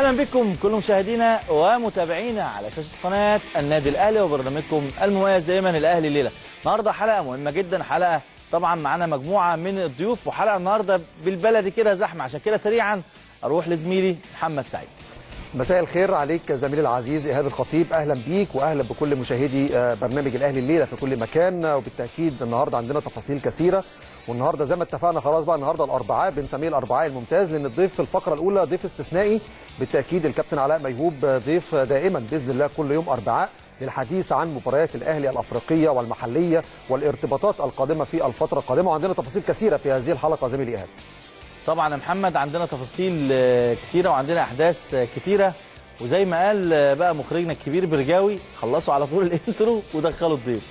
اهلا بكم كل مشاهدينا ومتابعينا على شاشه قناه النادي الاهلي وبرنامجكم المميز دائما الاهلي الليله. النهارده حلقه مهمه جدا حلقه طبعا معانا مجموعه من الضيوف وحلقه النهارده بالبلدي كده زحمه عشان كده سريعا اروح لزميلي محمد سعيد. مساء الخير عليك زميلي العزيز ايهاب الخطيب اهلا بيك واهلا بكل مشاهدي آه، برنامج الاهلي الليله في كل مكان آه، وبالتاكيد النهارده عندنا تفاصيل كثيره والنهارده زي ما اتفقنا خلاص بقى النهارده الاربعاء بنسميه الاربعاء الممتاز لان الضيف في الفقره الاولى ضيف استثنائي بالتاكيد الكابتن علاء ميهوب آه، ضيف دائما باذن الله كل يوم اربعاء للحديث عن مباريات الاهلي الافريقيه والمحليه والارتباطات القادمه في الفتره القادمه وعندنا تفاصيل كثيره في هذه الحلقه زميلي ايهاب طبعا يا محمد عندنا تفاصيل آه، كتيره وعندنا احداث آه، كتيره وزي ما قال آه، بقى مخرجنا الكبير برجاوي خلصوا على طول الانترو ودخلوا الضيف.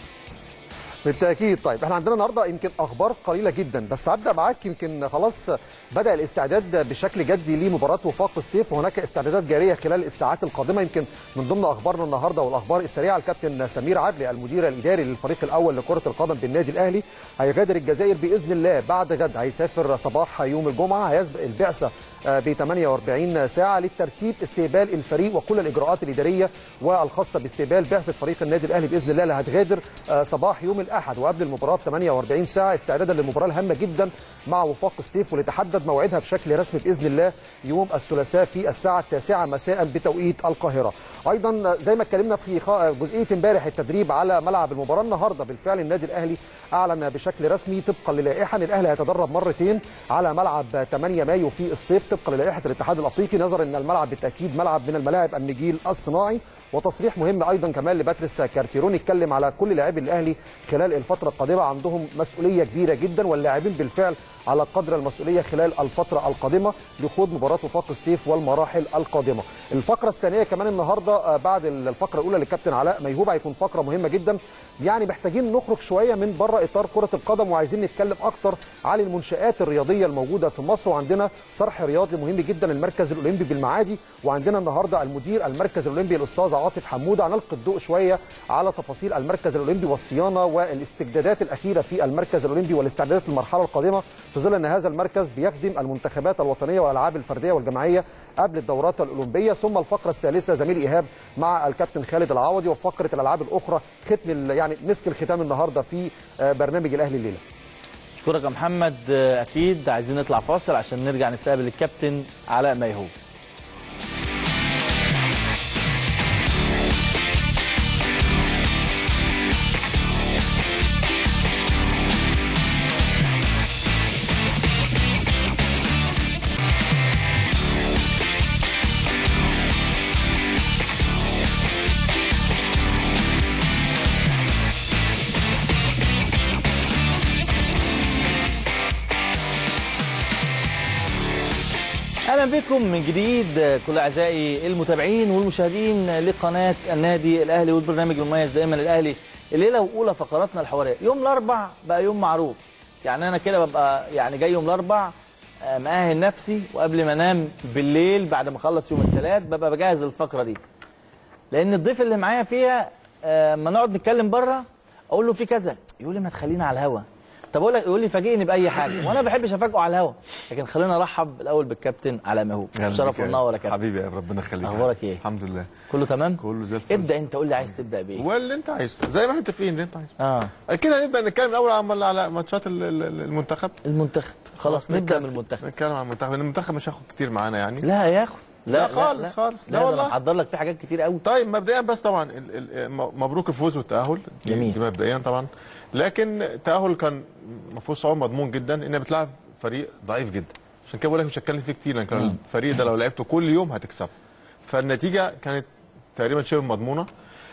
بالتاكيد طيب احنا عندنا النهارده يمكن اخبار قليله جدا بس هبدا معاك يمكن خلاص بدا الاستعداد بشكل جدي لمباراه وفاق ستيف وهناك استعدادات جاريه خلال الساعات القادمه يمكن من ضمن اخبارنا النهارده والاخبار السريعه الكابتن سمير عدلي المدير الاداري للفريق الاول لكره القدم بالنادي الاهلي هيغادر الجزائر باذن الله بعد غد هيسافر صباح يوم الجمعه هيسبق البعثه ب 48 ساعه للترتيب استقبال الفريق وكل الاجراءات الاداريه والخاصه باستقبال بعثه فريق النادي الاهلي باذن الله اللي هتغادر آه، صباح يوم الاحد وقبل المباراه ب 48 ساعه استعدادا للمباراه الهامه جدا مع وفاق ستيف واللي تحدد موعدها بشكل رسمي باذن الله يوم الثلاثاء في الساعه التاسعه مساء بتوقيت القاهره. ايضا زي ما اتكلمنا في خ- جزئيه امبارح التدريب على ملعب المباراه النهارده بالفعل النادي الاهلي اعلن بشكل رسمي طبقا للائحه ان الاهلي هيتدرب مرتين على ملعب 8 مايو في اسطيف طبقا للائحه الاتحاد الافريقي نظرا ان الملعب بالتاكيد ملعب من الملاعب النجيل الصناعي وتصريح مهم ايضا كمان لباتريس كارتيرون اتكلم على كل لاعبي الاهلي خلال الفتره القادمه عندهم مسؤوليه كبيره جدا واللاعبين بالفعل على قدر المسؤوليه خلال الفتره القادمه لخوض مباراه وفاق ستيف والمراحل القادمه. الفقره الثانيه كمان النهارده آه، بعد الفقره الاولى للكابتن علاء ميهوب هيكون فقره مهمه جدا يعني محتاجين نخرج شويه من بره اطار كره القدم وعايزين نتكلم اكتر عن المنشات الرياضيه الموجوده في مصر وعندنا صرح رياضي مهم جدا المركز الاولمبي بالمعادي وعندنا النهارده المدير المركز الاولمبي الاستاذ عاطف حموده هنلقي الضوء شويه على تفاصيل المركز الاولمبي والصيانه والاستجدادات الاخيره في المركز الاولمبي والاستعدادات للمرحله القادمه في ظل ان هذا المركز بيخدم المنتخبات الوطنيه والالعاب الفرديه والجماعيه قبل الدورات الاولمبيه ثم الفقره الثالثه زميل ايهاب مع الكابتن خالد العوضي وفقره الالعاب الاخرى ختم ال- يعني مسك الختام النهارده في آه، برنامج الاهلي الليله اشكرك يا محمد آه، اكيد عايزين نطلع فاصل عشان نرجع نستقبل الكابتن علاء ميهوب. اهلا بكم من جديد كل اعزائي المتابعين والمشاهدين لقناه النادي الاهلي والبرنامج المميز دائما الاهلي الليله واولى فقراتنا الحواريه يوم الاربع بقى يوم معروف يعني انا كده ببقى يعني جاي يوم الاربع آه، مأهل نفسي وقبل ما انام بالليل بعد ما اخلص يوم الثلاث ببقى بجهز الفقره دي لان الضيف اللي معايا فيها آه، اما نقعد نتكلم بره اقول له في كذا يقول لي ما تخلينا على الهوا طب اقول لك يقول لي فاجئني باي حاجه وانا ما بحبش افاجئه على الهوا لكن خلينا نرحب الاول بالكابتن علاء مهوب شرف ونور يا كابتن حبيبي يا ربنا يخليك أخبارك إيه؟ الحمد لله كله تمام كله زي الفل ابدا انت قول لي عايز تبدا بايه هو اللي انت عايزه زي ما احنا متفقين اللي انت عايزه اه اكيد هنبدا نتكلم الاول عن على ماتشات ال- ال- المنتخب المنتخب خلاص نبدا نتكلم- من المنتخب نتكلم عن المنتخب لان المنتخب مش هياخد كتير معانا يعني لا يا اخو لا خالص، خالص. لا لا, لا والله. انا محضر لك في حاجات كتير قوي طيب مبدئيا بس طبعا ال- ال- م- مبروك الفوز والتاهل دي- جميل. دي مبدئيا طبعا لكن التاهل كان المفروض صعود مضمون جدا انها بتلعب فريق ضعيف جدا عشان كده بقول لك مش هتكلم فيه كتير لان كان الفريق ده لو لعبته كل يوم هتكسبه فالنتيجه كانت تقريبا شبه مضمونه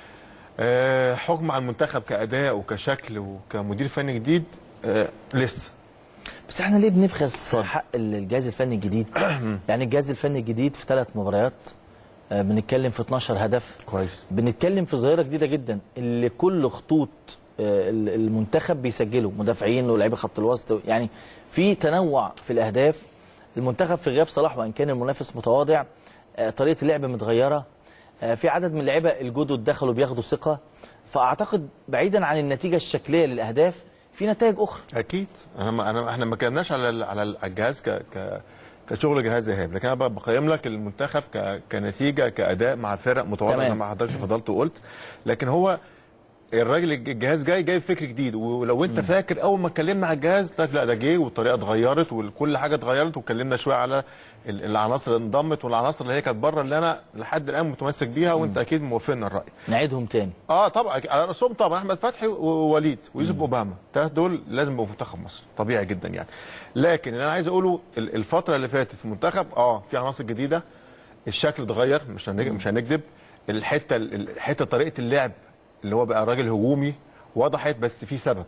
آه، حكم على المنتخب كاداء وكشكل وكمدير فني جديد آه، لسه بس احنا ليه بنبخس حق الجهاز الفني الجديد يعني الجهاز الفني الجديد في ثلاث مباريات آه، بنتكلم في 12 هدف كويس بنتكلم في ظاهره جديده جدا اللي كل خطوط آه، ال- المنتخب بيسجلوا مدافعين ولاعيبه خط الوسط يعني في تنوع في الاهداف المنتخب في غياب صلاح وان كان المنافس متواضع آه، طريقه اللعب متغيره آه، في عدد من اللعيبه الجدد دخلوا بياخدوا ثقه فاعتقد بعيدا عن النتيجه الشكليه للاهداف في نتائج اخرى اكيد انا ما انا احنا ما اتكلمناش على ال- على ال- على الجهاز ك ك كشغل جهاز ايهاب لكن انا بقى بقيم لك المنتخب ك... كنتيجه كاداء مع الفرق متواضع تمام. زي ما حضرتك فضلت وقلت لكن هو الراجل الج- الجهاز جاي جايب فكر جديد ولو انت فاكر اول ما اتكلمنا على الجهاز قلت لك لا ده جه والطريقه اتغيرت وكل حاجه اتغيرت واتكلمنا شويه على ال- العناصر اللي انضمت والعناصر اللي هي كانت بره اللي انا لحد الان متمسك بيها وانت اكيد موافقنا الراي نعيدهم تاني اه طبعا على راسهم طبعا احمد فتحي ووليد ويوسف اوباما الثلاث دول لازم يبقوا في منتخب مصر طبيعي جدا يعني لكن اللي انا عايز اقوله ال- الفتره اللي فاتت في المنتخب اه في عناصر جديده الشكل اتغير مش هنج- مش هنكذب الحته ال- حته طريقه اللعب اللي هو بقى راجل هجومي وضحت بس في سبب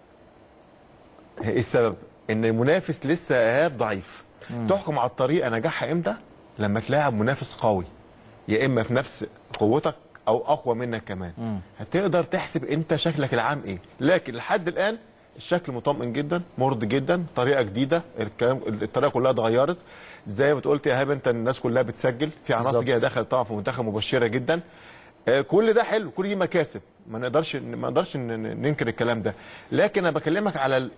ايه السبب ان المنافس لسه ايهاب ضعيف تحكم على الطريقه نجاحها امتى لما تلاعب منافس قوي يا اما في نفس قوتك او اقوى منك كمان هتقدر تحسب انت شكلك العام ايه لكن لحد الان الشكل مطمئن جدا مرضي جدا طريقه جديده الكلام الطريقه كلها اتغيرت زي ما قلت يا ايهاب انت الناس كلها بتسجل في عناصر بالظبط. جايه دخلت طبعا في منتخب مبشره جدا آه، كل ده حلو كل دي مكاسب ما نقدرش ما نقدرش ن- ن- ننكر الكلام ده لكن انا بكلمك على ال-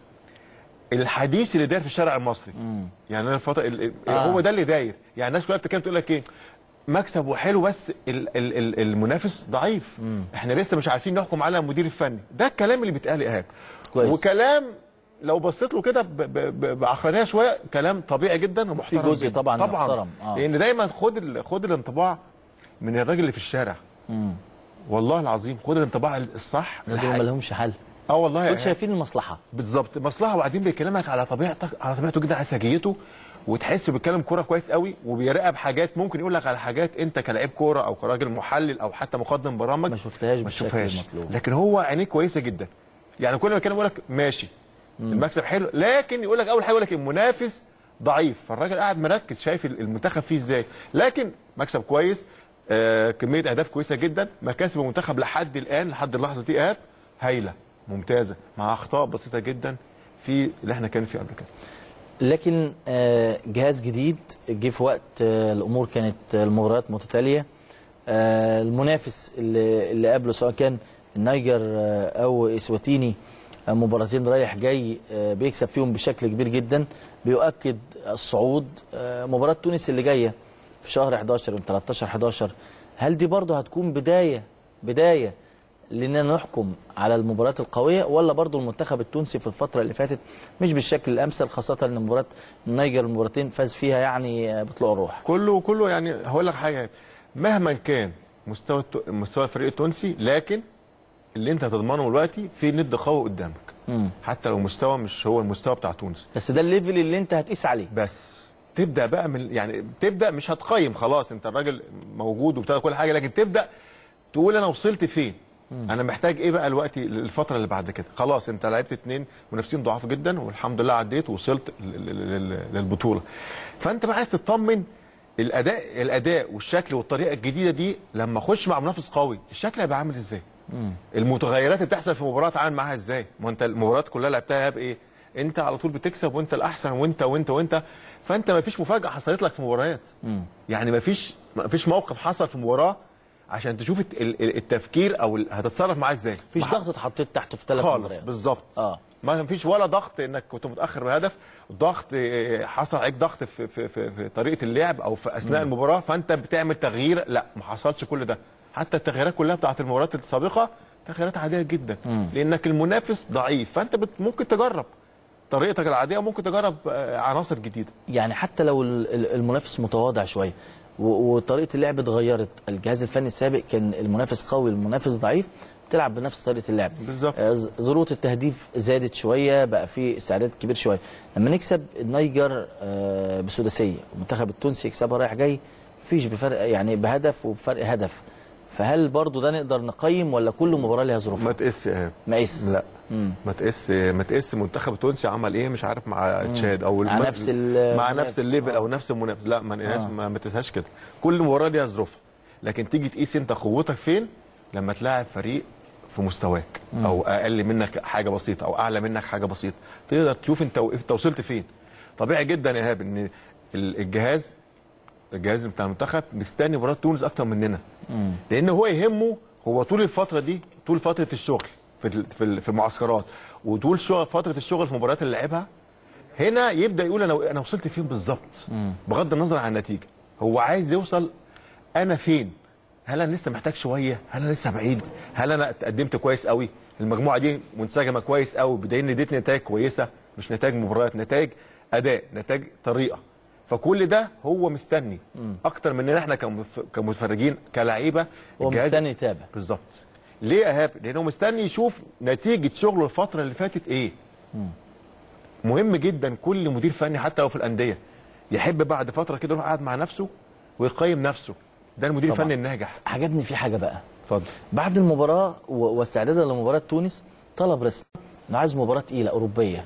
الحديث اللي داير في الشارع المصري يعني انا الفتره ال- ال- آه. هو ده اللي داير يعني الناس كلها بتتكلم تقول لك ايه مكسب وحلو بس ال ال ال المنافس ضعيف احنا لسه مش عارفين نحكم على المدير الفني ده الكلام اللي بيتقال ايهاب كويس. وكلام لو بصيت له كده ب- ب- ب- بعقلانيه شويه كلام طبيعي جدا ومحترم جزء جدا. طبعاً طبعا محترم، آه. لان دايما خد ال- خد الانطباع من الراجل اللي في الشارع والله العظيم خد الانطباع الصح دول الحقيقي. ما لهمش حل اه والله يا دول إيهاب. شايفين المصلحه بالظبط مصلحه وبعدين بيكلمك على طبيعتك على طبيعته جدا على سجيته وتحس بيتكلم كوره كويس قوي وبيراقب حاجات ممكن يقول لك على حاجات انت كلاعب كوره او كراجل محلل او حتى مقدم برامج ما شفتهاش ما بالشكل تشوفهاش المطلوب. لكن هو عينيه كويسه جدا يعني كل ما كان يقول لك ماشي المكسب حلو لكن يقول لك اول حاجه يقول لك المنافس ضعيف فالراجل قاعد مركز شايف المنتخب فيه ازاي لكن مكسب كويس آه كميه اهداف كويسه جدا مكاسب المنتخب لحد الان لحد اللحظه دي ايهاب هايله ممتازه مع اخطاء بسيطه جدا في اللي احنا كان فيه قبل كده لكن آه، جهاز جديد جه في وقت آه، الامور كانت آه، المباريات متتاليه آه، المنافس اللي اللي قبله سواء كان النيجر آه، او اسواتيني آه، مباراتين رايح جاي آه، بيكسب فيهم بشكل كبير جدا بيؤكد الصعود آه، مباراه تونس اللي جايه في شهر 11 من 13 11 هل دي برضه هتكون بدايه بدايه لاننا نحكم على المباريات القويه ولا برضو المنتخب التونسي في الفتره اللي فاتت مش بالشكل الامثل خاصه ان مباراه النيجر المباراتين فاز فيها يعني بطلوع الروح كله كله يعني هقول لك حاجه مهما كان مستوى الت- مستوى الفريق التونسي لكن اللي انت هتضمنه دلوقتي في ند قوي قدامك مم. حتى لو مستوى مش هو المستوى بتاع تونس بس ده الليفل اللي انت هتقيس عليه بس تبدا بقى من يعني تبدا مش هتقيم خلاص انت الراجل موجود وبتاع كل حاجه لكن تبدا تقول انا وصلت فين انا محتاج ايه بقى الوقت الفتره اللي بعد كده خلاص انت لعبت اتنين منافسين ضعاف جدا والحمد لله عديت ووصلت لل- لل- لل- للبطوله فانت بقى عايز تطمن الاداء الاداء والشكل والطريقه الجديده دي لما اخش مع منافس قوي الشكل هيبقى عامل ازاي المتغيرات اللي بتحصل في مباراه عامل معاها ازاي ما انت المباريات كلها لعبتها بايه انت على طول بتكسب وانت الاحسن وانت وانت وانت فانت ما فيش مفاجاه حصلت لك في مباريات يعني ما فيش ما فيش موقف حصل في مباراه عشان تشوف الت- ال- ال- التفكير او ال- هتتصرف معاه ازاي مفيش ما- ضغط اتحطيت تحته في ثلاث خالص مباريات بالظبط اه ما فيش ولا ضغط انك كنت متاخر بهدف ضغط آه، حصل عليك ضغط في, في, في, في طريقه اللعب او في اثناء المباراه فانت بتعمل تغيير لا ما حصلش كل ده حتى التغييرات كلها بتاعت المباريات السابقه تغييرات عاديه جدا لانك المنافس ضعيف فانت بت ممكن تجرب طريقتك العاديه وممكن تجرب آه، عناصر جديده يعني حتى لو ال- ال- المنافس متواضع شويه و- وطريقه اللعب اتغيرت الجهاز الفني السابق كان المنافس قوي المنافس ضعيف تلعب بنفس طريقه اللعب بالظبط. آه، ز- ذروه التهديف زادت شويه بقى في استعداد كبير شويه لما نكسب النيجر آه، بسداسيه المنتخب التونسي يكسبها رايح جاي مفيش بفرق يعني بهدف وبفرق هدف فهل برضو ده نقدر نقيم ولا كل مباراه ليها ما ظروفها تقيس يا إيهاب. مقيس لا مم. ما تقيس ما تقيس المنتخب التونسي عمل ايه مش عارف مع تشاد او مع الم- نفس ال- مع المنافس. نفس الليفل آه. او نفس المنافس لا ما نقيس آه. ما, ما تقيسهاش كده كل مباراه ليها ظروفها لكن تيجي تقيس انت قوتك فين لما تلاعب فريق في مستواك او اقل منك حاجه بسيطه او اعلى منك حاجه بسيطه تقدر تشوف انت انت وصلت فين طبيعي جدا يا ايهاب ان ال- الجهاز الجهاز بتاع المنتخب مستني مباراه تونس اكتر مننا لان هو يهمه هو طول الفتره دي طول فتره الشغل في ال- في ال- في المعسكرات وطول شغل فتره الشغل في المباريات اللي لعبها هنا يبدا يقول انا انا وصلت فين بالظبط بغض النظر عن النتيجه هو عايز يوصل انا فين هل انا لسه محتاج شويه هل انا لسه بعيد هل انا اتقدمت كويس قوي المجموعه دي منسجمه كويس قوي بدليل ان اديت نتائج كويسه مش نتائج مباريات نتائج اداء نتائج طريقه فكل ده هو مستني اكتر مننا احنا كمف- كمتفرجين كلعيبه هو الجهاز- مستني يتابع بالظبط ليه يا ايهاب لانه مستني يشوف نتيجه شغله الفتره اللي فاتت ايه مهم جدا كل مدير فني حتى لو في الانديه يحب بعد فتره كده يروح قاعد مع نفسه ويقيم نفسه ده المدير طبعاً. الفني الناجح عجبني في حاجه بقى اتفضل بعد المباراه و- واستعدادا لمباراه تونس طلب رسمي انه عايز مباراه تقيله اوروبيه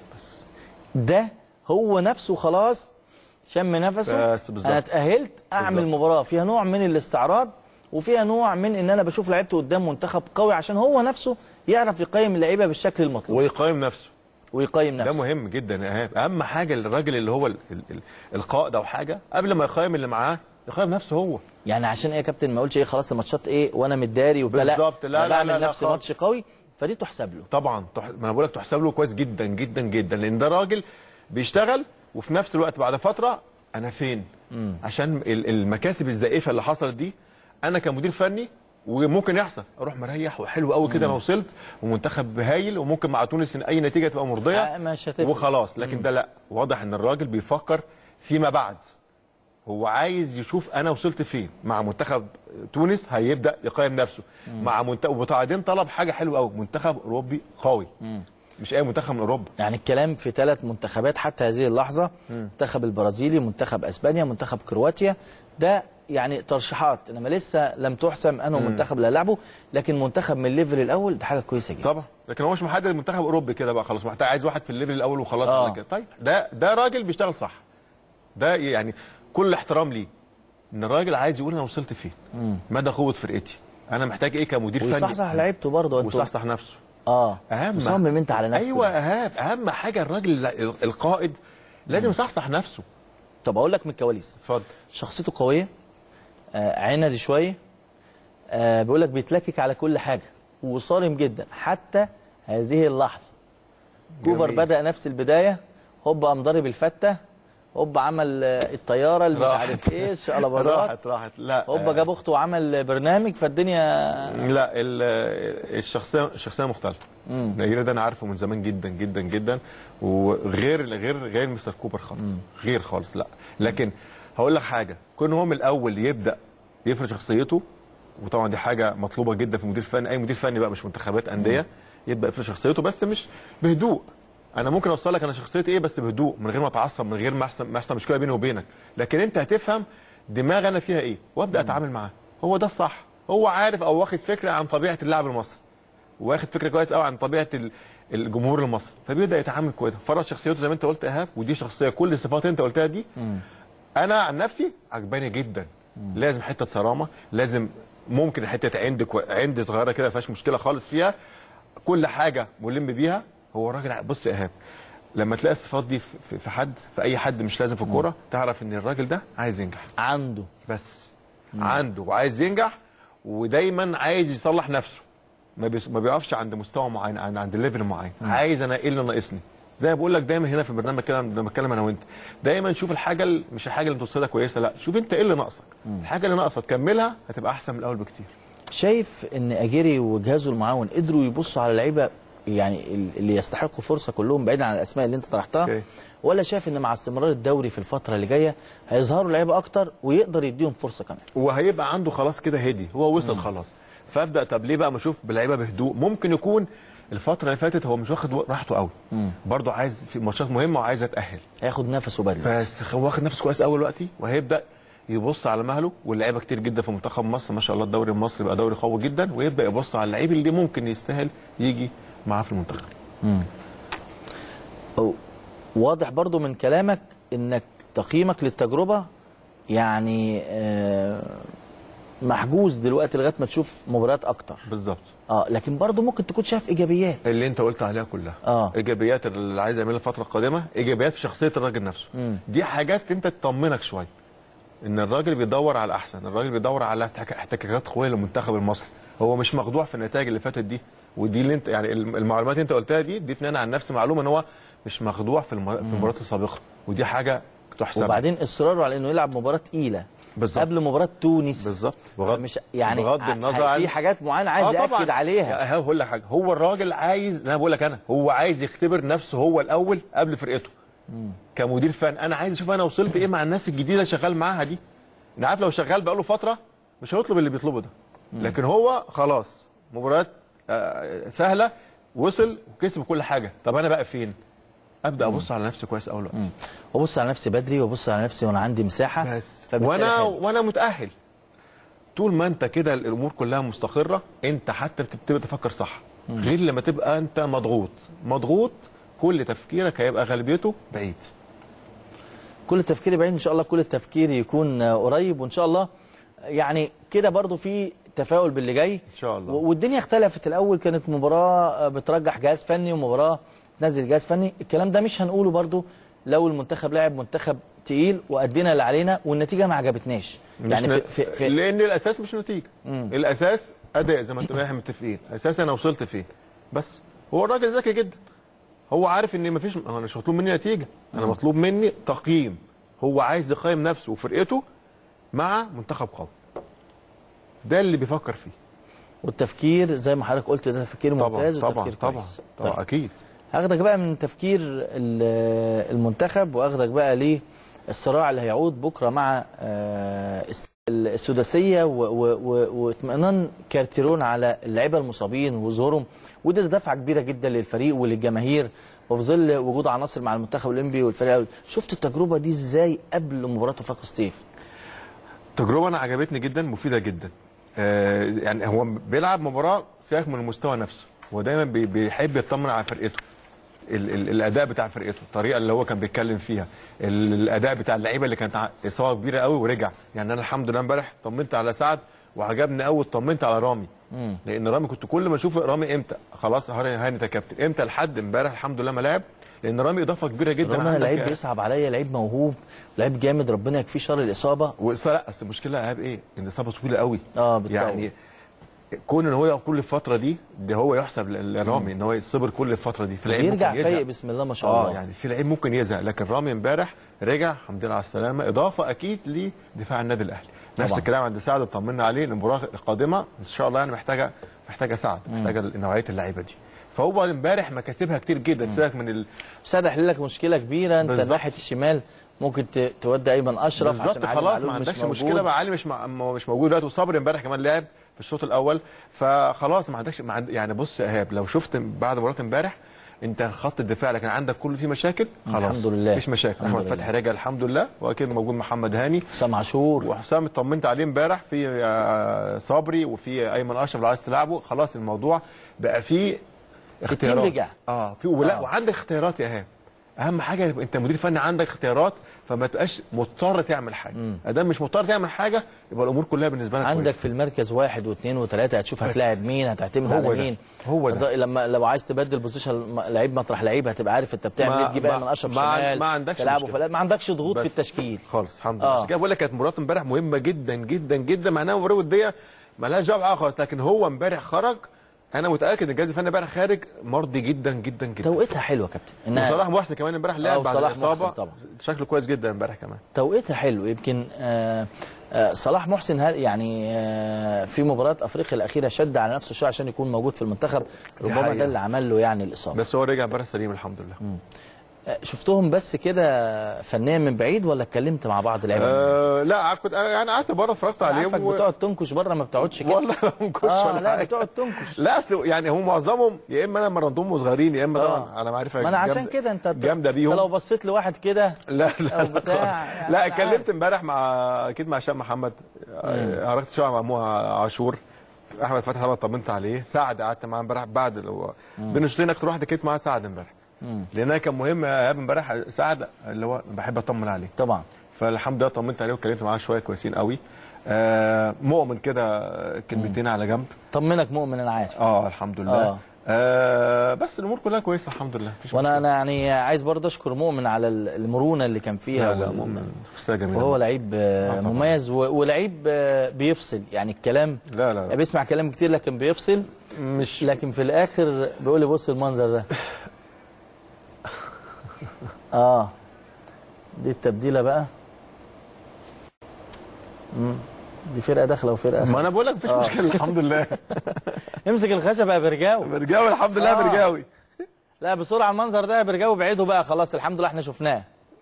ده هو نفسه خلاص شم نفسه بس بالظبط. انا اتاهلت اعمل بالظبط. مباراه فيها نوع من الاستعراض وفيها نوع من ان انا بشوف لعيبته قدام منتخب قوي عشان هو نفسه يعرف يقيم اللعيبه بالشكل المطلوب ويقيم نفسه ويقيم ده نفسه مهم جدا يا ايهاب اهم حاجه للراجل اللي هو ال- ال- ال- القائد او حاجه قبل ما يقيم اللي معاه يقيم نفسه هو يعني عشان ايه يا كابتن ما اقولش ايه خلاص الماتشات ايه وانا متداري وبتاع بالظبط. لا، أنا لا، بعمل لا، لا نفسي خالص. ماتش قوي فدي تحسب له طبعا تح... ما انا بقول لك تحسب له كويس جدا جدا جدا لان ده راجل بيشتغل وفي نفس الوقت بعد فتره انا فين عشان ال- المكاسب الزائفه اللي حصلت دي انا كمدير فني وممكن يحصل اروح مريح وحلو قوي كده انا وصلت ومنتخب هايل وممكن مع تونس ان اي نتيجه تبقى مرضيه آه، مش هتفرق. وخلاص لكن ده لا واضح ان الراجل بيفكر فيما بعد هو عايز يشوف انا وصلت فين مع منتخب تونس هيبدا يقيم نفسه مع منتخب وبعدين طلب حاجه حلوه قوي منتخب اوروبي قوي مش اي منتخب من اوروبا يعني الكلام في ثلاث منتخبات حتى هذه اللحظه منتخب البرازيلي منتخب اسبانيا منتخب كرواتيا ده يعني ترشيحات انما لسه لم تحسم انه منتخب اللي هيلعبه لكن منتخب من الليفل الاول ده حاجه كويسه جدا طبعا لكن هو مش محدد منتخب اوروبي كده بقى خلاص محتاج عايز واحد في الليفل الاول وخلاص آه. على كده طيب ده ده راجل بيشتغل صح ده يعني كل احترام ليه ان الراجل عايز يقول انا وصلت فين مدى قوه فرقتي انا محتاج ايه كمدير فني ويصحصح لعيبته برضه انتوا ويصحصح نفسه اه اهم مصمم انت على نفسك ايوه اهم اهم حاجه الراجل ال- القائد لازم يصحصح نفسه طب اقول لك من الكواليس اتفضل شخصيته قويه آه عندي شويه آه بيقول لك بيتلكك على كل حاجه وصارم جدا حتى هذه اللحظه كوبر جميل. بدا نفس البدايه هوب قام ضارب الفته هوب عمل آه، الطياره اللي مش راحت. عارف ايه الشقلباظات راحت راحت لا هوب جاب اخته وعمل برنامج فالدنيا لا ال- الشخصيه الشخصيه مختلفه نيجيري ده انا عارفه من زمان جدا جدا جدا وغير غير غير مستر كوبر خالص غير خالص لا لكن هقول لك حاجه كون هو من الاول يبدا يفرض شخصيته وطبعا دي حاجه مطلوبه جدا في مدير فني اي مدير فني بقى مش منتخبات انديه يبدا يفرض شخصيته بس مش بهدوء انا ممكن اوصل لك انا شخصيتي ايه بس بهدوء من غير ما اتعصب من غير ما يحصل ما يحصل مشكله بيني وبينك لكن انت هتفهم دماغ انا فيها ايه وابدا اتعامل معاه هو ده الصح هو عارف او واخد فكره عن طبيعه اللاعب المصري واخد فكره كويس قوي عن طبيعه ال- الجمهور المصري فبيبدا يتعامل كويس فرض شخصيته زي ما انت قلت يا ايهاب ودي شخصيه كل الصفات اللي انت قلتها دي انا عن نفسي عجباني جدا لازم حته صرامه لازم ممكن حته عند كو... عند صغيره كده ما فيهاش مشكله خالص فيها كل حاجه ملم بيها هو الراجل ع- بص يا ايهاب لما تلاقي الصفات دي في- في في حد في اي حد مش لازم في الكوره تعرف ان الراجل ده عايز ينجح عنده بس عنده وعايز ينجح ودايما عايز يصلح نفسه ما بيس- ما بيقفش عند مستوى معين عند عند ليفل معين عايز انا ايه اللي ناقصني زي ما بقول لك دايما هنا في البرنامج كده لما بتكلم انا وانت دايما شوف الحاجه ال- مش الحاجه اللي توصلها كويسه لا شوف انت ايه اللي ناقصك الحاجه اللي ناقصه تكملها هتبقى احسن من الاول بكتير شايف ان اجيري وجهازه المعاون قدروا يبصوا على لعيبه يعني ال- اللي يستحقوا فرصه كلهم بعيدا عن الاسماء اللي انت طرحتها أوكي. ولا شايف ان مع استمرار الدوري في الفتره اللي جايه هيظهروا لعيبه اكتر ويقدر يديهم فرصه كمان وهيبقى عنده خلاص كده هدي هو وصل خلاص فابدا طب ليه بقى ما اشوف بلعيبه بهدوء ممكن يكون الفتره اللي فاتت هو مش واخد راحته قوي برضه عايز في ماتشات مهمه وعايز يتاهل هياخد نفسه بدري بس هو واخد نفسه كويس قوي دلوقتي وهيبدا يبص على مهله واللعيبه كتير جدا في منتخب مصر ما شاء الله الدوري المصري بقى دوري قوي جدا ويبدا يبص على اللعيب اللي ممكن يستاهل يجي معاه في المنتخب أو واضح برضو من كلامك انك تقييمك للتجربه يعني آه، محجوز دلوقتي لغايه ما تشوف مباريات اكتر بالظبط اه لكن برضو ممكن تكون شايف ايجابيات اللي انت قلت عليها كلها آه. ايجابيات اللي عايز يعملها الفتره القادمه ايجابيات في شخصيه الراجل نفسه دي حاجات انت تطمنك شويه ان الراجل بيدور على الاحسن الراجل بيدور على احتكا- احتكاكات قويه للمنتخب المصري هو مش مخدوع في النتائج اللي فاتت دي ودي اللي انت يعني الم- المعلومات اللي انت قلتها دي اديتني انا عن نفسي معلومه ان هو مش مخدوع في الم- في المباريات السابقه ودي حاجه تحسب وبعدين اصراره على انه يلعب مباراه تقيله بالظبط. قبل مباراه تونس بالظبط بغض مش يعني بغض ع- النظر ع- عن في حاجات معينه عايز ياكد عليها يا هقول لك حاجه هو الراجل عايز انا بقول لك انا هو عايز يختبر نفسه هو الاول قبل فرقته كمدير فن انا عايز اشوف انا وصلت ايه مع الناس الجديده اللي شغال معاها دي انا عارف لو شغال بقاله فتره مش هيطلب اللي بيطلبه ده لكن هو خلاص مباريات آه، سهله وصل وكسب كل حاجه طب انا بقى فين ابدا ابص على نفسي كويس اول وقت وابص على نفسي بدري وابص على نفسي وانا عندي مساحه بس فبالتالي وانا حلو. وانا متاهل طول ما انت كده الامور كلها مستقره انت حتى بتبتدي تفكر صح غير لما تبقى انت مضغوط مضغوط كل تفكيرك هيبقى غالبيته بعيد كل التفكير بعيد ان شاء الله كل التفكير يكون آه، قريب وان شاء الله يعني كده برضو في تفاؤل باللي جاي ان شاء الله و- والدنيا اختلفت الاول كانت مباراه آه، بترجح جهاز فني ومباراه تنزل جهاز فني الكلام ده مش هنقوله برضو لو المنتخب لعب منتخب تقيل وادينا اللي علينا والنتيجه ما عجبتناش مش يعني ن- في, في, في لان الاساس مش نتيجه الاساس اداء زي ما انتم احنا متفقين اساس انا وصلت فين بس هو الراجل ذكي جدا هو عارف ان مفيش هو انا مش مطلوب مني نتيجه انا مطلوب مني تقييم هو عايز يقيم نفسه وفرقته مع منتخب قوي ده اللي بيفكر فيه والتفكير زي ما حضرتك قلت ده تفكير طبعا ممتاز طبعا وتفكير طبعا كويس طبعا طيب. اكيد هاخدك بقى من تفكير ال- المنتخب واخدك بقى للصراع اللي هيعود بكره مع آه، الس- السداسيه و- و- و- واطمئنان كارتيرون على اللعيبه المصابين وظهورهم وده دفعه كبيره جدا للفريق وللجماهير وفي ظل وجود عناصر مع المنتخب الاولمبي والفريق الأول. شفت التجربه دي ازاي قبل مباراه وفاق سطيف تجربه انا عجبتني جدا مفيده جدا آه يعني هو بيلعب مباراه سيبك من المستوى نفسه هو دايما بي- بيحب يطمن على فرقته ال ال الاداء بتاع فرقته الطريقه اللي هو كان بيتكلم فيها ال الاداء بتاع اللعيبه اللي كانت ع- اصابه كبيره قوي ورجع يعني انا الحمد لله امبارح طمنت على سعد وعجبني قوي طمنت على رامي لان رامي كنت كل ما اشوف رامي امتى خلاص هاني هاني يا كابتن امتى لحد امبارح الحمد لله ما لعب لان رامي اضافه كبيره جدا رغم ان عندك لعيب يا- بيصعب عليا لعيب موهوب لعيب جامد ربنا يكفيه شر الاصابه وإصابة لا اصل المشكله يا ايهاب ايه؟ ان الاصابه طويله قوي اه بتطول. يعني كون ان هو يقف كل الفتره دي ده هو يحسب ل- لرامي ان هو يصبر كل الفتره دي في لعيب يرجع ممكن يزهق. فايق بسم الله ما شاء اه الله يعني في لعيب ممكن يزهق لكن رامي امبارح رجع الحمد لله على السلامه اضافه اكيد لدفاع النادي الاهلي نفس طبعا. الكلام عند سعد طمنا عليه المباراه القادمه ان شاء الله يعني محتاجه محتاجه سعد محتاجه نوعيه اللعيبه دي فهو امبارح مكاسبها كتير جدا سيبك من ال... سيد هيحل لك مشكله كبيره انت بالظبط. ناحيه الشمال ممكن ت- تودي ايمن اشرف بالظبط عشان علي خلاص معلول ما مش عندكش موجود. مشكله بقى علي مش مع... م- مش موجود دلوقتي وصبري امبارح كمان لعب في الشوط الاول فخلاص ما عندكش ما عند... يعني بص يا ايهاب لو شفت بعد مباراه امبارح انت خط الدفاع لكن عندك كله فيه مشاكل خلاص الحمد لله. مفيش مشاكل الحمد احمد لله. فتحي راجع الحمد لله واكيد موجود محمد هاني حسام عاشور وحسام اطمنت عليه امبارح في آه، صبري وفي ايمن اشرف لو عايز تلعبه خلاص الموضوع بقى فيه اختيارات رجع. اه في ولا آه. وعندك اختيارات يا ايهاب اهم حاجه يبقى انت مدير فني عندك اختيارات فما تبقاش مضطر تعمل حاجه ادام مش مضطر تعمل حاجه يبقى الامور كلها بالنسبه لك عندك كويسة. في المركز واحد واثنين وثلاثه هتشوف هتلاعب مين هتعتمد هو على ده. مين هو ده. هت- لما لو عايز تبدل بوزيشن لعيب مطرح لعيب هتبقى عارف انت بتعمل ما- ايه تجيب ما- ايمن اشرف ما عن- شمال ما عندكش تلعبه مشكلة. فلا ما عندكش ضغوط في بس التشكيل خالص الحمد آه. لله عشان كده بقول لك كانت مباراه امبارح مهمه جدا جدا جدا مع انها مباراه وديه مالهاش دعوه بحاجة خالص لكن هو امبارح خرج انا متاكد ان الجهاز الفني امبارح خارج مرضي جدا جدا جدا توقيتها حلوه يا كابتن انها وصلاح محسن كمان امبارح آه، لعب بعد وصلاح الاصابه محسن طبعا. شكله كويس جدا امبارح كمان توقيتها حلو يمكن آه آه صلاح محسن هل يعني آه في مباراه افريقيا الاخيره شد على نفسه شويه عشان يكون موجود في المنتخب ربما حقيقة. ده اللي عمل له يعني الاصابه بس هو رجع امبارح سليم الحمد لله آه، شفتهم بس كده فنيا من بعيد ولا اتكلمت مع بعض لعيبه آه لا كنت انا يعني قعدت بره اتفرجت أنا عليهم عارفك بتقعد تنكش بره ما بتقعدش كده والله ما بنكش اه ولا لا حاجة. بتقعد تنكش لا اصل يعني هم معظمهم يا اما انا مرنتهم صغيرين يا اما آه. طبعا انا معرفه ما انا عشان جامدة- كده انت جامده انت لو بيهم بصيت لواحد كده لا لا أو بتاع، يعني لا أنا اتكلمت عارف. امبارح مع اكيد مع هشام محمد آه، عرفت شويه مع مو عاشور احمد فتحي طبعا طمنت عليه سعد قعدت معاه امبارح بعد اللي هو بين الشوطين اكتر واحد كنت معاه سعد امبارح لان أنا كان مهم يا ايهاب امبارح سعد اللي هو بحب اطمن عليه طبعا فالحمد لله طمنت عليه واتكلمت معاه شويه كويسين قوي آه مؤمن كده كلمتين على جنب طمنك مؤمن انا عارف اه الحمد لله آه. آه. آه بس الامور كلها كويسه الحمد لله مفيش وانا مشكلة. انا يعني عايز برضه اشكر مؤمن على المرونه اللي كان فيها لا لا وال- مؤمن شخصيه جميله وهو لعيب آه، آه طبعاً. مميز و- ولعيب آه، بيفصل يعني الكلام لا لا, لا. بيسمع كلام كتير لكن بيفصل مش لكن في الاخر بيقول لي بص المنظر ده اه دي التبديله بقى مم. دي فرقه داخله وفرقه ما انا بقول لك مفيش مشكله الحمد لله امسك الخشب يا برجاوي برجاوي الحمد لله آه. برجاوي لا بسرعه المنظر ده يا برجاوي بعيده بقى خلاص الحمد لله احنا شفناه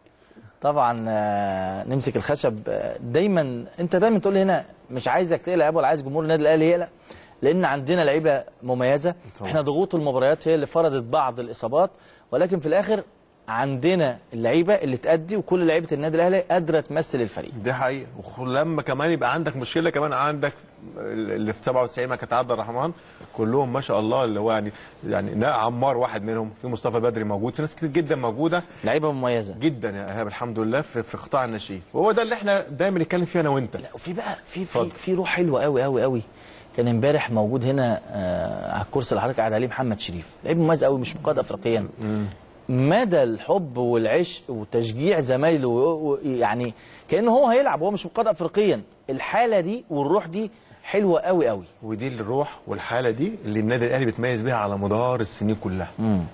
طبعا آه، نمسك الخشب آه، دايما انت دايما تقول لي هنا مش عايزك تقلق ولا عايز جمهور النادي الاهلي يقلق لان عندنا لعيبه مميزه طبعا. احنا ضغوط المباريات هي اللي فرضت بعض الاصابات ولكن في الاخر عندنا اللعيبه اللي تأدي وكل لعيبه النادي الاهلي قادره تمثل الفريق دي حقيقه ولما كمان يبقى عندك مشكله كمان عندك اللي في 97 ما كانت عبد الرحمن كلهم ما شاء الله اللي هو يعني يعني نا عمار واحد منهم في مصطفى بدري موجود في ناس كتير جدا موجوده لعيبه مميزه جدا يا ايهاب الحمد لله في, في قطاع الناشئين وهو ده اللي احنا دايما نتكلم فيه انا وانت لا وفي بقى في في اتفضل. في روح حلوه قوي قوي قوي كان امبارح موجود هنا آه على الكرسي اللي حضرتك قاعد عليه محمد شريف لعيب مميز قوي مش مقاد افريقيا مدى الحب والعشق وتشجيع زمايله و- و- يعني كانه هو هيلعب هو مش مقاد افريقيا الحاله دي والروح دي حلوه قوي قوي ودي الروح والحاله دي اللي النادي الاهلي بيتميز بيها على مدار السنين كلها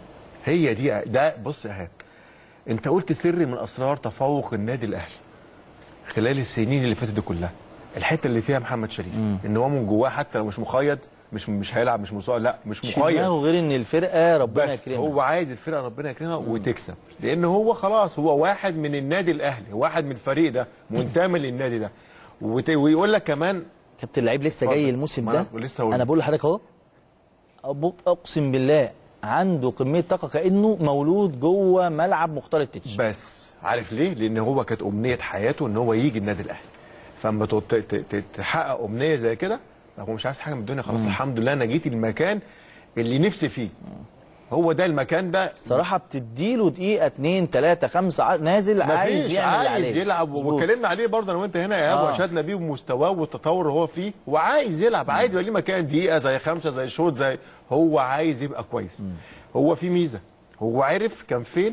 هي دي ده بص يا ايهاب انت قلت سر من اسرار تفوق النادي الاهلي خلال السنين اللي فاتت دي كلها الحته اللي فيها محمد شريف ان هو من جواه حتى لو مش مقيد مش مش هيلعب مش مصاب لا مش مش في مقيد دماغه غير ان الفرقه ربنا بس يكرمها هو عايز الفرقه ربنا يكرمها وتكسب لان هو خلاص هو واحد من النادي الاهلي واحد من الفريق ده منتمي للنادي ده وت- ويقول لك كمان كابتن اللعيب لسه اتفضل. جاي الموسم ما ده أنا لسه هقول انا لك. بقول لحضرتك اهو أبو- اقسم بالله عنده كميه طاقه كانه مولود جوه ملعب مختار التتش بس عارف ليه؟ لان هو كانت امنيه حياته ان هو يجي النادي الاهلي فاما ت- ت- ت- تحقق امنيه زي كده هو مش عايز حاجه من الدنيا خلاص الحمد لله انا جيت المكان اللي نفسي فيه هو ده المكان ده صراحه بتديله دقيقه اتنين تلاته خمسه ع- نازل عايز مفيش يعمل اللي عايز عليه يلعب مظبوط. واتكلمنا عليه برضه انا وانت هنا يا ايهاب آه. واشدنا بيه بمستواه والتطور اللي هو فيه وعايز يلعب عايز يبقى ليه مكان دقيقه زي خمسه زي شوط زي هو عايز يبقى كويس هو في ميزه هو عرف كان فين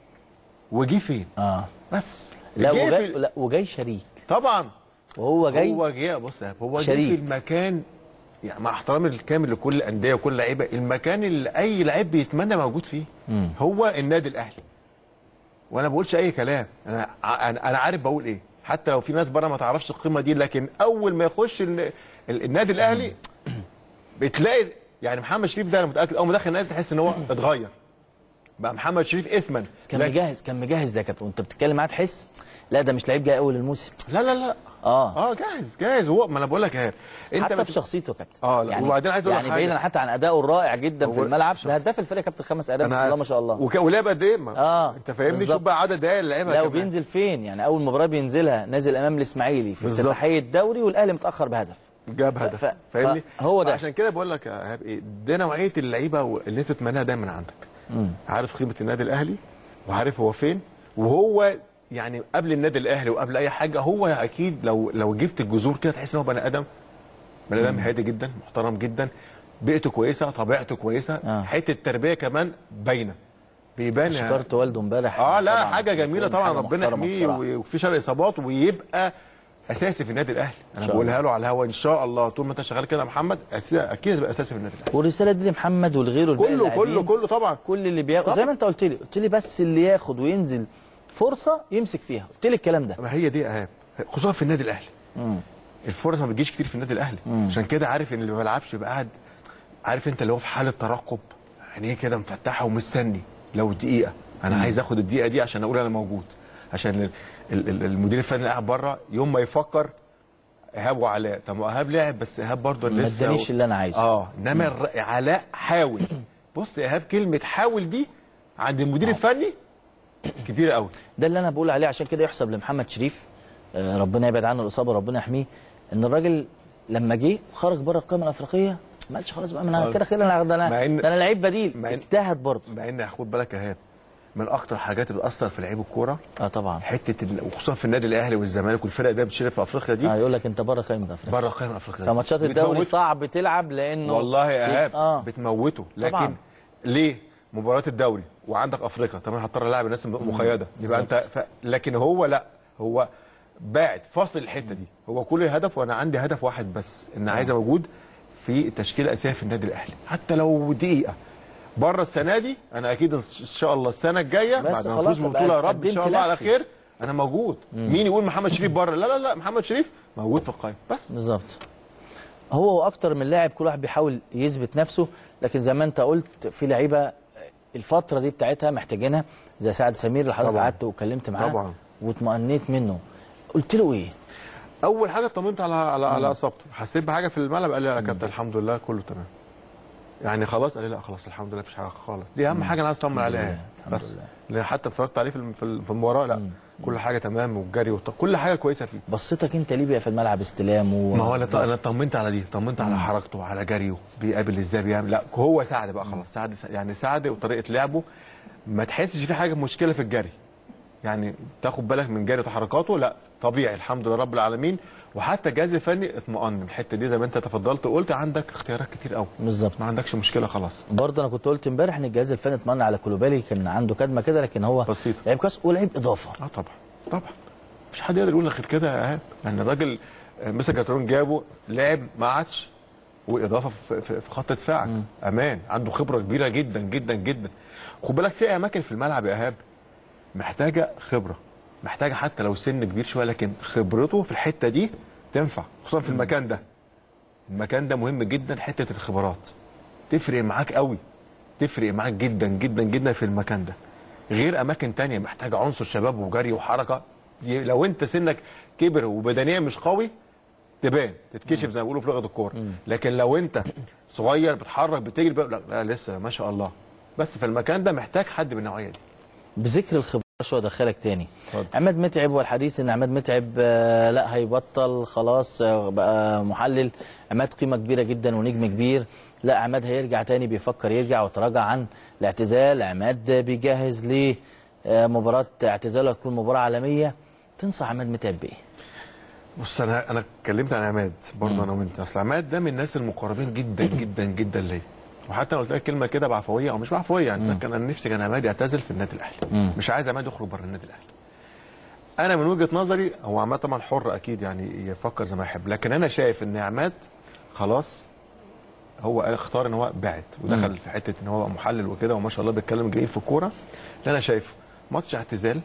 وجي فين اه بس لا جه وجاي في- لا وجاي شريك طبعا وهو جاي هو جه بص يا إيهاب، هو جه شريك. في المكان يعني مع احترامي الكامل لكل الانديه وكل لعيبه المكان اللي اي لعيب بيتمنى موجود فيه هو النادي الاهلي وانا ما بقولش اي كلام انا ع- انا انا عارف بقول ايه حتى لو في ناس بره ما تعرفش القيمه دي لكن اول ما يخش ال- ال- النادي الاهلي بتلاقي يعني محمد شريف ده انا متاكد اول ما دخل النادي تحس ان هو اتغير بقى محمد شريف اسما كان لكن- مجهز كان مجهز ده يا كابتن وانت بتتكلم معاه تحس لا ده مش لعيب جاي اول الموسم لا لا لا اه اه جاهز جاهز هو ما انا بقول لك اهي انت حتى بت- في شخصيته يا كابتن آه، لا، وبعدين عايز أقول لك يعني حاجة. بعيدا حتى عن ادائه الرائع جدا في هو الملعب شخص- ده هداف الفريق يا كابتن خمس اهداف بسم الله ما شاء الله وك... ولعب قد ايه ما- آه، انت فاهمني بالظبط. شوف بقى عدد دقايق اللي لعبها لا كمان. وبينزل فين يعني اول مباراه بينزلها نازل امام الاسماعيلي في بالظبط. افتتاحيه الدوري والاهلي متاخر بهدف جاب ف- هدف ف- فاهمني فهو ده. عشان كده بقول لك يا ايهاب ايه ده نوعيه اللعيبه اللي انت تتمناها دايما عندك عارف قيمه النادي الاهلي وعارف هو فين وهو يعني قبل النادي الاهلي وقبل اي حاجه هو اكيد لو لو جبت الجذور كده تحس ان هو بني ادم بني ادم هادي جدا محترم جدا بيئته كويسه طبيعته كويسه آه. حته التربيه كمان باينه بيبان شكرت والده امبارح اه لا طبعاً. حاجه جميله طبعا حاجة ربنا محترمة يحميه بصراحة. و- وفي شر اصابات ويبقى اساسي في النادي الاهلي انا شاء بقولها له على الهوا ان شاء الله طول ما انت شغال كده يا محمد أس- اكيد هتبقى اساسي في النادي الاهلي والرساله دي لمحمد ولغيره الباقي كله اللاعبين. كله كله طبعا كل اللي بياخد طبعاً. زي ما انت قلت لي قلت لي بس اللي ياخد وينزل فرصه يمسك فيها قلت لي الكلام ده ما هي دي اهم خصوصا في النادي الاهلي الفرص ما بتجيش كتير في النادي الاهلي عشان كده عارف ان اللي ما بيلعبش يبقى قاعد عارف انت اللي هو في حاله ترقب عينيه كده مفتحه ومستني لو دقيقه انا عايز اخد الدقيقه دي عشان اقول انا موجود عشان ال- ال- ال- المدير الفني اللي قاعد بره يوم ما يفكر ايهاب وعلاء طب ما ايهاب لعب بس ايهاب برضه ما لسه ادانيش اللي انا عايزه. اه انما الر- علاء حاول بص يا ايهاب كلمه حاول دي عند المدير الفني كبيره قوي ده اللي انا بقول عليه عشان كده يحسب لمحمد شريف آه، ربنا يبعد عنه الاصابه ربنا يحميه ان الراجل لما جه خرج بره القائمه الافريقيه ما قالش خلاص بقى انا كده كده انا ده مع انا إن- ده انا لعيب بديل مع إن- اجتهد برضه مع ان خد بالك يا ايهاب من اكتر الحاجات اللي بتاثر في لعيب الكوره اه طبعا حته ال- وخصوصا في النادي الاهلي والزمالك والفرق ده بتشارك في افريقيا دي اه يقول لك انت بره قائمه افريقيا بره القائمه الافريقيه دي. فماتشات الدوري بتموته. صعب تلعب لانه والله يا ايهاب اه بتموته لكن طبعاً. ليه مباراه الدوري وعندك افريقيا طب انا هضطر العب الناس مقيده يبقى انت ف... لكن هو لا هو باعد فاصل الحته دي هو كل هدف وانا عندي هدف واحد بس ان عايز موجود في التشكيله الاساسيه في النادي الاهلي حتى لو دقيقه بره السنه دي انا اكيد ان شاء الله السنه الجايه بس بعد ما خلاص نفوز بقى بالبطوله يا رب ان قدمت شاء الله على نفسي. خير انا موجود مين يقول محمد شريف بره لا لا لا محمد شريف موجود في القائمه بس بالظبط هو واكتر من لاعب كل واحد بيحاول يثبت نفسه لكن زي ما انت قلت في لعيبه الفتره دي بتاعتها محتاجينها زي سعد سمير اللي حضرتك طبعاً. قعدت واتكلمت معاه طبعاً. واطمأنيت منه قلت له ايه؟ اول حاجه اطمنت على على على اصابته حسيت بحاجه في الملعب قال لي يا كابتن الحمد لله كله تمام يعني خلاص قال لي لا خلاص الحمد لله مفيش حاجه خالص دي اهم حاجه انا عايز اطمن عليها يعني. الحمد بس لله. لأن حتى اتفرجت عليه في الم- في الم- في المباراه لا كل حاجه تمام والجري وط- كل حاجه كويسه فيه بصيتك انت ليه بقى في الملعب استلام و... ما هو انا ط- انا طمنت على دي طمنت على حركته وعلى جريه بيقابل ازاي بيعمل لا هو سعد بقى خلاص سعد يعني سعد وطريقه لعبه ما تحسش في حاجه مشكله في الجري يعني تاخد بالك من جري وتحركاته لا طبيعي الحمد لله رب العالمين وحتى الجهاز الفني اطمأن من الحته دي زي ما انت تفضلت وقلت عندك اختيارات كتير قوي بالظبط ما عندكش مشكله خلاص برضه انا كنت قلت امبارح ان الجهاز الفني اطمن على كولوبالي كان عنده كدمه كده لكن هو بسيطة. لعيب كويس ولعيب اضافه اه طبعا طبعا مفيش حد يقدر يقول غير كده يا ايهاب يعني الراجل آه، مسك كاترون جابه لعب ما عادش واضافه في, في, في خط دفاعك امان عنده خبره كبيره جدا جدا جدا خد بالك في اماكن في الملعب يا ايهاب محتاجه خبره محتاجه حتى لو سن كبير شويه لكن خبرته في الحته دي تنفع خصوصا في المكان ده المكان ده مهم جدا حته الخبرات تفرق معاك قوي تفرق معاك جدا جدا جدا في المكان ده غير اماكن تانية محتاجه عنصر شباب وجري وحركه ي- لو انت سنك كبر وبدنيا مش قوي تبان تتكشف زي ما بيقولوا في لغه الكوره لكن لو انت صغير بتحرك بتجري بقى لا, لا لسه ما شاء الله بس في المكان ده محتاج حد بالنوعيه دي بذكر الخبره شو ادخلك تاني اتفضل. عماد متعب والحديث ان عماد متعب آه، لا هيبطل خلاص آه، بقى محلل عماد قيمه كبيره جدا ونجم كبير لا عماد هيرجع تاني بيفكر يرجع وتراجع عن الاعتزال عماد بيجهز لمباراه اعتزاله هتكون مباراه عالميه تنصح عماد متعب بايه؟ بص انا انا اتكلمت عن عماد برضه انا وانت اصل عماد ده من الناس المقربين جدا جدا جدا ليا وحتى انا قلت لك كلمه كده بعفويه او مش بعفويه يعني كان انا نفسي كان عماد يعتزل في النادي الاهلي مش عايز عماد يخرج بره النادي الاهلي انا من وجهه نظري هو عماد طبعا حر اكيد يعني يفكر زي ما يحب لكن انا شايف ان عماد خلاص هو قال اختار ان هو بعد ودخل في حته ان هو بقى محلل وكده وما شاء الله بيتكلم جيد في الكوره اللي انا شايفه ماتش اعتزال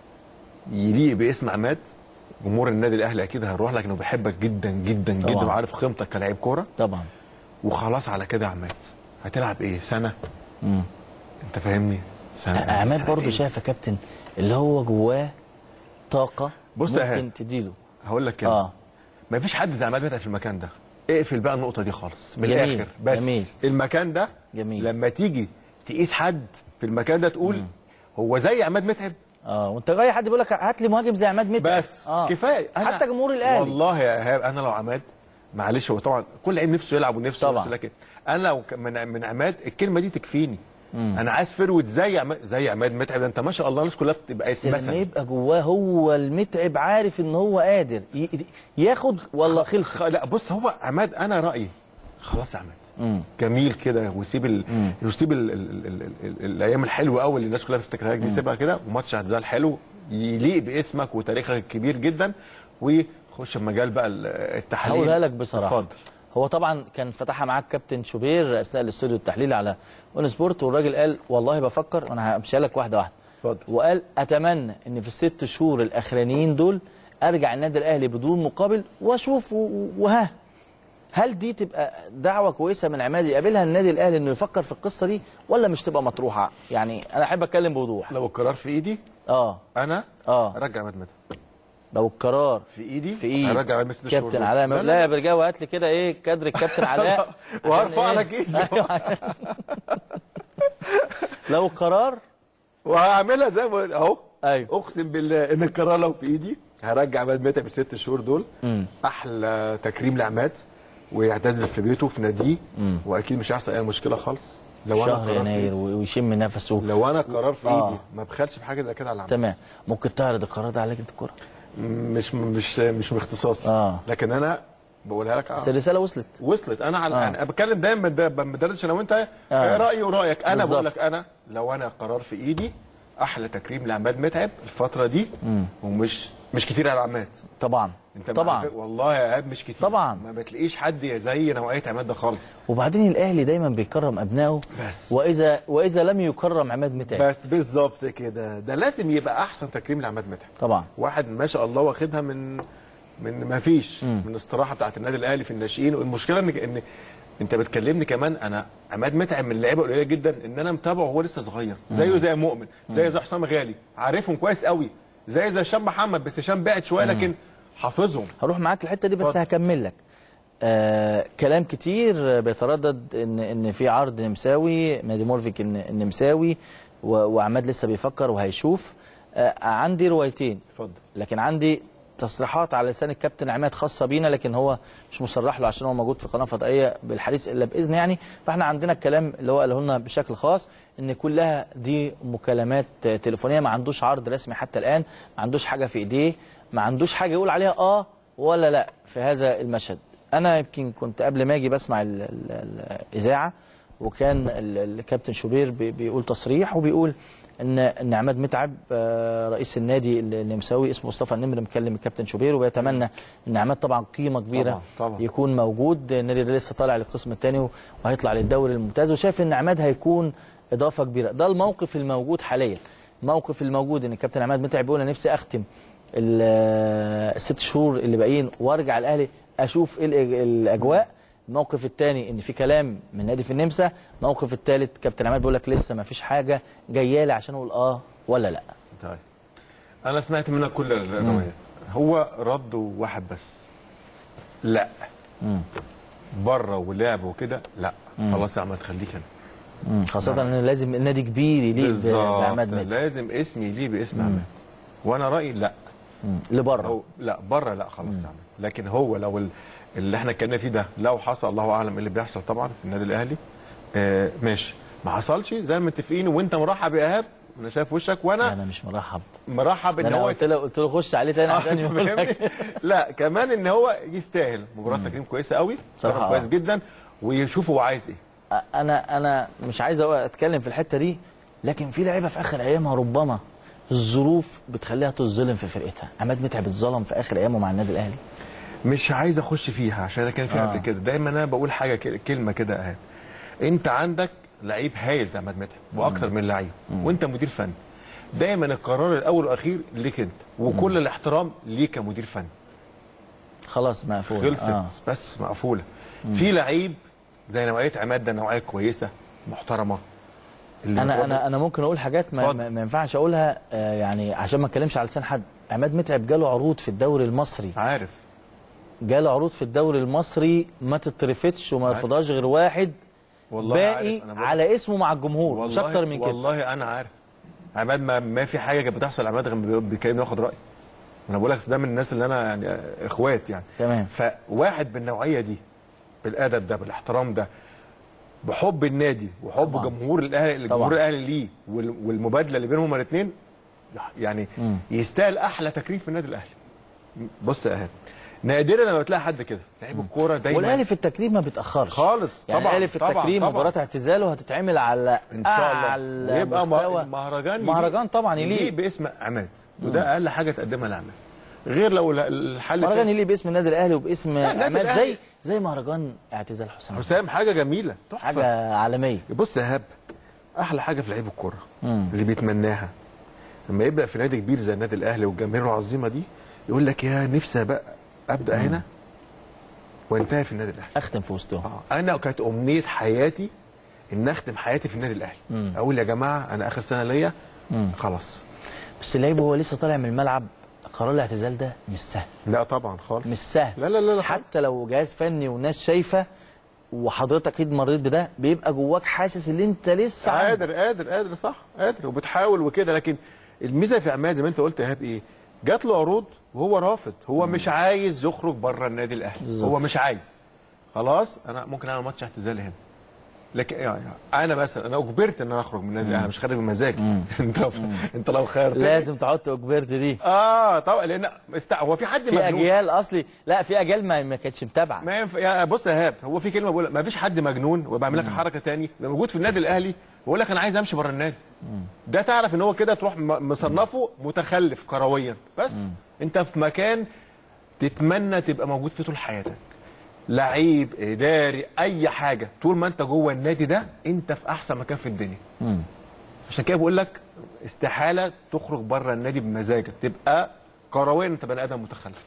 يليق باسم عماد جمهور النادي الاهلي اكيد هيروح لك انه بيحبك جدا جدا جدا طبعاً. وعارف قيمتك كلاعب كوره طبعا وخلاص على كده يا عماد هتلعب ايه سنه مم. انت فاهمني سنه عماد سنة برضه إيه؟ شايف يا كابتن اللي هو جواه طاقه بص يا إيهاب. ممكن تديله هقول لك كده اه ما فيش حد زي عماد متعب في المكان ده اقفل بقى النقطه دي خالص من جميل، الاخر بس جميل. المكان ده جميل. لما تيجي تقيس حد في المكان ده تقول هو زي عماد متعب اه وانت جاي حد بيقول لك هات لي مهاجم زي عماد متعب بس آه. كفايه حتى جمهور الاهلي والله يا ايهاب انا لو عماد معلش هو طبعا كل لعيب نفسه يلعب ونفسه طبعا. نفسه لكن انا لو ك- من من عماد الكلمه دي تكفيني انا عايز فروت زي عماد زي عماد متعب ده انت ما شاء الله الناس كلها بتبقى بس لما مثلا يبقى جواه هو المتعب عارف ان هو قادر ي- ياخد ولا خلص خ... لا بص هو عماد انا رايي خلاص يا عماد مم. جميل كده ويسيب ال... يسيب ال... ال... ال... ال... ال... الايام الحلوه قوي اللي الناس كلها بتفتكرها لك دي سيبها كده وماتش اعتزال حلو يليق باسمك وتاريخك الكبير جدا وخش في مجال بقى ال- التحليل هقولها لك بصراحه اتفضل هو طبعا كان فتحها معاك كابتن شوبير اثناء الاستوديو التحليلي على اون سبورت والراجل قال والله بفكر وانا همشيها لك واحده واحده اتفضل. وقال اتمنى ان في الست شهور الاخرانيين دول ارجع النادي الاهلي بدون مقابل واشوف و- وها هل دي تبقى دعوه كويسه من عماد يقابلها النادي الاهلي انه يفكر في القصه دي ولا مش تبقى مطروحه يعني انا احب اتكلم بوضوح لو القرار في ايدي اه انا اه ارجع عماد متعب لو القرار في ايدي في ايد هرجع عماد ست شهور كابتن دول. علاء لا، لا، لا يا برجاوي هات لي كده ايه كادر الكابتن علاء عشان وهرفع إيه؟ لك ايدي أيوة. لو قرار وهعملها زي ما بقول اهو ايوه اقسم بالله ان القرار لو في ايدي هرجع عماد متعب الست شهور دول مم. احلى تكريم لعماد ويعتزل في بيته في ناديه واكيد مش هيحصل اي مشكله خالص لو انا شهر قرار في يناير إيدي. ويشم نفسه لو انا قرار في آه. ايدي ما بخلش في حاجه زي كده على عماد تمام ممكن تعرض القرار ده على لجنه الكوره مش مش مش من اختصاصي آه. لكن انا بقولها لك بس آه. الرساله وصلت وصلت انا على آه. آه. انا بتكلم دايما ده ما بدردش انا وانت آه. آه. رايي ورايك انا بالظبط. بقول لك انا لو انا قرار في ايدي احلى تكريم لعماد متعب الفتره دي ومش مش كتير على عماد طبعا انت طبعا مع- والله يا ايهاب مش كتير طبعا. ما بتلاقيش حد زي نوعيه عماد ده خالص وبعدين الاهلي دايما بيكرم ابنائه بس. واذا واذا لم يكرم عماد متعب بس بالظبط كده ده لازم يبقى احسن تكريم لعماد متعب طبعا واحد ما شاء الله واخدها من من ما فيش من الاستراحه بتاعت النادي الاهلي في الناشئين والمشكله ان ان انت بتكلمني كمان انا عماد متعب من اللعيبه قليله جدا ان انا متابعه وهو لسه صغير زيه زي مؤمن زي زي حسام غالي عارفهم كويس قوي زي زي هشام محمد بس هشام بعد شويه لكن حافظهم هروح معاك الحته دي بس اتفضل. هكمل لك آه كلام كتير بيتردد ان ان في عرض نمساوي نادي مورفيك ان إن نمساوي و- وعماد لسه بيفكر وهيشوف آه عندي روايتين اتفضل لكن عندي تصريحات على لسان الكابتن عماد خاصه بينا لكن هو مش مصرح له عشان هو موجود في قناه فضائيه بالحديث الا باذن يعني فاحنا عندنا الكلام اللي هو قاله لنا بشكل خاص ان كلها دي مكالمات تليفونيه ما عندوش عرض رسمي حتى الان ما عندوش حاجه في ايديه ما عندوش حاجه يقول عليها اه ولا لا في هذا المشهد انا يمكن كنت قبل ما اجي بسمع ال- ال- الاذاعه وكان ال- الكابتن شوبير بي- بيقول تصريح وبيقول ان ان عماد متعب آه، رئيس النادي النمساوي اسمه مصطفى النمر مكلم الكابتن شوبير وبيتمنى ان عماد طبعا قيمه كبيره طبعاً، طبعاً. يكون موجود النادي ده لسه طالع للقسم الثاني وهيطلع للدوري الممتاز وشايف ان عماد هيكون اضافه كبيره ده الموقف الموجود حاليا الموقف الموجود ان الكابتن عماد متعب بيقول انا نفسي اختم ال- الست شهور اللي باقيين وارجع الاهلي اشوف ايه الأج- الاجواء الموقف الثاني ان في كلام من نادي في النمسا الموقف الثالث كابتن عماد بيقول لك لسه ما فيش حاجه جايه لي عشان اقول اه ولا لا طيب انا سمعت منك كل الروايات هو رد واحد بس لا بره ولعب وكده لا خلاص يا عم خليك هنا مم. خاصه ان لازم النادي كبير يليق ب- بالظبط بعماد متعب لازم اسمي يليه باسم عماد وانا رايي لا مم. لبره أو لا بره لا خلاص يا عماد لكن هو لو ال- اللي احنا اتكلمنا فيه ده لو حصل الله اعلم ايه اللي بيحصل طبعا في النادي الاهلي آه ماشي ما حصلش زي ما متفقين وانت مرحب يا ايهاب انا شايف وشك وانا انا مش مرحب مرحب ده ان انا هو قلت له قلت له خش عليه تاني عشان يقول فاهمني؟ لك لا كمان ان هو يستاهل مباراه تكريم كويسه قوي صراحة كان كويس آه. جدا ويشوف هو عايز ايه انا انا مش عايز أقول- اتكلم في الحته دي لكن في لعيبه في اخر ايامها ربما الظروف بتخليها تظلم في فرقتها عماد متعب اتظلم في اخر ايامه مع النادي الاهلي مش عايز اخش فيها عشان انا كان فيها آه. قبل كده دايما انا بقول حاجه ك- كلمه كده اهي انت عندك لعيب هايل زي عماد متعب واكتر من لعيب وانت مدير فني دايما القرار الاول والاخير ليك انت وكل الاحترام ليك كمدير فني خلاص مقفول خلصت آه. بس مقفوله في لعيب زي نوعيه عماد ده نوعيه كويسه محترمه اللي انا بتروح- انا انا ممكن اقول حاجات ما, اتفضل. ما, ما ينفعش اقولها آه يعني عشان ما اتكلمش على لسان حد عماد متعب جاله عروض في الدوري المصري عارف جاله عروض في الدوري المصري ما تترفتش وما عارف. يرفضهاش غير واحد والله باقي عارف. أنا بقول- على اسمه مع الجمهور مش والله اكتر من كده والله انا عارف عماد ما, ما في حاجه كانت بتحصل عماد غير بيكلمني ياخد رايي انا بقول لك ده من الناس اللي انا يعني اخوات يعني تمام. فواحد بالنوعيه دي بالادب ده بالاحترام ده بحب النادي وحب طبعاً. جمهور الاهلي طبعاً. الجمهور الاهلي ليه وال- والمبادله اللي بينهم الاثنين يعني يستاهل احلى تكريم في النادي الاهلي بص يا ايهاب نادرا لما بتلاقي حد كده لعيب الكوره دايما والاهلي في التكريم ما بيتاخرش خالص. يعني طبعاً، الاهلي في طبعاً، التكريم طبعاً. مباراه اعتزاله هتتعمل على ان شاء الله اعلى ويبقى مستوى مهرجان يليق- مهرجان طبعا يليق يليق باسم عماد وده اقل حاجه تقدمها لعماد غير لو الحل مهرجان التاني. يليق باسم النادي الاهلي وباسم النادي عماد الأهلي- زي زي مهرجان اعتزال حسام حسام حاجه جميله تحفه حاجه عالميه بص يا هاب احلى حاجه في لعيب الكوره اللي بيتمناها لما يبدا في نادي كبير زي النادي الاهلي والجماهير العظيمه دي يقول لك يا نفسي بقى ابدا هنا وانتهي في النادي الاهلي اختم في وسطهم آه. انا كانت امنيه حياتي ان اختم حياتي في النادي الاهلي اقول يا جماعه انا اخر سنه ليا خلاص بس اللعيب وهو لسه طالع من الملعب قرار الاعتزال ده مش سهل لا طبعا خالص مش سهل لا لا لا, لا حتى لو جهاز فني وناس شايفه وحضرتك اكيد مريت بده بيبقى جواك حاسس ان انت لسه عندك. قادر قادر قادر صح قادر وبتحاول وكده لكن الميزه في عماد زي ما انت قلت يا ايهاب ايه؟ جات له عروض وهو رافض هو مش عايز يخرج بره النادي الاهلي بالظبط. هو مش عايز خلاص انا ممكن اعمل ماتش اعتزالي هنا لكن يعني انا مثلا انا اجبرت ان انا اخرج من النادي الاهلي مش خارج بمزاجي انت لو انت لو خيرتني لازم تحط اجبرت دي اه طبعا لان است... هو في حد في مجنون اجيال اصلي لا في اجيال ما, ما كانتش متابعه ما ينفع يا بص يا ايهاب هو في كلمه بقول ما فيش حد مجنون وبعمل لك حركه تاني لما موجود في النادي الاهلي بقول لك انا عايز امشي بره النادي ده تعرف ان هو كده تروح م- مصنفه متخلف كرويا بس انت في مكان تتمنى تبقى موجود فيه طول حياتك لعيب اداري اي حاجه طول ما انت جوه النادي ده انت في احسن مكان في الدنيا عشان كده بقول لك استحاله تخرج بره النادي بمزاجك تبقى كرويا انت بني ادم متخلف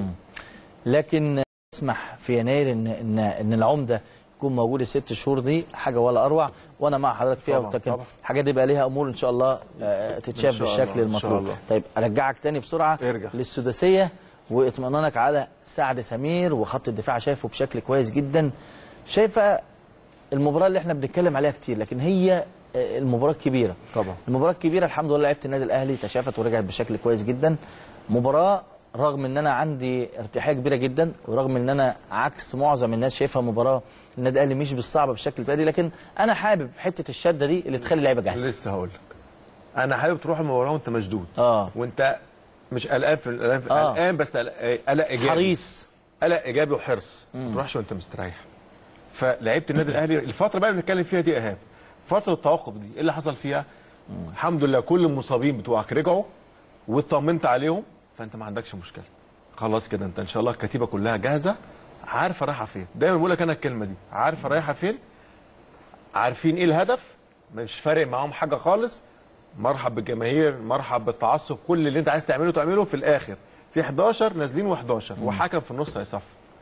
لكن اسمح في يناير ان ان ان العمده يكون موجود الست شهور دي حاجه ولا اروع وانا مع حضرتك فيها طبعاً، وتكن طبعاً. الحاجات دي بقى ليها امور ان شاء الله آه، تتشاف إن شاء بالشكل الله، إن شاء المطلوب الله. طيب ارجعك تاني بسرعه ارجع. للسداسيه واطمئنانك على سعد سمير وخط الدفاع شايفه بشكل كويس جدا شايفه المباراه اللي احنا بنتكلم عليها كتير لكن هي آه، المباراه الكبيره طبعا. المباراه الكبيره الحمد لله لعيبه النادي الاهلي تشافت ورجعت بشكل كويس جدا مباراه رغم ان انا عندي ارتياحيه كبيره جدا ورغم ان انا عكس معظم الناس شايفها مباراه النادي الاهلي مش بالصعبه بالشكل التالي لكن انا حابب حته الشده دي اللي تخلي اللعيبه جاهزه لسه هقول لك انا حابب تروح المباراه وانت مشدود اه وانت مش قلقان في قلقان في- آه. قلقان بس قلق قلق ايجابي حريص قلق ايجابي وحرص ما تروحش وانت مستريح فلعيبه النادي الاهلي الفتره بقى اللي بنتكلم فيها دي ايهاب فتره التوقف دي ايه اللي حصل فيها الحمد لله كل المصابين بتوعك رجعوا واطمنت عليهم فانت ما عندكش مشكله خلاص كده انت ان شاء الله الكتيبه كلها جاهزه عارفه رايحه فين دايما بقول لك انا الكلمه دي عارفه رايحه فين عارفين ايه الهدف مش فارق معاهم حاجه خالص مرحب بالجماهير مرحب بالتعصب كل اللي انت عايز تعمله تعمله في الاخر في 11 نازلين و11 وحكم في النص هيصفر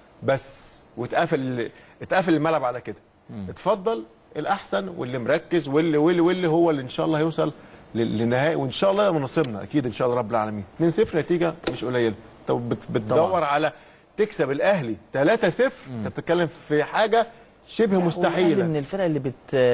بس واتقفل اتقفل الملعب على كده اتفضل الاحسن واللي مركز واللي واللي واللي هو اللي ان شاء الله هيوصل لل- للنهائي وان شاء الله يبقى نصيبنا اكيد ان شاء الله رب العالمين 2-0 نتيجه مش قليله انت بت- بتدور على تكسب الاهلي 3-0 انت بتتكلم في حاجه شبه والأهلي مستحيله من الفرق اللي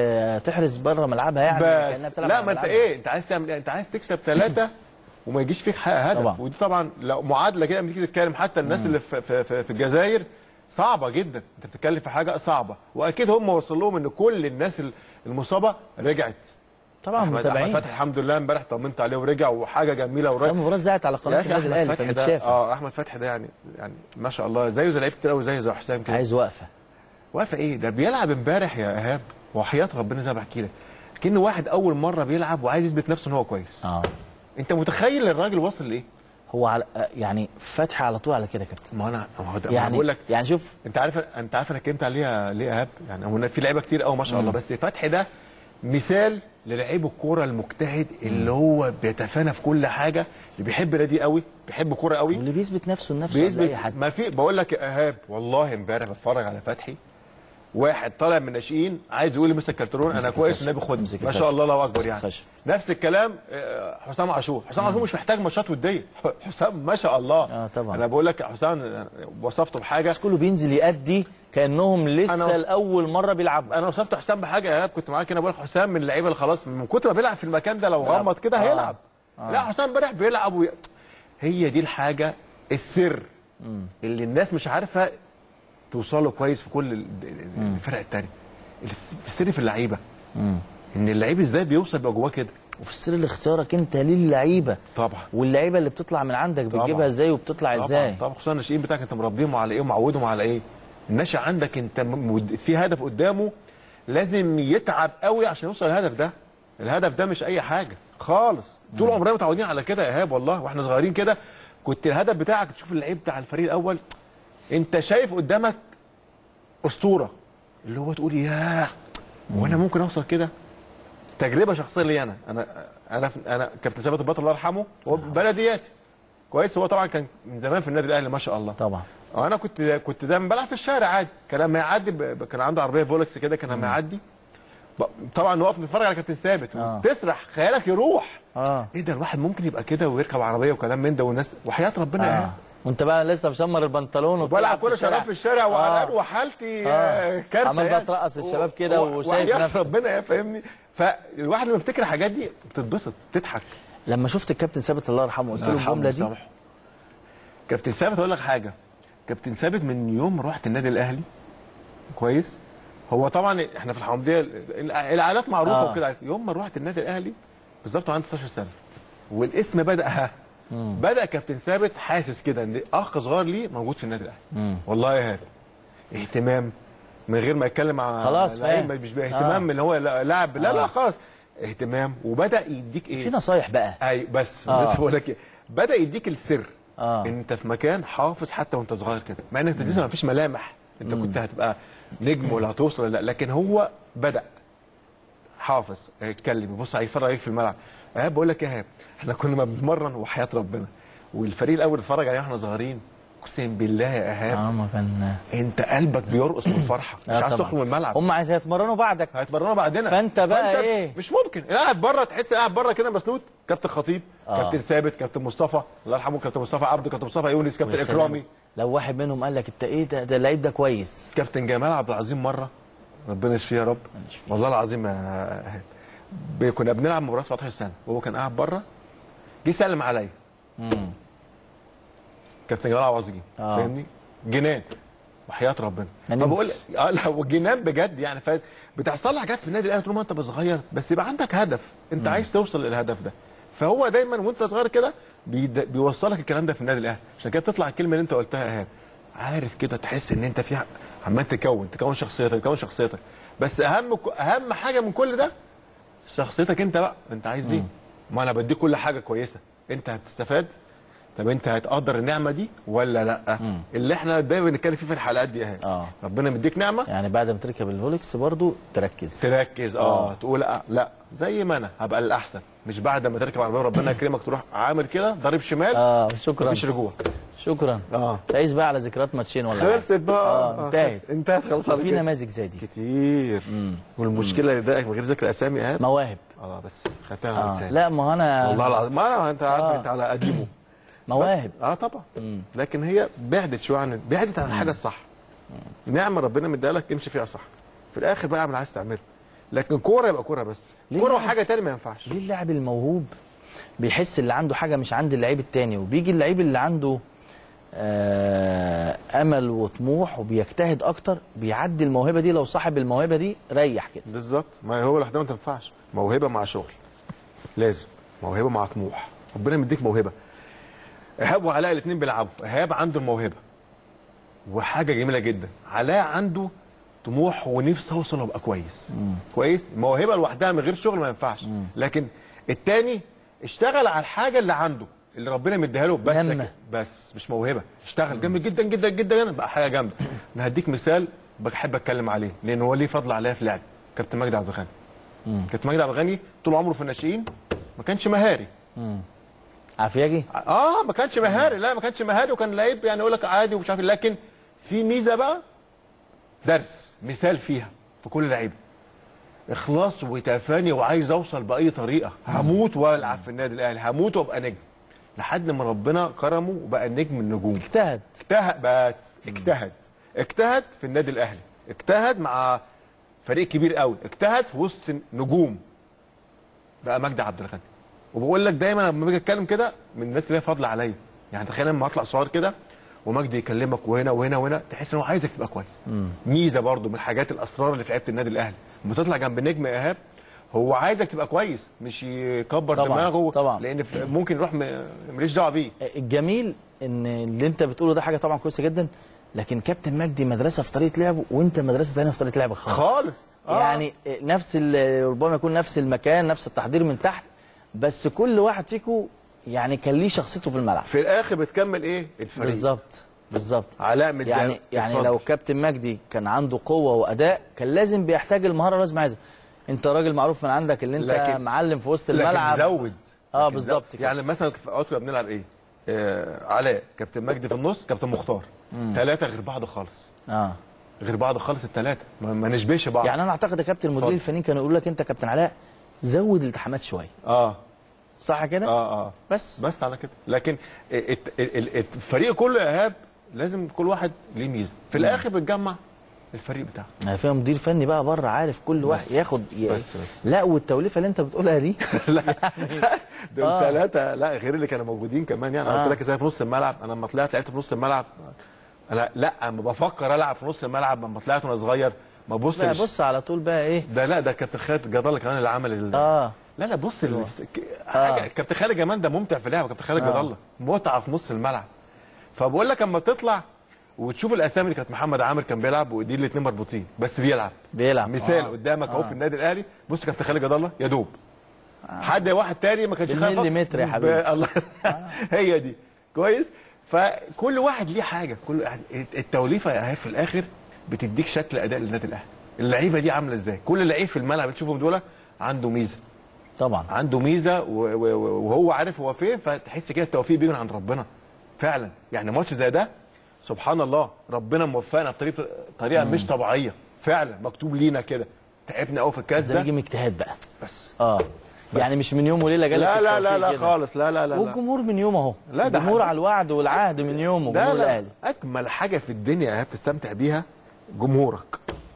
بتحرز بره ملعبها يعني كأنها بس بتلعب لا على ما انت ملعبها. ايه انت عايز تعمل ايه انت عايز تكسب ثلاثه وما يجيش فيك حق هدف طبعا. ودي طبعا لو معادله كده لما تيجي تتكلم حتى الناس اللي في, في, في, في الجزائر صعبه جدا انت بتتكلم في حاجه صعبه واكيد هم وصل لهم ان كل الناس المصابه رجعت طبعا احمد, أحمد متابعين فتحي الحمد لله امبارح طمنت عليه ورجع وحاجه جميله ورجع المباراه ذاعت على قناه يا اخي النادي احمد الاهلي فتحي ده فمتشافه اه احمد فتحي ده يعني يعني ما شاء الله زيه زي لعيبه كتير قوي زي زي حسام كده عايز وقفه واقفه ايه ده بيلعب امبارح يا ايهاب وحياه ربنا زي ما بحكي لك كأنه واحد اول مره بيلعب وعايز يثبت نفسه ان هو كويس اه انت متخيل الراجل واصل لايه هو على يعني فتحي على طول على كده يا كابتن ما انا ما هو ده- ما أنا يعني بقول لك يعني شوف انت عارف انت عارف انا اتكلمت عليها ليه يا ايهاب يعني هو في لعيبه كتير قوي ما شاء الله بس فتحي ده مثال للعيب الكوره المجتهد اللي هو بيتفانى في كل حاجه اللي بيحب نادي قوي بيحب كوره قوي واللي بيثبت نفسه لنفسه قبل بيثبت اي حد ما في بقول لك يا ايهاب والله امبارح بتفرج على فتحي واحد طالع من الناشئين عايز يقول لي مسك كرتون انا امسك كويس الخشب. النبي خد امسك ما الخشب. شاء الله الله اكبر امسك يعني الخشب. نفس الكلام آه، حسام عاشور حسام عاشور مش محتاج ماتشات وديه حسام ما شاء الله آه، طبعا. انا بقول لك يا حسام آه، وصفته بحاجه بس كله بينزل يأدي كانهم لسه أنا- لاول مره بيلعبوا انا وصفت حسام بحاجه يا ايهاب كنت معاك هنا بقول لك حسام من اللعيبه اللي خلاص من كتر ما بيلعب في المكان ده لو بيلعب. غمض كده آه. هيلعب لا حسام امبارح بيلعب وي... هي دي الحاجه السر اللي الناس مش عارفه توصله كويس في كل ال- ال- الفرق التانية الس- السر في اللعيبه ان اللعيب ازاي بيوصل يبقى جواه كده وفي السر اللي اختيارك انت للعيبه طبعا واللعيبه اللي بتطلع من عندك طبعا. بتجيبها ازاي وبتطلع ازاي طبعا طبعا خصوصا الناشئين بتاعك انت مربيهم على ايه ومعودهم على ايه الناشئ عندك انت م- مد- في هدف قدامه لازم يتعب قوي عشان يوصل للهدف ده الهدف ده مش اي حاجه خالص طول عمرنا متعودين على كده يا ايهاب والله واحنا صغيرين كده كنت الهدف بتاعك تشوف اللعيب بتاع الفريق الاول انت شايف قدامك اسطوره اللي هو تقول ياه وانا ممكن اوصل كده تجربه شخصيه لي انا انا انا انا كابتن ثابت البطل الله يرحمه هو بلدياتي كويس هو طبعا كان من زمان في النادي الاهلي ما شاء الله طبعا انا كنت كنت دايما بلعب في الشارع عادي كان لما يعدي ب- ب- كان عنده عربيه فولكس كده كان لما يعدي ب- طبعا نقف نتفرج على كابتن ثابت آه. تسرح خيالك يروح اه ايه ده الواحد ممكن يبقى كده ويركب عربيه وكلام من ده والناس وحياه ربنا اه آه. وانت بقى لسه مشمر البنطلون بلعب وبتلعب كوره شغال في الشارع وعرقان وحالتي آه. آه. كارثه عمال بقى يعني. ترقص الشباب كده و- وشايف وحياة نفسك. ربنا يا فاهمني فالواحد لما بيفتكر الحاجات دي بتتبسط بتضحك لما شفت الكابتن ثابت الله يرحمه قلت له يرحمه الجمله دي ويسامحه. كابتن ثابت اقول لك حاجه كابتن ثابت من يوم ما رحت النادي الاهلي كويس هو طبعا احنا في الحمديه العائلات معروفه آه. آه. وكده يوم ما رحت النادي الاهلي بالظبط وعندي 16 سنه والاسم بدا ها بدا كابتن ثابت حاسس كده ان اخ صغير ليه موجود في النادي الاهلي والله يا هادي اهتمام من غير ما يتكلم مع خلاص لعيب، فاهم. مش باهتمام آه. اللي هو لاعب لا لا آه. خلاص اهتمام وبدا يديك ايه في نصايح بقى اي بس آه. لسه بقول لك إيه. بدا يديك السر آه. انت في مكان حافظ حتى وانت صغير كده مع ان انت لسه ما فيش ملامح انت كنت هتبقى نجم ولا هتوصل ولا لا لكن هو بدا حافظ يتكلم يبص هيتفرج عليك في الملعب ايهاب بقول لك يا ايهاب احنا كنا ما بنتمرن وحياه ربنا والفريق الاول اتفرج عليه واحنا صغيرين اقسم بالله يا ايهاب اه ما كان انت قلبك بيرقص من الفرحه مش آه عايز طبعاً. تخرج من الملعب هم عايزين يتمرنوا بعدك هيتمرنوا بعدنا فأنت بقى إيه؟ مش ممكن قاعد بره تحس قاعد بره كده مسنود كابتن خطيب آه. كابتن ثابت كابتن مصطفى الله يرحمه كابتن مصطفى عبده كابتن مصطفى يونس كابتن ويا سلام. اكرامي لو واحد منهم قال لك انت ايه ده ده اللعيب ده كويس كابتن جمال عبد العظيم مره ربنا يشفيه يا رب والله العظيم يا إيهاب. ب- كنا بنلعب مباراه 17 سنه وهو كان قاعد بره جه سلم عليا امم كابتن جمال عبد العظيم آه. فاهمني جنان وحياه ربنا ما فبقول نمتش. اه لا وجنان بجد يعني ف بتحصل لك حاجات في النادي الاهلي طول ما انت صغير بس يبقى عندك هدف انت عايز توصل للهدف ده فهو دايما وانت صغير كده بيد- بيوصلك الكلام ده في النادي الاهلي عشان كده تطلع الكلمه اللي انت قلتها يا ايهاب عارف كده تحس ان انت في ح- عمال تكون تكون شخصيتك تكون شخصيتك بس اهم ك- اهم حاجه من كل ده شخصيتك انت بقى انت عايز ايه ما انا بديك كل حاجه كويسه انت هتستفاد طب انت هتقدر النعمه دي ولا لا اللي احنا دايما بنتكلم فيه في الحلقات دي اهي آه. ربنا مديك نعمه يعني بعد ما تركب الهولكس برضو تركز تركز اه, تقول لا, لا زي ما انا هبقى الاحسن مش بعد ما تركب عربيه ربنا يكرمك تروح عامل كده ضارب شمال اه شكرا مفيش رجوع شكرا اه تعيش بقى على ذكريات ماتشين ولا حاجة. خلصت بقى اه انتهت انتهت خلاص على وفي كده. نماذج زي دي كتير والمشكله اللي ضايقك من غير ذكر اسامي ايهاب مواهب اه بس خدتها على آه. لساني لا ما هو انا والله العظيم ما أنا- انت عارف آه. انت على قديمه مواهب اه طبعا لكن هي بعدت شويه عن بعدت عن الحاجه الصح نعمه ربنا مديها لك امشي فيها صح في الاخر بقى اعمل عايز تعمله لكن كوره يبقى كوره بس ليه كوره يعني؟ وحاجه تاني ما ينفعش ليه اللاعب الموهوب بيحس اللي عنده حاجه مش عند اللعيب التاني وبيجي اللعيب اللي عنده آه امل وطموح وبيجتهد اكتر بيعدي الموهبه دي لو صاحب الموهبه دي ريح كده بالظبط ما هو لوحدها ما تنفعش موهبه مع شغل لازم موهبه مع طموح ربنا مديك موهبه ايهاب وعلاء الاثنين بيلعبوا ايهاب عنده الموهبه وحاجه جميله جدا علاء عنده طموح ونفسه اوصل وابقى كويس كويس الموهبه لوحدها من غير شغل ما ينفعش لكن التاني اشتغل على الحاجه اللي عنده اللي ربنا مديها له بس نمى. لكن- بس مش موهبه اشتغل جامد جدا جدا جدا بقى حاجه جامده انا هديك مثال بحب اتكلم عليه لان هو ليه فضل عليا في لعب كابتن مجدي عبد الغني كابتن مجدي عبد الغني طول عمره في الناشئين ما كانش مهاري عافياجي اه ما كانش مهاري لا ما كانش مهاري وكان لعيب يعني يقول لك عادي ومش عارف إيه، لكن في ميزه بقى درس مثال فيها في كل لعيب اخلاص وتفاني وعايز اوصل باي طريقه هموت والعب في النادي الاهلي هموت وابقى نجم لحد ما ربنا كرمه وبقى نجم النجوم اجتهد اجتهد بس اجتهد اجتهد في النادي الاهلي اجتهد مع فريق كبير قوي اجتهد في وسط نجوم بقى مجدي عبد الغني وبقول لك دايما لما باجي اتكلم كده من الناس اللي ليها فضل عليا يعني تخيل لما اطلع صور كده ومجدي يكلمك وهنا وهنا وهنا تحس ان هو عايزك تبقى كويس ميزه برضو من الحاجات الاسرار اللي في لعيبه النادي الاهلي لما تطلع جنب نجم ايهاب هو عايزك تبقى كويس مش يكبر طبعاً، دماغه طبعاً. لان في- ممكن يروح م- ماليش دعوه بيه الجميل ان اللي انت بتقوله ده حاجه طبعا كويسه جدا لكن كابتن مجدي مدرسه في طريقه لعبه وانت مدرسه ثانيه في طريقه لعبك خالص خالص آه. يعني نفس ال- ربما يكون نفس المكان نفس التحضير من تحت بس كل واحد فيكم يعني كان ليه شخصيته في الملعب في الاخر بتكمل ايه الفريق بالظبط بالظبط علاء مش زي- يعني يعني اتفضل. لو كابتن مجدي كان عنده قوه واداء كان لازم بيحتاج المهاره لازم عايزها انت راجل معروف من عندك اللي انت لكن- معلم في وسط لكن الملعب زود اه لكن بالظبط زود. كده. يعني مثلا في اوقات كنا بنلعب ايه آه علاء كابتن مجدي في النص كابتن مختار ثلاثه غير بعض خالص اه غير بعض خالص الثلاثه ما, ما نشبهش بعض يعني انا اعتقد يا كابتن المدير اتفضل. الفنيين كانوا يقول لك انت كابتن علاء زود الالتحامات شويه اه صح كده اه اه بس بس على كده لكن الت- ال- ال- الفريق كله يا ايهاب لازم كل واحد ليه ميزه في الاخر بتجمع الفريق بتاعك ما فيها مدير فني بقى بره عارف كل واحد ياخد ي... بس- بس. لا والتوليفه اللي انت بتقولها دي لا دول آه. ثلاثة لا غير اللي كانوا موجودين كمان يعني انا آه. قلت لك ازاي في نص الملعب انا لما طلعت لعبت في نص الملعب انا لا اما بفكر العب في نص الملعب لما طلعت وانا صغير ما لا ببصش بص على طول بقى ايه ده لا ده كابتن خالد جدالة كمان اللي عمل ال... اه لا لا بص ال... حاجه كابتن خالد جمال ده ممتع في اللعبه كابتن خالد آه. جدالة متعه في نص الملعب فبقول لك اما تطلع وتشوف الاسامي دي كانت محمد عامر كان بيلعب ودي الاثنين مربوطين بس بيلعب بيلعب مثال آه. قدامك اهو آه. في النادي الاهلي بص كابتن خالد جدالة يا دوب حد واحد تاني ما كانش خايف بالمليمتر يا ب- حبيبي. الله هي دي كويس فكل واحد ليه حاجه كل واحد التوليفه يا في الاخر بتديك شكل اداء للنادي الاهلي اللعيبه دي عامله ازاي كل لعيب في الملعب اللي تشوفهم دول عنده ميزه طبعا عنده ميزه و- و- وهو عارف هو فين فتحس كده التوفيق بيجي من عند ربنا فعلا يعني ماتش زي ده سبحان الله ربنا موفقنا بطريقه طريقه مش طبيعيه فعلا مكتوب لينا كده تعبنا قوي في الكاس ده بيجي ده من اجتهاد بقى بس اه يعني مش من يوم وليله جالك لا لا لا التوفيق لا كده. خالص لا لا لا, لا. والجمهور من يوم اهو لا، ده الجمهور حدث. على الوعد والعهد من يومه ده جمهور لا الاهلي اجمل حاجه في الدنيا يا تستمتع بيها جمهورك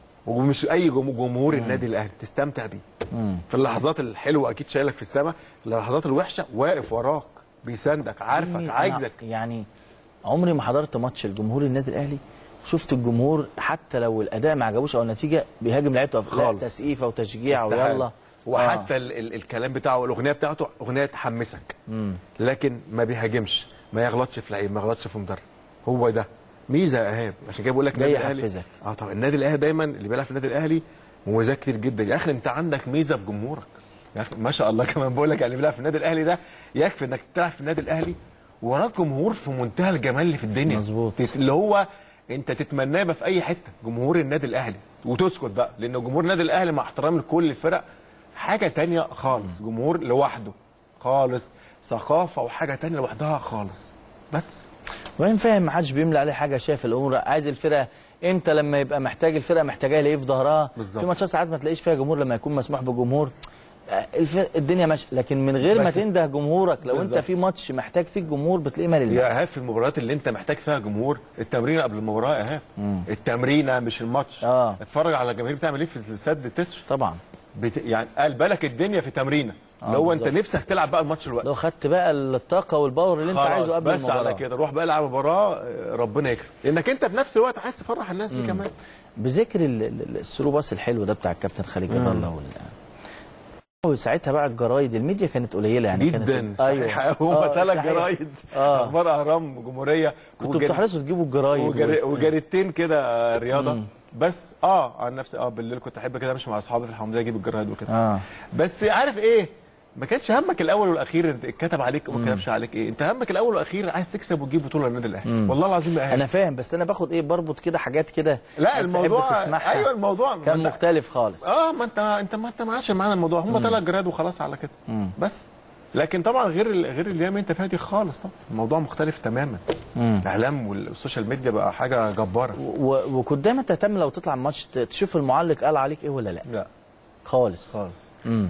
ومش اي جم- جمهور النادي الاهلي تستمتع بيه في اللحظات الحلوه اكيد شايلك في السماء اللحظات الوحشه واقف وراك بيساندك عارفك أنا عايزك يعني عمري ما حضرت ماتش الجمهور النادي الاهلي شفت الجمهور حتى لو الاداء ما عجبوش او النتيجه بيهاجم لعيبته لا خالص. تسقيفه وتشجيع استحالة. ويلا وحتى ال ال الكلام بتاعه الاغنيه بتاعته اغنيه تحمسك لكن ما بيهاجمش ما يغلطش في لعيب ما يغلطش في مدرب هو ده ميزه يا ايهاب عشان كده بقول لك جاي النادي الأهلي- يحفزك. اه طبعا النادي الاهلي دايما اللي بيلعب في النادي الاهلي مميزات كتير جدا يا اخي انت عندك ميزه في جمهورك يا اخي ما شاء الله كمان بقول لك يعني اللي بيلعب في النادي الاهلي ده يكفي انك تلعب في النادي الاهلي وراك جمهور في منتهى الجمال اللي في الدنيا مظبوط. تت- اللي هو انت تتمناه يبقى في اي حته جمهور النادي الاهلي وتسكت بقى لان جمهور النادي الاهلي مع احترام لكل الفرق حاجه تانية خالص جمهور لوحده خالص ثقافه وحاجه تانية لوحدها خالص بس وبعدين فاهم ما حدش بيملى عليه حاجه شايف الامور عايز الفرقه انت لما يبقى محتاج الفرقه محتاجاه يلاقيه في ظهرها بالظبط. في ماتشات ساعات ما تلاقيش فيها جمهور لما يكون مسموح بجمهور آه، الف... الدنيا ماشيه لكن من غير ما بس- تنده جمهورك لو انت بالظبط. في ماتش محتاج فيه الجمهور بتلاقيه مالي الملعب. يا ايهاب في المباريات اللي انت محتاج فيها جمهور التمرين قبل المباراه يا ايهاب التمرينه مش الماتش آه. اتفرج على الجماهير بتعمل ايه في الاستاد التتش طبعا بت... يعني قال بالك الدنيا في تمرينه اللي هو انت بالظبط. نفسك تلعب بقى الماتش الوقت لو خدت بقى الطاقه والباور اللي انت خلاص، عايزه قبل بس المباراه على كده روح بقى العب مباراه آه، ربنا يكرم لانك انت في نفس الوقت عايز تفرح الناس دي كمان بذكر ال- ال- الثرو باص الحلو ده بتاع الكابتن خالد جد الله وال وساعتها بقى الجرايد الميديا كانت قليله يعني جدا كانت صحيح هم آه، ثلاث صحيح. جرايد آه. اخبار اهرام جمهوريه كنتوا وجري- بتحرصوا تجيبوا الجرايد وجري- وال- وجريدتين كده آه، رياضه بس اه عن نفسي اه بالليل كنت احب كده امشي مع اصحابي في الحمديه اجيب الجرايد وكده اه بس عارف ايه ما كانش همك الاول والاخير انت اتكتب عليك وما كتبش عليك ايه انت همك الاول والاخير عايز تكسب وتجيب بطوله للنادي الاهلي والله العظيم يا انا اهلي فاهم بس انا باخد ايه بربط كده حاجات كده لا ناس تحب الموضوع تسمعها. ايوه الموضوع كان ما انت- مختلف خالص اه ما انت انت ما انت معاش معانا الموضوع هم ثلاث جراد وخلاص على كده بس لكن طبعا غير ال- غير الايام اللي انت فيها دي خالص طبعا الموضوع مختلف تماما الاعلام والسوشيال ميديا بقى حاجه جباره و... وكنت دايما تهتم لو تطلع ماتش ت- تشوف المعلق قال عليك ايه ولا لا لا خالص خالص امم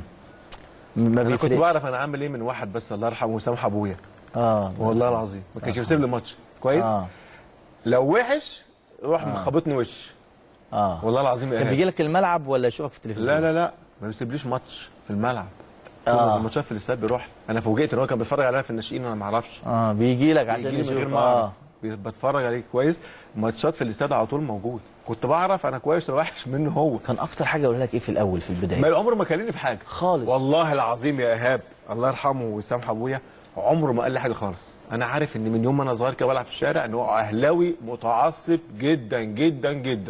ما انا كنت بيفرقش بعرف انا عامل ايه من واحد بس الله يرحمه وسامح ابويا اه والله العظيم ما كانش بيسيب لي ماتش كويس اه لو وحش روح مخبطني وش اه والله العظيم يا كان إيهاب. بيجي لك الملعب ولا يشوفك في التلفزيون لا لا لا ما بيسيبليش ماتش في الملعب آه. آه. الماتشات في الاستاد بيروح انا فوجئت ان هو كان بيتفرج عليا في الناشئين وانا ما اعرفش اه بيجي لك عشان بيجي لي من غير يشوف ما اعرف اه بي- بتفرج عليه كويس ماتشات في الاستاد على طول موجود كنت بعرف انا كويس ولا وحش منه هو كان اكتر حاجه اقول لك ايه في الاول في البدايه ما عمره ما كلمني في حاجه خالص. والله العظيم يا ايهاب الله يرحمه ويسامح ابويا عمره ما قال لي حاجه خالص انا عارف ان من يوم ما انا صغير كده بلعب في الشارع ان هو اهلاوي متعصب جدا جدا جدا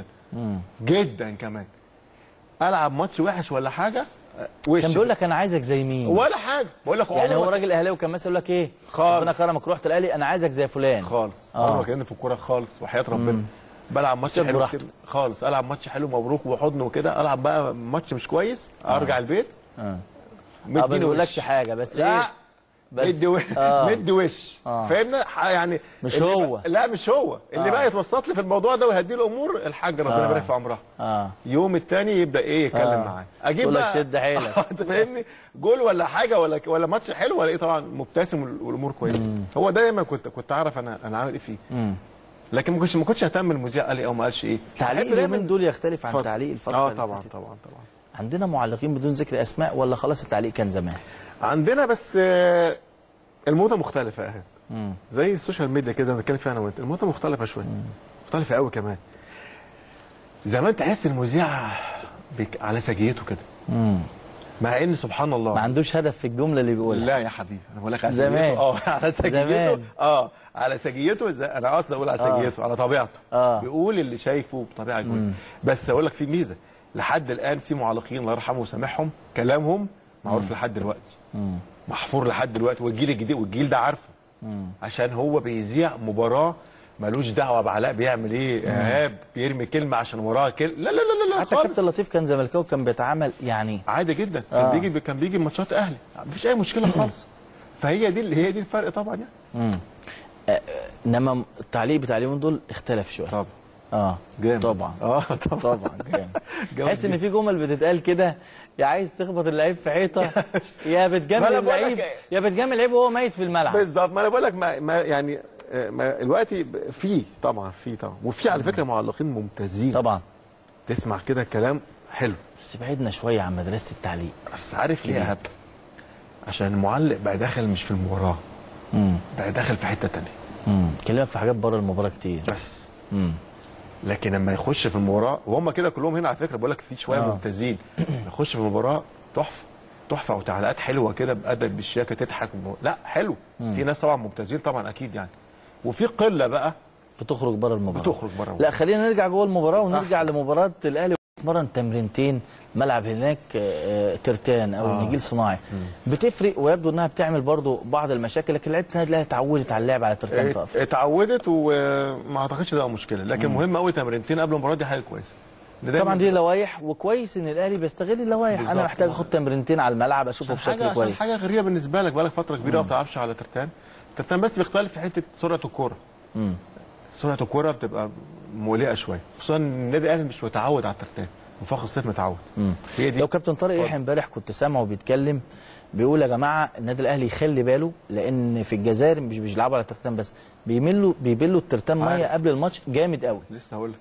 جدا كمان العب ماتش وحش ولا حاجه وش كان بيقول لك انا عايزك زي مين ولا حاجه بقول لك يعني عمره هو ما- راجل اهلاوي كان مثلا يقول لك ايه خالص. ربنا كرمك رحت الاهلي انا عايزك زي فلان خالص آه. عمره ما كلمني في الكوره خالص وحياه ربنا بلعب ماتش سيب حلو براحته. كتير خالص العب ماتش حلو مبروك وحضن وكده العب بقى ماتش مش كويس ارجع البيت اه اه بس مديني ما بيقولكش وش. حاجه بس لا ايه بس مدي وش آه. مدي وش آه. فاهمنا ح- يعني مش اللي هو. بقى- لا مش هو اللي آه. بقى يتوسط لي في الموضوع ده ويهدي الامور الحاج ربنا آه. يبارك في عمرها اه يوم التاني يبدا ايه يتكلم آه. معاه اجيب يقول لك بقى شد حيلك. انت فاهمني جول ولا حاجه ولا ولا ماتش حلو ولا ايه طبعا مبتسم وال- والامور كويسه هو دايما كنت كنت اعرف انا انا عامل ايه فيه امم لكن ما كنتش ما كنتش اهتم المذيع قال ايه او ما قالش ايه تعليق بحب دايماً- اليومين دول يختلف عن اتفضل. تعليق الفتره اه اللي طبعا فاتت. طبعا طبعا عندنا معلقين بدون ذكر اسماء ولا خلاص التعليق كان زمان عندنا بس آه، الموضه مختلفه يا اهل امم زي السوشيال ميديا كده زي ما بنتكلم فيها انا وانت الموضه مختلفه شويه مختلفه قوي كمان زمان تحس المذيع بك على سجيته كده امم مع ان سبحان الله ما عندوش هدف في الجمله اللي بيقولها لا يا حبيبي انا بقول لك على زمان. سجيته اه على سجيته زمان. اه على سجيته زي انا قصدي اقول على آه. سجيته على طبيعته آه. بيقول اللي شايفه بطبيعه كويسه بس اقول لك في ميزه لحد الان في معلقين الله يرحمه ويسامحهم كلامهم معروف لحد دلوقتي محفور لحد دلوقتي والجيل الجديد والجيل ده عارفه عشان هو بيذيع مباراه ملوش دعوه بعلاء بيعمل ايه ايهاب بيرمي كلمه عشان وراها كلمه لا لا لا لا, لا حتى خالص. كابتن لطيف كان زملكاوي كان بيتعامل يعني عادي جدا كان آه. بيجي كان بيجي ماتشات اهلي مفيش اي مشكله خالص فهي دي اللي هي دي الفرق طبعا يعني انما التعليق بتاع اليومين دول اختلف شويه طبعا اه جامد طبعا اه طبعا طبعا جامد جامد تحس ان في جمل بتتقال كده يا عايز تخبط اللعيب في حيطه يا بتجامل ما أنا بقول لك اللعيب إيه. يا بتجامل اللعيب وهو ميت في الملعب بالظبط ما انا بقول لك ما, ما يعني آه، ما الوقت ب- في طبعا في طبعا وفي على فكره معلقين ممتازين طبعا تسمع كده كلام حلو بس بعدنا شويه عن مدرسه التعليق بس عارف ليه يا هب عشان المعلق بقى داخل مش في المباراه امم بقى داخل في حته تانية امم كلمك في حاجات بره المباراه كتير بس امم لكن لما يخش في المباراه وهم كده كلهم هنا على فكره بقول لك في شويه آه. ممتازين يخش في المباراه تحفه تحفه وتعليقات حلوه كده بادب بالشياكه تضحك لا حلو في ناس طبعا ممتازين طبعا اكيد يعني وفي قله بقى بتخرج بره المباراه بتخرج بره لا خلينا نرجع جوه المباراه ونرجع لمباراه الاهلي اتمرن تمرينتين ملعب هناك آه، ترتان او آه. نجيل صناعي بتفرق ويبدو انها بتعمل برضو بعض المشاكل لكن لعيبه النادي الاهلي اتعودت على اللعب على ترتان ات- فقف اتعودت وما اعتقدش ده مشكله لكن مهم قوي تمرينتين قبل المباراه دي حاجه كويسه إن دايماً طبعا دي لوائح وكويس ان الاهلي بيستغل اللوائح انا بالظبط. محتاج اخد تمرينتين على الملعب اشوفه عشان حاجه بشكل عشان كويس حاجه غريبه بالنسبه لك بقالك فتره كبيره ما بتلعبش على ترتان ترتان بس بيختلف في حته سرعه الكوره مم. سرعه الكوره بتبقى مقلقه شويه خصوصا ان النادي الاهلي مش متعود على الترتان وفخر الصيف متعود هي دي لو كابتن طارق يحيى امبارح كنت سامعه بيتكلم بيقول يا جماعه النادي الاهلي يخلي باله لان في الجزائر مش بيلعبوا على الترتان بس بيملوا بيبلوا الترتان ميه عارف. قبل الماتش جامد قوي لسه هقول لك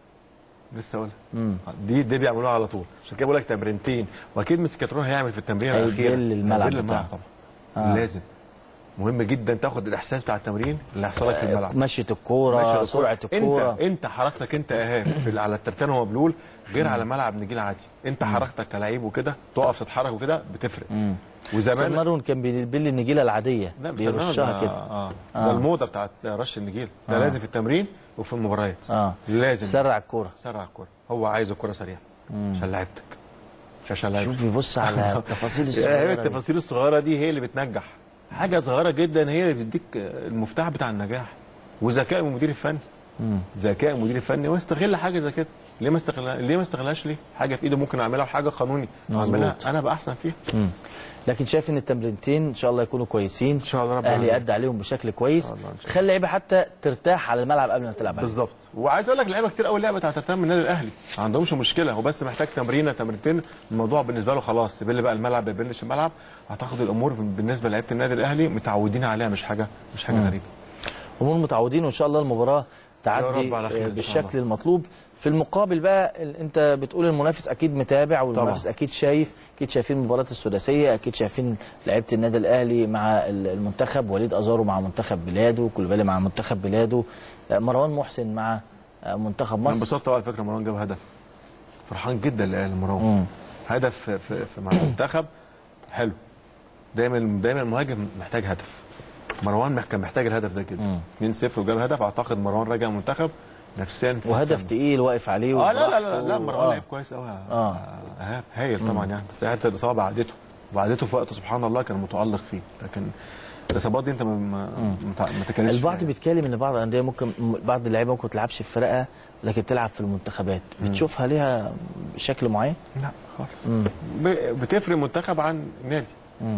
لسه هقول لك دي دي بيعملوها على طول عشان كده بقول لك تمرينتين واكيد مسكترون هيعمل في التمرين هيبل الاخيره الملعب هيبل بتاعه. طبعا آه. لازم مهم جدا تاخد الاحساس بتاع التمرين اللي هيحصل لك في الملعب مشيه ماشي الكوره الكورة. سرعه الكوره انت انت حركتك انت ايهاب في- على الترتان هو مبلول غير على ملعب نجيل عادي انت حركتك كلاعب وكده تقف تتحرك وكده بتفرق زمان وزمان مارون كان بيبل النجيله العاديه لا مش بيرشها زمان، كده اه, آه. آه. ده الموضه بتاعت رش النجيل ده آه. لازم في التمرين وفي المباريات اه لازم سرع الكوره سرع الكوره هو عايز الكوره سريعه عشان لعبتك مش عشان لعبتك شوف بيبص على التفاصيل هي الصغيره دي. التفاصيل الصغيره دي هي اللي بتنجح حاجه صغيره جدا هي اللي بتديك المفتاح بتاع النجاح وذكاء من المدير الفني ذكاء المدير الفني واستغل حاجه زي كده ليه ما استغلها ليه ما استغلهاش ليه حاجه في ايده ممكن اعملها وحاجه قانوني مظبوط. اعملها انا بقى احسن فيها مم. لكن شايف ان التمرينتين ان شاء الله يكونوا كويسين ان شاء الله رب الاهلي العالمين. يأدي عليهم بشكل كويس الله إن شاء الله. خلي اللعيبه حتى ترتاح على الملعب قبل ما تلعب عليه بالظبط وعايز اقول لك لعيبه كتير قوي لعبت على ترتان من النادي الاهلي ما عندهمش مشكله هو بس محتاج تمرينه تمرينتين الموضوع بالنسبه له خلاص يبل بقى الملعب ما يبلش الملعب اعتقد الامور بالنسبه لعيبه النادي الاهلي متعودين عليها مش حاجه مش حاجه غريبه امور متعودين وان شاء الله المباراه تعدي رب على خير آه، إن شاء بالشكل الله. المطلوب في المقابل بقى ال- انت بتقول المنافس اكيد متابع والمنافس طبعا. اكيد شايف اكيد شايفين المباراه السداسيه اكيد شايفين لعيبه النادي الاهلي مع ال- المنتخب وليد ازارو مع منتخب بلاده كولوبالي مع منتخب بلاده آه، مروان محسن مع آه، منتخب انا مصر انبسطت قوي على فكره مروان جاب هدف فرحان جدا لمروان مم. هدف في, في, في مع المنتخب حلو دايما دايما المهاجم محتاج هدف مروان مح- كان محتاج الهدف ده جدا 2-0 وجاب هدف اعتقد مروان راجع المنتخب نفسيا في وهدف السما. تقيل واقف عليه اه لا لا لا, وبراحته. لا مروان آه. لعب كويس قوي آه. ايهاب هايل طبعا يعني بس حتى الاصابه بعدته وبعدته في وقت سبحان الله كان متالق فيه لكن الاصابات دي انت ما ما, ما ما تكلمش البعض فيها. بيتكلم ان بعض الانديه ممكن م- بعض اللعيبه ممكن ما تلعبش في فرقه لكن تلعب في المنتخبات بتشوفها ليها بشكل معين لا خالص ب- بتفرق منتخب عن نادي مم.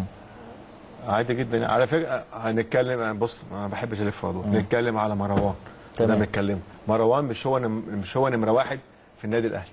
عادي جدا على فكره هنتكلم بص ما بحبش الف في موضوع نتكلم على مروان تمام. ده بنتكلم مروان مش هو نم... مش هو نمره واحد في النادي الاهلي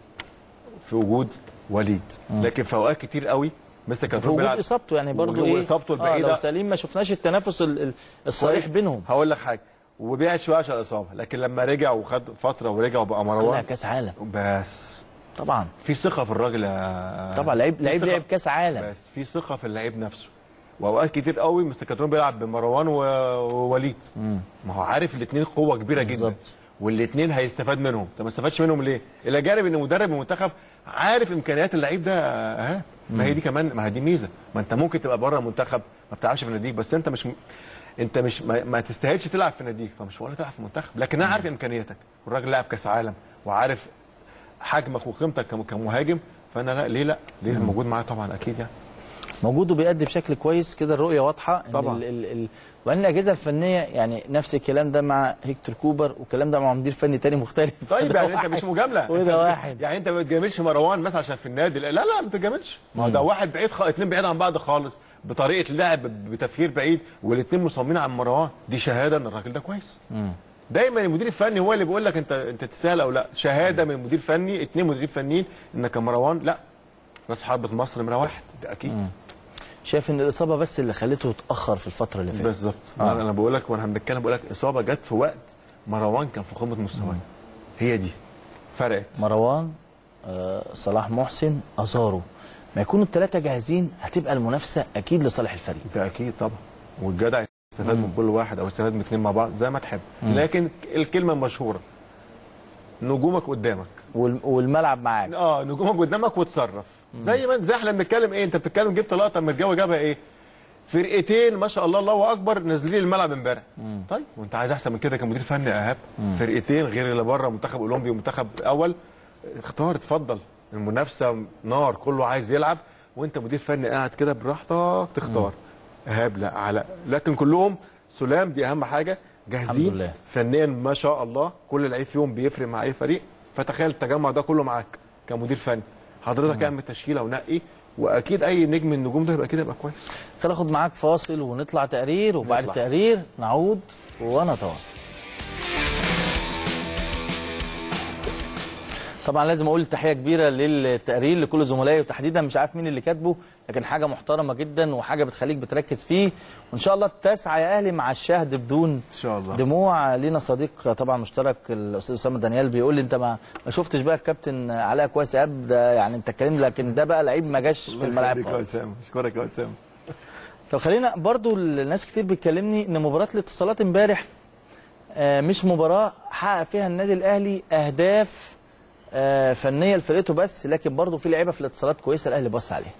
في وجود وليد لكن في اوقات كتير قوي مثل كان في وجود اصابته يعني برضه ايه واصابته آه البعيده لو سليم ما شفناش التنافس ال- ال- الصريح بينهم هقول لك حاجه وبعد شويه عشان الاصابه لكن لما رجع وخد فتره ورجع وبقى طلع مروان كاس عالم بس طبعا في ثقه في الراجل يا- طبعا لعيب في لعيب ثقة. لعب كاس عالم بس في ثقه في اللعيب نفسه واوقات كتير قوي مستر كاترون بيلعب بمروان و- ووليد ما هو عارف الاثنين قوه كبيره جدا بالظبط. والاثنين هيستفاد منهم طب ما استفادش منهم ليه الى جانب ان مدرب المنتخب عارف امكانيات اللعيب ده ها ما هي دي كمان ما هي دي ميزه ما انت ممكن تبقى بره المنتخب ما بتلعبش في ناديك بس انت مش انت مش ما, ما تستاهلش تلعب في ناديك فمش ولا تلعب في المنتخب لكن انا عارف امكانياتك والراجل لاعب كاس عالم وعارف حجمك وقيمتك كم- كمهاجم فانا لا ليه لا ليه موجود معايا طبعا اكيد يعني موجود وبيأدي بشكل كويس كده الرؤيه واضحه إن طبعاً. ال ال ال وان الاجهزه الفنيه يعني نفس الكلام ده مع هيكتور كوبر والكلام ده مع مدير فني تاني مختلف طيب ده يعني انت واحد. مش مجامله وده واحد يعني انت ما بتجاملش مروان مثلا عشان في النادي لا لا ما بتجاملش ما هو ده واحد بعيد خ... اتنين بعيد عن بعض خالص بطريقه لعب بتفكير بعيد والاثنين مصممين عن مروان دي شهاده ان الراجل ده كويس دايما المدير الفني هو اللي بيقول لك انت انت تستاهل او لا شهاده من مدير فني اثنين مديرين فنيين انك يا مروان لا راس حربة مصر نمره واحد ده اكيد شايف ان الاصابه بس اللي خلته يتاخر في الفتره اللي فاتت بالظبط آه. انا انا بقول لك وانا بنتكلم بقول لك اصابه جت في وقت مروان كان في قمه مستواه هي دي فرقت مروان آه صلاح محسن ازارو ما يكونوا الثلاثه جاهزين هتبقى المنافسه اكيد لصالح الفريق ده اكيد طبعا والجدع يستفاد من كل واحد او يستفاد من اثنين مع بعض زي ما تحب لكن الكلمه المشهوره نجومك قدامك وال- والملعب معاك اه نجومك قدامك وتصرف زي ما زي احنا بنتكلم ايه انت بتتكلم جبت لقطه من الجو جابها ايه فرقتين ما شاء الله الله اكبر نازلين الملعب امبارح طيب وانت عايز احسن من كده كمدير فني يا ايهاب فرقتين غير اللي بره منتخب اولمبي ومنتخب اول اختار اتفضل المنافسه نار كله عايز يلعب وانت مدير فني قاعد كده براحتك تختار ايهاب لا علاء لكن كلهم سلام دي اهم حاجه جاهزين لله. فنيا ما شاء الله كل لعيب فيهم بيفرق مع اي فريق فتخيل التجمع ده كله معاك كمدير فني حضرتك اعمل تشكيله ونقي واكيد اي نجم من النجوم ده يبقى كده يبقى كويس تاخد معاك فاصل ونطلع تقرير وبعد نطلع. التقرير نعود ونتواصل طبعا لازم اقول تحيه كبيره للتقرير لكل زملائي وتحديدا مش عارف مين اللي كاتبه لكن حاجه محترمه جدا وحاجه بتخليك بتركز فيه وان شاء الله تسعى يا اهلي مع الشهد بدون ان شاء الله دموع لينا صديق طبعا مشترك الاستاذ اسامه دانيال بيقول لي انت ما ما شفتش بقى الكابتن علاء كويس يا اب ده يعني انت اتكلمت لكن ده بقى لعيب ما جاش في الملعب خالص اشكرك يا اسامه طب خلينا برضو الناس كتير بتكلمني ان مباراه الاتصالات امبارح آه، مش مباراه حقق فيها النادي الاهلي اهداف آه، فنيه لفرقته بس لكن برضو في لعيبه في الاتصالات كويسه الاهلي بص عليها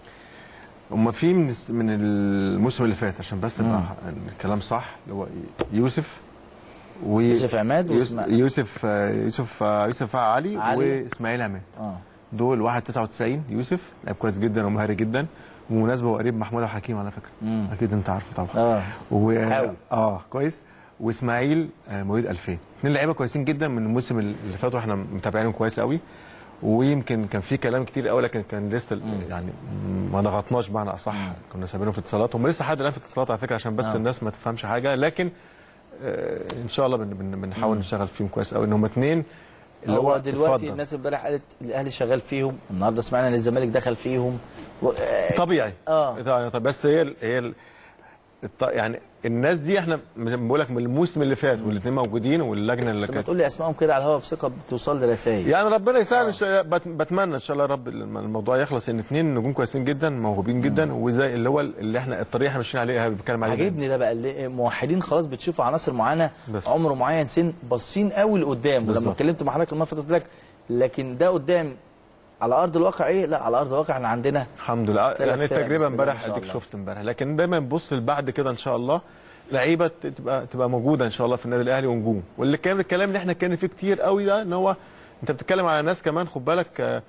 هم في من الس- من الموسم اللي فات عشان بس يبقى الكلام صح اللي هو يوسف و يوسف عماد يوسف واسماعيل. يوسف آه، يوسف آه، يوسف علي, علي. واسماعيل عماد اه دول واحد 99 يوسف لعيب كويس جدا ومهاري جدا ومناسبه هو قريب محمود عبد الحكيم على فكره مم. اكيد انت عارفه طبعا اه و... حاول. اه كويس واسماعيل آه، مواليد 2000 اثنين لعيبه كويسين جدا من الموسم اللي فات واحنا متابعينهم كويس قوي ويمكن كان في كلام كتير قوي لكن كان لسه يعني ما ضغطناش بمعنى اصح كنا سايبينهم في اتصالات هم لسه لحد الان في اتصالات على فكره عشان بس آه. الناس ما تفهمش حاجه لكن آه ان شاء الله بن- بن- بنحاول نشتغل فيهم كويس قوي ان هم اثنين هو دلوقتي اتفضل. الناس امبارح قالت الاهلي شغال فيهم النهارده سمعنا ان الزمالك دخل فيهم و... آه، طبيعي آه. طبعا طب بس هي ال- هي ال- الط- يعني الناس دي احنا زي ما بقول لك من الموسم اللي فات والاثنين موجودين واللجنه اللي بس ما كانت تقول لي اسمائهم كده على الهواء بثقه بتوصل لي رسائل يعني ربنا يسهل إن شاء- بت- بتمنى ان شاء الله يا رب الم- الموضوع يخلص ان اثنين نجوم كويسين جدا موهوبين جدا وزي اللي هو اللي احنا الطريقه احنا ماشيين عليها بنتكلم عليها عاجبني ده بقى اللي موحدين خلاص بتشوفوا عناصر معينه بس. عمر معين سن باصين قوي لقدام ولما بالظبط. اتكلمت مع حضرتك المره اللي فاتت قلت لك لكن ده قدام على ارض الواقع ايه لا على ارض الواقع احنا عندنا الحمد لله ثلاث يعني فرق بسم التجربه الله امبارح ما شاء اديك الله. شفت امبارح لكن دايما نبص لبعد كده ان شاء الله لعيبه تبقى تبقى موجوده ان شاء الله في النادي الاهلي ونجوم واللي كان الكلام اللي احنا كان فيه كتير قوي ده ان هو انت بتتكلم على ناس كمان خد بالك آه،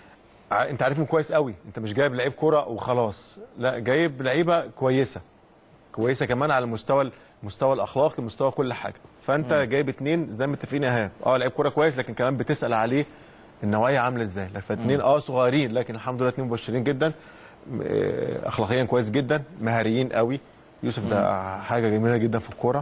ع- انت عارفهم كويس قوي انت مش جايب لعيب كوره وخلاص لا جايب لعيبه كويسه كويسه كمان على المستوى المستوى الاخلاقي مستوى كل حاجه فانت جايب اتنين زي ما متفقين يا ايهاب اه لعيب كوره كويس لكن كمان بتسال عليه النوعيه عامله ازاي فاتنين اه صغيرين لكن الحمد لله اتنين مبشرين جدا م- آه، اخلاقيا كويس جدا مهاريين قوي يوسف ده حاجه جميله جدا في الكوره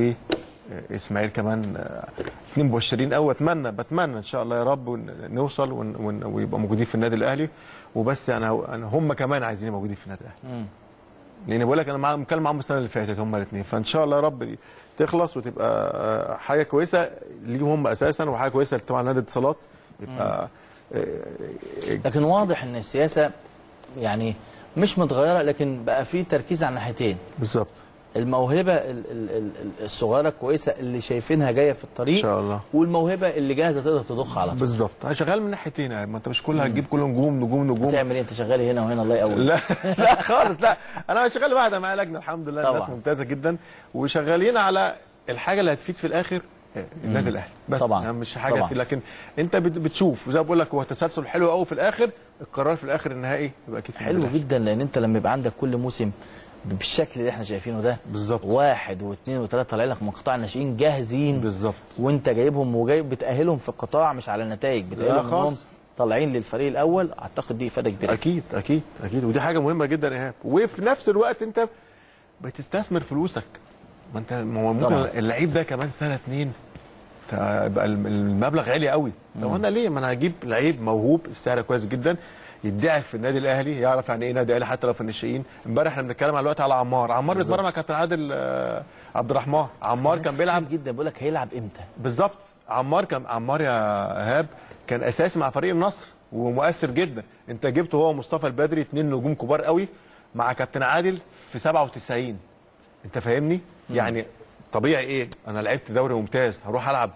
واسماعيل كمان آه، اتنين مبشرين قوي اتمنى بتمنى ان شاء الله يا رب ون- نوصل ون- ون- ويبقى موجودين في النادي الاهلي وبس انا انا هم كمان عايزين يبقوا موجودين في النادي الاهلي لان بقول لك انا مع- مكلم معاهم السنه اللي فاتت هم الاثنين فان شاء الله يا رب تخلص وتبقى آه، حاجه كويسه ليهم هم اساسا وحاجه كويسه طبعا نادي الاتصالات يبقى آه، لكن واضح ان السياسه يعني مش متغيره لكن بقى في تركيز على الناحيتين بالظبط الموهبه ال- ال- ال- ال- الصغيره الكويسه اللي شايفينها جايه في الطريق ان شاء الله والموهبه اللي جاهزه تقدر تضخ على طول بالظبط أنا شغال من ناحيتين يعني ما انت مش كل هتجيب كل نجوم نجوم نجوم تعمل ايه انت شغال هنا وهنا الله يقوي لا لا خالص لا انا شغال واحده معايا لجنه الحمد لله طبعا. الناس ممتازه جدا وشغالين على الحاجه اللي هتفيد في الاخر آه، النادي الاهلي بس طبعاً. يعني مش حاجه طبعاً. في لكن انت بت- بتشوف وزي ما بقول لك هو تسلسل حلو قوي في الاخر القرار في الاخر النهائي يبقى اكيد في حلو النادي الأهلي. جدا لان انت لما يبقى عندك كل موسم بالشكل اللي احنا شايفينه ده بالظبط. واحد واثنين وثلاثه طالعين لك من قطاع الناشئين جاهزين بالظبط. وانت جايبهم وجايب بتاهلهم في القطاع مش على النتائج بتاهلهم انهم خالص. طالعين للفريق الاول اعتقد دي افاده كبيره اكيد اكيد اكيد ودي حاجه مهمه جدا يا ايهاب وفي نفس الوقت انت بتستثمر فلوسك ما انت ما هو ممكن طبعاً. اللعيب ده كمان سنه اتنين يبقى الم- المبلغ عالي قوي طب انا ليه ما انا هجيب لعيب موهوب السعر كويس جدا يدعي في النادي الاهلي يعرف يعني ايه نادي اهلي حتى لو في الناشئين امبارح احنا بنتكلم على الوقت على عمار عمار بالظبط. اتمرن مع كابتن عادل آه، عبد الرحمن عمار ناس كان بيلعب كتير جدا بقول لك هيلعب امتى بالظبط عمار كان عمار يا ايهاب كان اساسي مع فريق النصر ومؤثر جدا انت جبته هو ومصطفى البدري اتنين نجوم كبار قوي مع كابتن عادل في 97 انت فاهمني يعني طبيعي ايه انا لعبت دوري ممتاز هروح العب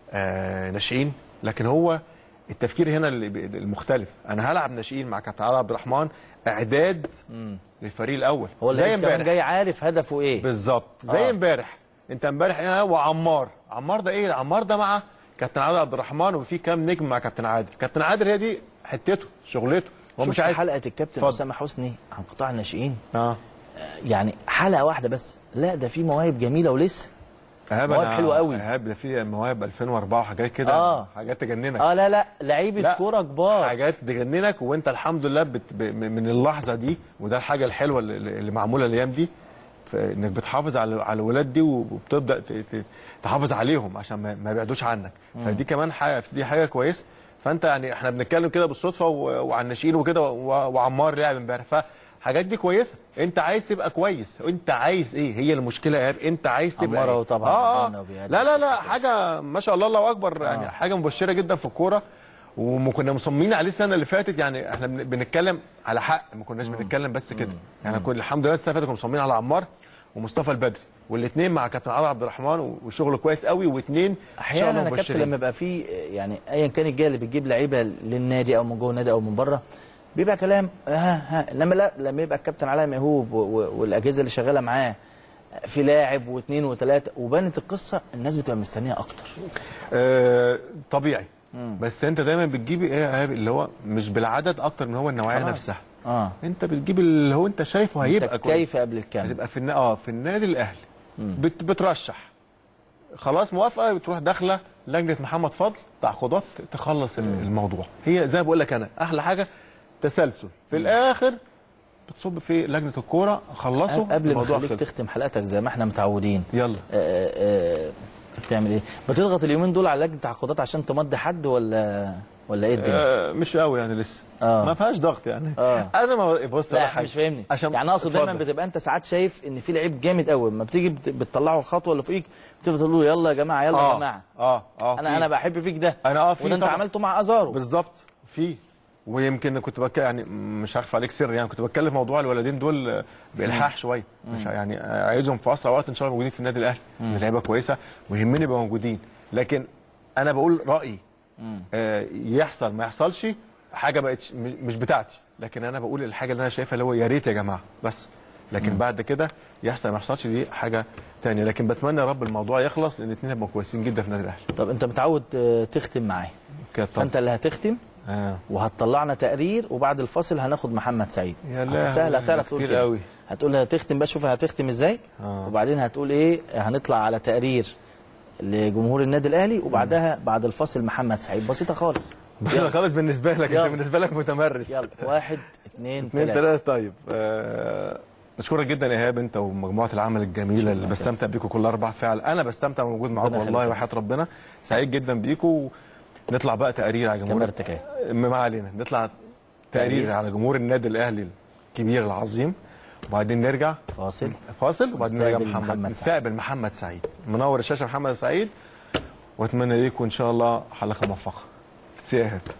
آه ناشئين لكن هو التفكير هنا اللي ب- المختلف انا هلعب ناشئين مع كابتن عادل عبد الرحمن اعداد للفريق الاول هو زي اللي كمان امبارح جاي عارف هدفه ايه بالظبط زي آه. امبارح انت امبارح ايه وعمار عمار ده ايه عمار ده مع كابتن عادل عبد الرحمن وفي كام نجم مع كابتن عادل كابتن عادل هي دي حتته شغلته هو مش شفت عايز حلقه الكابتن اتفضل. اسامه حسني عن قطاع الناشئين اه يعني حلقه واحده بس لا ده في مواهب جميله ولسه ايهاب مواهب أنا- حلوة قوي. ايهاب ده في مواهب 2004 وحاجات كده آه. حاجات تجننك اه لا لا لعيبه لا، كوره كبار حاجات تجننك وانت الحمد لله بت... ب... من اللحظه دي وده الحاجه الحلوه اللي, اللي معموله الايام دي ف- انك بتحافظ على على الولاد دي وبتبدا ت... ت... تحافظ عليهم عشان ما, ما يبعدوش عنك فدي كمان حاجه دي حاجه كويسه فانت يعني احنا بنتكلم كده بالصدفه و... وعن الناشئين وكده و... وعمار لعب امبارح فحاجات دي كويسه انت عايز تبقى كويس انت عايز ايه هي المشكله يا إيهاب، انت عايز تبقى عمار إيه؟ أهو طبعاً اه, ربنا آه. وبيهدي لا لا لا كويس. حاجه ما شاء الله الله اكبر يعني حاجه مبشره جدا في الكوره وكنا مصممين عليه السنه اللي فاتت يعني احنا بن- بنتكلم على حق ما كناش بنتكلم بس كده يعني كل الحمد لله السنه اللي فاتت كنا مصممين على عمار ومصطفى البدري والاثنين مع كابتن عادل عبد الرحمن وشغل كويس قوي واثنين احيانا يا كابتن لما يبقى في يعني ايا كان الجهه اللي بتجيب لعيبه للنادي او من جوه النادي او من بره بيبقى كلام ها ها انما لا لما يبقى الكابتن علاء مهوب و- و- والاجهزه اللي شغاله معاه في لاعب واثنين وثلاثه وبانت القصه الناس بتبقى مستنيه اكتر آه طبيعي بس انت دايما بتجيب ايه يا إيهاب؟ اللي هو مش بالعدد اكتر من هو النوعيه خلاص. نفسها اه انت بتجيب اللي هو انت شايفه هيبقى انت كويس كيف قبل الكلام هتبقى في النا... اه في النادي الاهلي بت... بترشح خلاص موافقه بتروح داخله لجنه محمد فضل تعاقدات تخلص ال- الموضوع هي زي ما بقول لك انا احلى حاجه تسلسل في الاخر بتصب في لجنه الكوره خلصوا قبل ما الموضوع اخليك خلص. تختم حلقتك زي ما احنا متعودين يلا آه، آه، بتعمل ايه؟ بتضغط اليومين دول على لجنه تعاقدات عشان تمضي حد ولا ولا ايه الدنيا؟ آه مش قوي يعني لسه آه. ما فيهاش ضغط يعني آه. انا ما بص على لا حاجة. مش فاهمني عشان يعني اقصد دايما اتفضل. بتبقى انت ساعات شايف ان في لعيب جامد قوي لما بتيجي بت- بتطلعه الخطوه اللي فوقيك بتفضل تقول له يلا يا جماعه يلا يا اه جماعه اه اه انا في. انا بحب فيك ده انا اه في وده انت طبعاً. عملته مع ازارو بالظبط في ويمكن كنت بك يعني مش هخفى عليك سر يعني كنت بتكلم في موضوع الولدين دول بالحاح شويه مش يعني عايزهم في اسرع وقت ان شاء الله موجودين في النادي الاهلي لعيبه كويسه ويهمني يبقوا موجودين لكن انا بقول رايي آه يحصل ما يحصلش حاجه بقت مش بتاعتي لكن انا بقول الحاجه اللي انا شايفها اللي هو يا ريت يا جماعه بس لكن بعد كده يحصل ما يحصلش دي حاجه تانية لكن بتمنى يا رب الموضوع يخلص لان الاثنين هيبقوا كويسين جدا في النادي الاهلي طب انت متعود آه، تختم معايا كده فانت اللي هتختم آه. وهتطلعنا تقرير وبعد الفاصل هناخد محمد سعيد يا لهوي، سهل هتعرف تقول كتير كده قوي. هتقول هتختم بقى شوف هتختم ازاي آه. وبعدين هتقول ايه هنطلع على تقرير لجمهور النادي الاهلي وبعدها بعد الفاصل محمد سعيد بسيطه خالص بس انا خالص بالنسبه لك يلا. انت بالنسبه لك متمرس يلا واحد اثنين اثنين ثلاثة ثلاثه طيب آه، اشكرك جدا يا ايهاب انت ومجموعه العمل الجميله اللي بستمتع بيكم كل اربع فعلا انا بستمتع موجود معاكم ربنا والله يخليك. وحياه ربنا سعيد جدا بيكم نطلع بقى تقرير على جمهور كاميرتك اهي ما علينا نطلع تقرير تقرير. على جمهور النادي الاهلي الكبير العظيم وبعدين نرجع فاصل فاصل وبعدين نرجع نستقبل محمد, محمد نستقبل محمد سعيد منور الشاشه محمد سعيد واتمنى ليكم ان شاء الله حلقه موفقه سي يا إيهاب.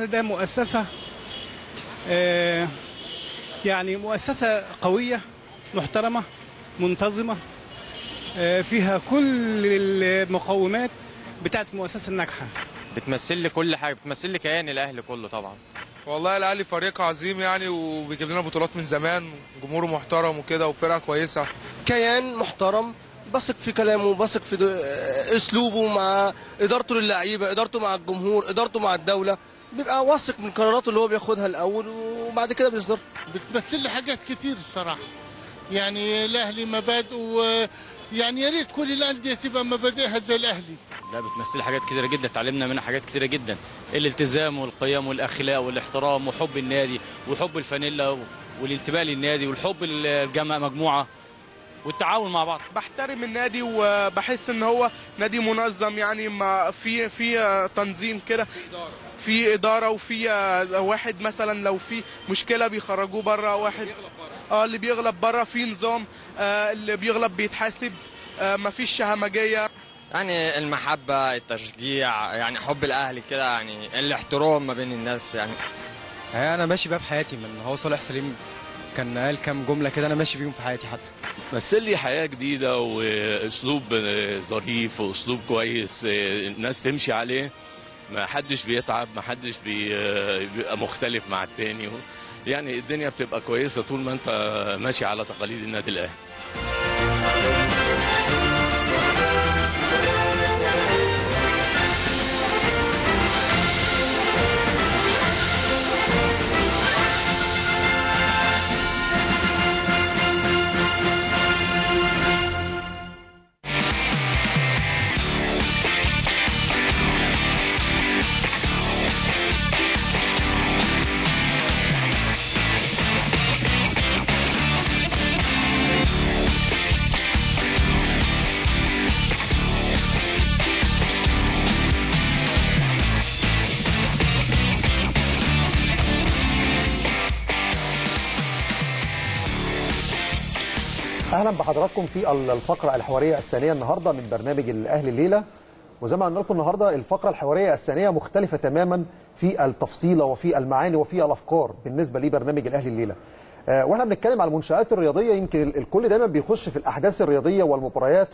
ده مؤسسة آه، يعني مؤسسة قوية محترمة منتظمة آه، فيها كل المقومات بتاعت المؤسسة الناجحة بتمثل لي كل حاجه بتمثل لي كيان الاهلي كله طبعا والله الاهلي فريق عظيم يعني وبيجيب لنا بطولات من زمان جمهوره محترم وكده وفرقه كويسه كيان محترم بثق في كلامه بثق في دو- اسلوبه مع ادارته للعيبه ادارته مع الجمهور ادارته مع الدوله بيبقى واثق من قراراته اللي هو بياخدها الاول وبعد كده بيصدر بتمثل لي حاجات كتير الصراحه يعني الاهلي مبادئه يعني يا ريت كل الانديه تبقى مبادئها زي الاهلي لا بتمثل لي حاجات كتيرة جدا اتعلمنا منها حاجات كتيرة جدا الالتزام والقيم والأخلاق والاحترام وحب النادي وحب الفانيلا والانتماء للنادي والحب للجامعة مجموعة والتعاون مع بعض بحترم النادي وبحس ان هو نادي منظم يعني ما في في تنظيم كده في اداره وفي واحد مثلا لو في مشكله بيخرجوه بره واحد اه اللي بيغلب بره في نظام آه اللي بيغلب بيتحاسب آه مفيش همجيه يعني المحبه التشجيع يعني حب الاهلي كده يعني الاحترام ما بين الناس يعني انا ماشي بقى بحياتي من هو صالح سليم كان قال كام جمله كده انا ماشي بيهم في حياتي حتى مثل لي حياة جديدة وأسلوب آه، ظريف وأسلوب كويس آه، الناس تمشي عليه ما حدش بيتعب ما حدش بي- آه، بيبقى مختلف مع التاني يعني الدنيا بتبقى كويسة طول ما أنت ماشي على تقاليد النادي الأهلي اهلا بحضراتكم في الفقره الحواريه الثانيه النهارده من برنامج الاهلي الليله وزي ما قلنا لكم النهارده الفقره الحواريه الثانيه مختلفه تماما في التفصيله وفي المعاني وفي الافكار بالنسبه لبرنامج الاهلي الليله آه، واحنا بنتكلم على المنشات الرياضيه يمكن ال- الكل دايما بيخش في الاحداث الرياضيه والمباريات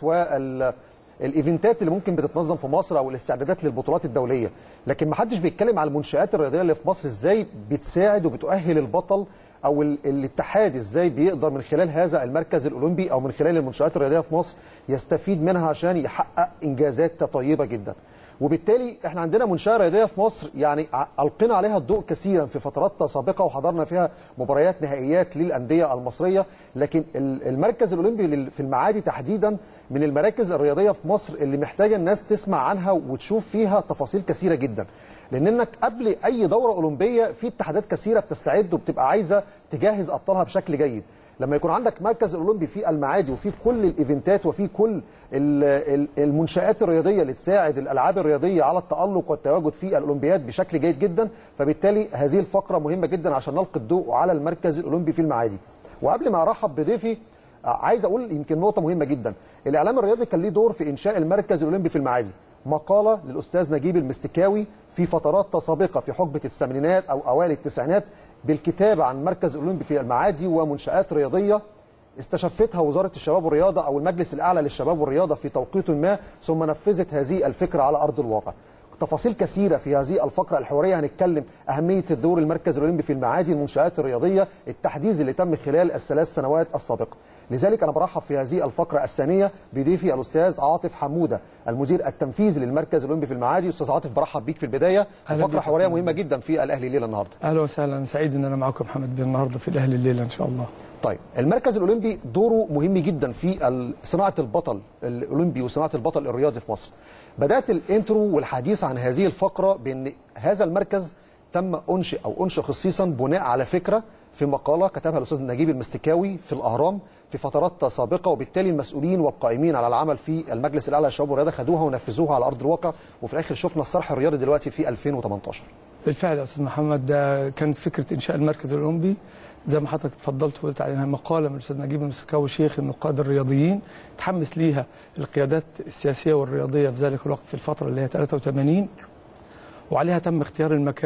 والايفنتات اللي ممكن بتتنظم في مصر او الاستعدادات للبطولات الدوليه لكن ما حدش بيتكلم على المنشات الرياضيه اللي في مصر ازاي بتساعد وبتؤهل البطل او ال- الاتحاد ازاي بيقدر من خلال هذا المركز الاولمبي او من خلال المنشات الرياضيه في مصر يستفيد منها عشان يحقق انجازات طيبه جدا وبالتالي احنا عندنا منشاه رياضيه في مصر يعني ع- القينا عليها الضوء كثيرا في فترات سابقه وحضرنا فيها مباريات نهائيات للانديه المصريه لكن ال- المركز الاولمبي لل- في المعادي تحديدا من المراكز الرياضيه في مصر اللي محتاجه الناس تسمع عنها وتشوف فيها تفاصيل كثيره جدا لان انك قبل اي دوره اولمبيه في اتحادات كثيره بتستعد وبتبقى عايزه تجهز ابطالها بشكل جيد لما يكون عندك مركز اولمبي في المعادي وفي كل الايفنتات وفي كل ال- ال- المنشات الرياضيه اللي تساعد الالعاب الرياضيه على التالق والتواجد في الاولمبياد بشكل جيد جدا فبالتالي هذه الفقره مهمه جدا عشان نلقي الضوء على المركز الاولمبي في المعادي وقبل ما ارحب بضيفي آه، عايز اقول يمكن نقطه مهمه جدا الاعلام الرياضي كان ليه دور في انشاء المركز الاولمبي في المعادي مقاله للاستاذ نجيب المستكاوي في فترات سابقه في حقبه الثمانينات او اوائل التسعينات بالكتابه عن مركز اولمبي في المعادي ومنشات رياضيه استشفتها وزاره الشباب والرياضه او المجلس الاعلى للشباب والرياضه في توقيت ما ثم نفذت هذه الفكره على ارض الواقع. تفاصيل كثيره في هذه الفقره الحواريه هنتكلم اهميه الدور المركز الاولمبي في المعادي المنشات الرياضيه التحديث اللي تم خلال الثلاث سنوات السابقه. لذلك انا برحب في هذه الفقره الثانيه بضيفي الاستاذ عاطف حموده المدير التنفيذي للمركز الاولمبي في المعادي استاذ عاطف برحب بيك في البدايه أهلا فقره بك. حواريه مهمه جدا في الاهلي الليله النهارده. اهلا وسهلا سعيد ان انا معكم محمد بن النهارده في الاهلي الليله ان شاء الله طيب المركز الاولمبي دوره مهم جدا في ال- صناعه البطل الاولمبي وصناعه البطل الرياضي في مصر. بدات الانترو والحديث عن هذه الفقره بان هذا المركز تم انشئ او انشئ خصيصا بناء على فكره في مقاله كتبها الاستاذ نجيب المستكاوي في الاهرام في فترات سابقه وبالتالي المسؤولين والقائمين على العمل في المجلس الاعلى للشباب والرياضه خدوها ونفذوها على ارض الواقع وفي الاخر شفنا الصرح الرياضي دلوقتي في 2018. بالفعل يا استاذ محمد ده كانت فكره انشاء المركز الاولمبي زي ما حضرتك اتفضلت وقلت عليها مقاله من الاستاذ نجيب المسكاوي شيخ النقاد الرياضيين تحمس ليها القيادات السياسيه والرياضيه في ذلك الوقت في الفتره اللي هي 83 وعليها تم اختيار المكان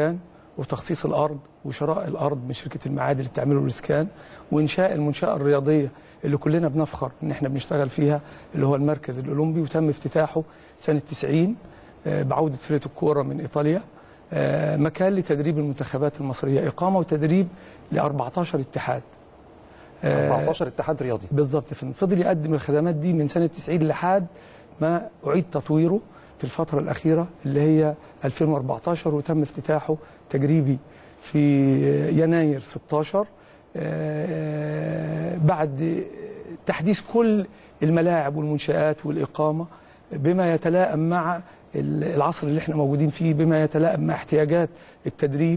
وتخصيص الارض وشراء الارض من شركه المعادن اللي بتعمله الاسكان وانشاء المنشاه الرياضيه اللي كلنا بنفخر ان احنا بنشتغل فيها اللي هو المركز الاولمبي وتم افتتاحه سنه 90 آه، بعوده فرقه الكوره من ايطاليا آه، مكان لتدريب المنتخبات المصريه اقامه وتدريب ل 14 اتحاد آه، 14 اتحاد رياضي بالظبط يا فندم. فضل يقدم الخدمات دي من سنه 90 لحد ما اعيد تطويره في الفتره الاخيره اللي هي 2014 وتم افتتاحه تجريبي في يناير 16 آه، بعد تحديث كل الملاعب والمنشآت والإقامة بما يتلائم مع العصر اللي احنا موجودين فيه بما يتلائم مع احتياجات التدريب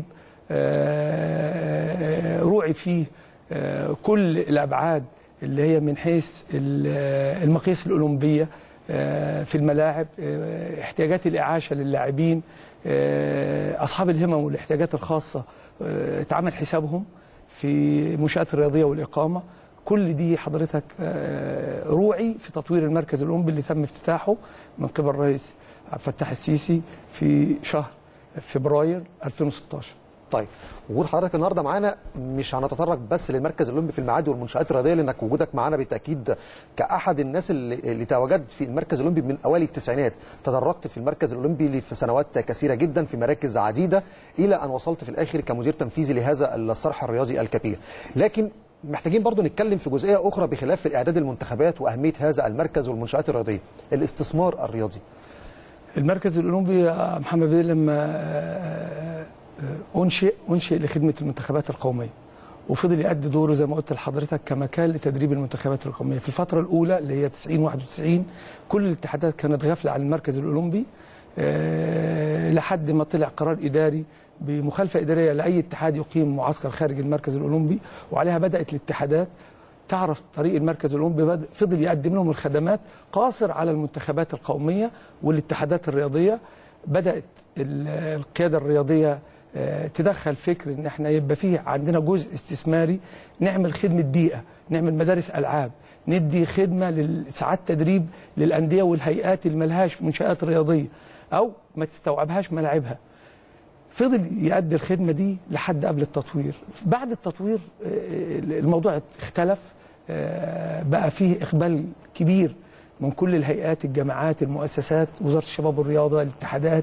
آه، روعي فيه آه، كل الأبعاد اللي هي من حيث ال- المقاييس الأولمبية آه، في الملاعب آه، احتياجات الإعاشة للاعبين آه، أصحاب الهمم والاحتياجات الخاصة آه، اتعمل حسابهم في المنشآت الرياضية والإقامة كل دي حضرتك آه، روعي في تطوير المركز الأولمبي اللي تم افتتاحه من قبل الرئيس عبد الفتاح السيسي في شهر فبراير 2016 طيب وجود حضرتك النهارده معانا مش هنتطرق بس للمركز الاولمبي في المعادي والمنشات الرياضيه لانك وجودك معانا بالتاكيد كاحد الناس اللي, اللي تواجدت في المركز الاولمبي من اوائل التسعينات تدرجت في المركز الاولمبي في سنوات كثيره جدا في مراكز عديده الى ان وصلت في الاخر كمدير تنفيذي لهذا الصرح الرياضي الكبير لكن محتاجين برضو نتكلم في جزئيه اخرى بخلاف الاعداد المنتخبات واهميه هذا المركز والمنشات الرياضيه الاستثمار الرياضي المركز الأولمبي يا محمد بيه لما آه، آه، أنشئ أنشئ لخدمة المنتخبات القومية وفضل يؤدي دوره زي ما قلت لحضرتك كمكان لتدريب المنتخبات القومية في الفترة الأولى اللي هي 90 91 كل الاتحادات كانت غافلة عن المركز الأولمبي آه، لحد ما طلع قرار إداري بمخالفة إدارية لأي اتحاد يقيم معسكر خارج المركز الأولمبي وعليها بدأت الاتحادات تعرف طريق المركز الاولمبي بد- فضل يقدم لهم الخدمات قاصر على المنتخبات القوميه والاتحادات الرياضيه بدات ال- القياده الرياضيه آه، تدخل فكر ان احنا يبقى فيه عندنا جزء استثماري نعمل خدمه بيئه نعمل مدارس العاب ندي خدمه لساعات تدريب للانديه والهيئات اللي ملهاش منشات رياضيه او ما تستوعبهاش ملاعبها فضل يؤدي الخدمه دي لحد قبل التطوير بعد التطوير آه، الموضوع اختلف آه، بقى فيه اقبال كبير من كل الهيئات الجامعات المؤسسات وزاره الشباب والرياضه الاتحادات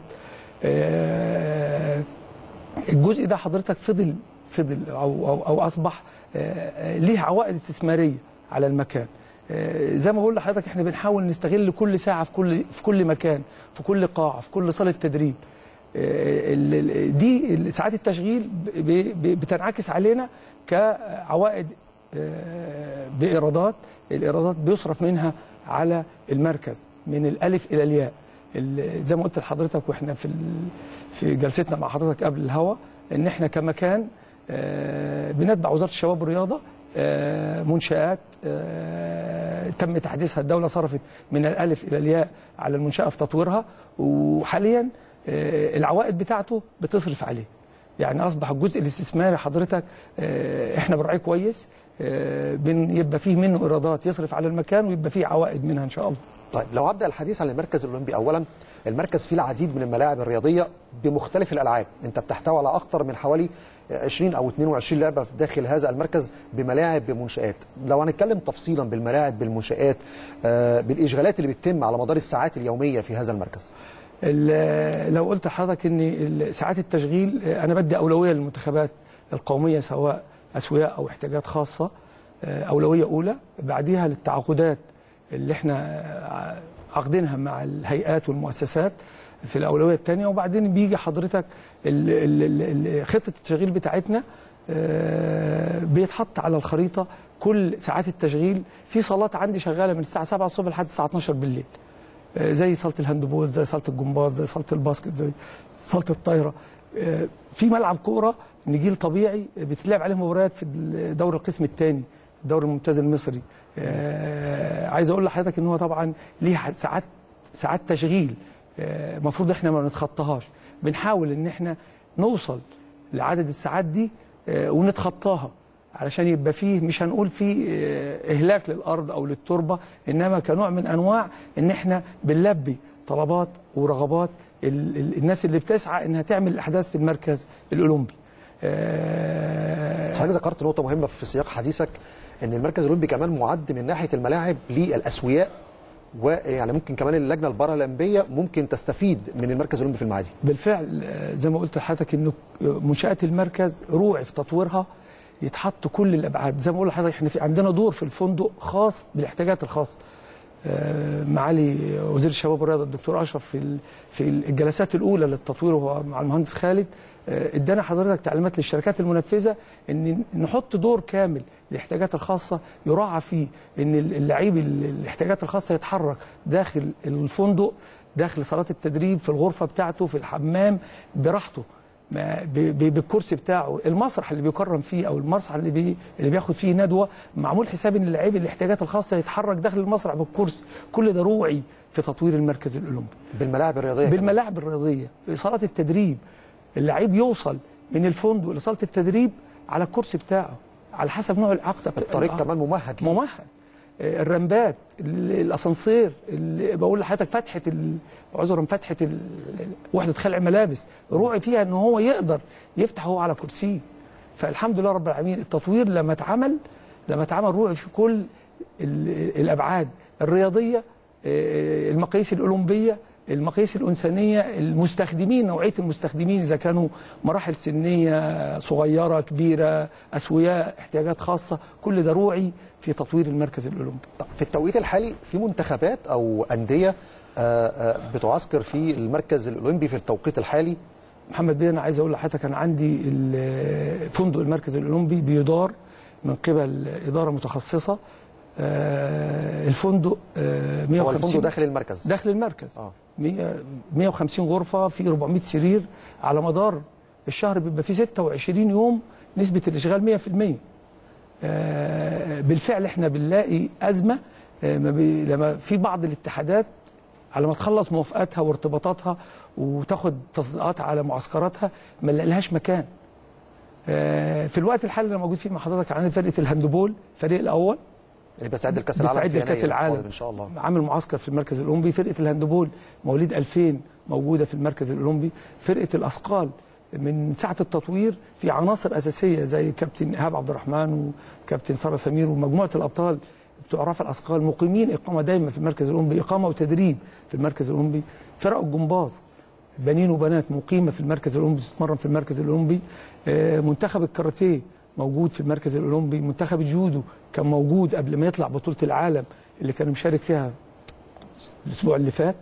آه، الجزء ده حضرتك فضل فضل او او, أو اصبح آه، آه، ليه عوائد استثماريه على المكان آه، زي ما بقول لحضرتك احنا بنحاول نستغل كل ساعه في كل في كل مكان في كل قاعه في كل صاله تدريب آه، ال- ال- دي ساعات التشغيل ب- ب- بتنعكس علينا كعوائد آه، بايرادات الايرادات بيصرف منها على المركز من الالف الى الياء ال- زي ما قلت لحضرتك واحنا في ال- في جلستنا مع حضرتك قبل الهوا ان احنا كمكان آه، بنتبع وزاره الشباب والرياضه آه، منشآت آه، تم تحديثها الدولة صرفت من الألف إلى الياء على المنشأة في تطويرها وحاليا آه، العوائد بتاعته بتصرف عليه يعني أصبح الجزء الاستثماري حضرتك آه، إحنا بنراعيه كويس آه، بن- يبقى فيه منه إيرادات يصرف على المكان ويبقى فيه عوائد منها إن شاء الله طيب لو هبدا الحديث عن المركز الاولمبي اولا المركز فيه العديد من الملاعب الرياضيه بمختلف الالعاب انت بتحتوي على اكثر من حوالي 20 او 22 لعبه داخل هذا المركز بملاعب بمنشات لو هنتكلم تفصيلا بالملاعب بالمنشات آه، بالاشغالات اللي بتتم على مدار الساعات اليوميه في هذا المركز ال- لو قلت لحضرتك ان ال- ساعات التشغيل آه، انا بدي اولويه للمنتخبات القوميه سواء اسوياء او احتياجات خاصه آه، اولويه اولى بعديها للتعاقدات اللي احنا آه، عاقدينها مع الهيئات والمؤسسات في الاولويه الثانيه وبعدين بيجي حضرتك ال- ال- ال- ال- خطه التشغيل بتاعتنا آه، بيتحط على الخريطه كل ساعات التشغيل في صالات عندي شغاله من الساعه 7 الصبح لحد الساعه 12 بالليل آه، زي صاله الهاندبول زي صاله الجمباز زي صاله الباسكت زي صاله الطايره آه، في ملعب كوره نجيل طبيعي بتلعب عليه مباريات في دوري القسم الثاني الدوري الممتاز المصري آه، عايز اقول لحضرتك ان هو طبعا ليه ساعات ساعات تشغيل المفروض احنا ما نتخطاهاش بنحاول ان احنا نوصل لعدد الساعات دي آه، ونتخطاها علشان يبقى فيه مش هنقول فيه آه، اهلاك للارض او للتربه انما كنوع من انواع ان احنا بنلبي طلبات ورغبات ال- ال- الناس اللي بتسعى انها تعمل الاحداث في المركز الاولمبي آه، حضرتك ذكرت نقطة مهمة في سياق حديثك ان المركز الاولمبي كمان معد من ناحية الملاعب للاسوياء ويعني ممكن كمان اللجنة البارالمبية ممكن تستفيد من المركز الاولمبي في المعادي بالفعل آه، زي ما قلت لحضرتك انه منشات المركز روعي في تطويرها يتحط كل الابعاد زي ما بقول لحضرتك احنا في عندنا دور في الفندق خاص بالاحتياجات الخاصه آه، معالي وزير الشباب والرياضه الدكتور اشرف في ال- في الجلسات الاولى للتطوير وهو مع المهندس خالد آه، ادانا حضرتك تعليمات للشركات المنفذه ان نحط دور كامل للاحتياجات الخاصه يراعى فيه ان اللعيب ال- الاحتياجات الخاصه يتحرك داخل الفندق داخل صالات التدريب في الغرفه بتاعته في الحمام براحته ما- ب- ب- بالكرسي بتاعه المسرح اللي بيكرم فيه او المسرح اللي بي اللي بياخد فيه ندوه معمول حساب ان اللعيب الاحتياجات الخاصه يتحرك داخل المسرح بالكرسي كل ده روعي في تطوير المركز الاولمبي بالملاعب الرياضية كمان. بالملاعب الرياضيه صالات التدريب اللعيب يوصل من الفندق لصاله التدريب على الكرسي بتاعه على حسب نوع العقده الطريق كمان ممهد ليه. ممهد آه، الرمبات ال- الاسانسير اللي بقول لحضرتك فتحه ال- عذرا فتحه ال- وحده خلع ملابس روعي فيها ان هو يقدر يفتح هو على كرسيه فالحمد لله رب العالمين التطوير لما اتعمل لما اتعمل روعي في كل ال- الابعاد الرياضيه آه، المقاييس الاولمبيه المقاييس الانسانيه المستخدمين نوعيه المستخدمين اذا كانوا مراحل سنيه صغيره كبيره اسوياء احتياجات خاصه كل ده روعي في تطوير المركز الاولمبي في التوقيت الحالي في منتخبات او انديه آه، آه، بتعسكر في المركز الاولمبي في التوقيت الحالي محمد بيه انا عايز اقول لحضرتك انا عندي ال- فندق المركز الاولمبي بيدار من قبل اداره متخصصه آه، الفندق آه، هو 150 الفندق داخل المركز داخل المركز اه 100 150 غرفه في 400 سرير على مدار الشهر بيبقى فيه 26 يوم نسبه الاشغال 100% آه، بالفعل احنا بنلاقي ازمه آه، ما بي- لما في بعض الاتحادات على ما تخلص موافقاتها وارتباطاتها وتاخد تصديقات على معسكراتها ما نلاقيلهاش مكان آه، في الوقت الحالي اللي أنا موجود فيه مع حضرتك عندنا فرقه الهاندبول الفريق الاول اللي بيستعد لكاس العالم بيستعد في لكاس يناير العالم القادم ان شاء الله عامل معسكر في المركز الاولمبي فرقه الهاندبول مواليد 2000 موجوده في المركز الاولمبي فرقه الاثقال من ساعه التطوير في عناصر اساسيه زي كابتن ايهاب عبد الرحمن وكابتن ساره سمير ومجموعه الابطال بتوع رفع الاثقال مقيمين اقامه دايما في المركز الاولمبي اقامه وتدريب في المركز الاولمبي فرق الجمباز بنين وبنات مقيمه في المركز الاولمبي تتمرن في المركز الاولمبي آه، منتخب الكاراتيه موجود في المركز الاولمبي منتخب الجودو كان موجود قبل ما يطلع بطوله العالم اللي كان مشارك فيها الاسبوع اللي فات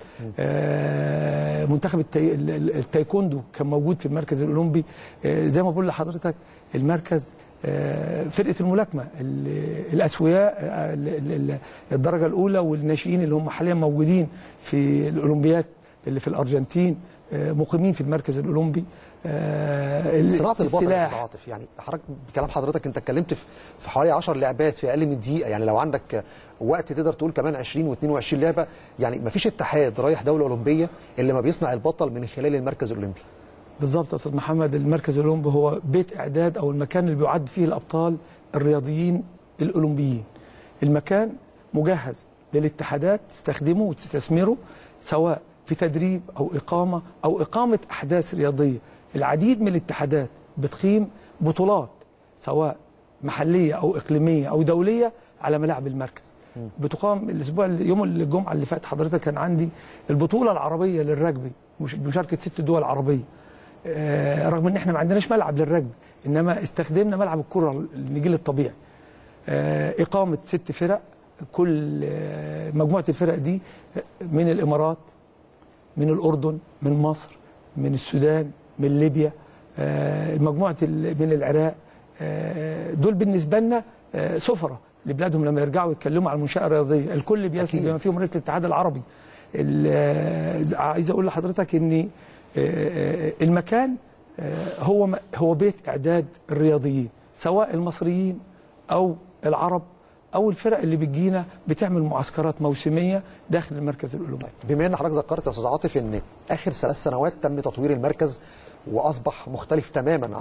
آه، منتخب التاي... ال- ال- التايكوندو كان موجود في المركز الاولمبي آه، زي ما بقول لحضرتك المركز آه، فرقه الملاكمه ال- الاسوياء آه، ال- ال- ال- الدرجه الاولى والناشئين اللي هم حاليا موجودين في الاولمبياد اللي في الارجنتين آه، مقيمين في المركز الاولمبي آه، ال- صناعه البطل يا السلاح استاذ عاطف يعني حضرتك بكلام حضرتك انت اتكلمت في في حوالي 10 لعبات في اقل من دقيقه يعني لو عندك وقت تقدر تقول كمان 20 و22 لعبه يعني ما فيش اتحاد رايح دوله اولمبيه الا ما بيصنع البطل من خلال المركز الاولمبي بالظبط يا استاذ محمد المركز الاولمبي هو بيت اعداد او المكان اللي بيعد فيه الابطال الرياضيين الاولمبيين المكان مجهز للاتحادات تستخدمه وتستثمره سواء في تدريب او اقامه او اقامه احداث رياضيه العديد من الاتحادات بتقيم بطولات سواء محليه او اقليميه او دوليه على ملاعب المركز بتقام الاسبوع يوم الجمعه اللي فات حضرتك كان عندي البطوله العربيه للرجبي مش- بمشاركه ست دول عربيه آه، رغم ان احنا ما عندناش ملعب للرجبي انما استخدمنا ملعب الكره النجيل الطبيعي آه، اقامه ست فرق كل آه، مجموعه الفرق دي من الامارات من الاردن من مصر من السودان من ليبيا آه، مجموعه ال- من العراق آه، دول بالنسبه لنا آه، سفره لبلادهم لما يرجعوا يتكلموا عن المنشاه الرياضيه الكل بيسند بما فيهم رئيس الاتحاد العربي ال- آه، عايز اقول لحضرتك ان آه، المكان آه، هو م- هو بيت اعداد الرياضيين سواء المصريين او العرب او الفرق اللي بتجينا بتعمل معسكرات موسميه داخل المركز الاولمبي بما ان حضرتك ذكرت يا استاذ عاطف ان اخر ثلاث سنوات تم تطوير المركز واصبح مختلف تماما عن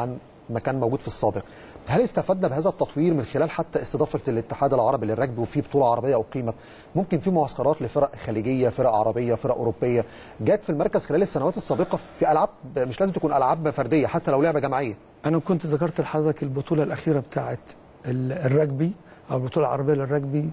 ما كان موجود في السابق هل استفدنا بهذا التطوير من خلال حتى استضافه الاتحاد العربي للرجبي وفي بطوله عربيه اقيمت ممكن في معسكرات لفرق خليجيه فرق عربيه فرق اوروبيه جت في المركز خلال السنوات السابقه في العاب مش لازم تكون العاب فرديه حتى لو لعبه جماعيه انا كنت ذكرت لحضرتك البطوله الاخيره بتاعه ال- الرجبي او البطوله العربيه للرجبي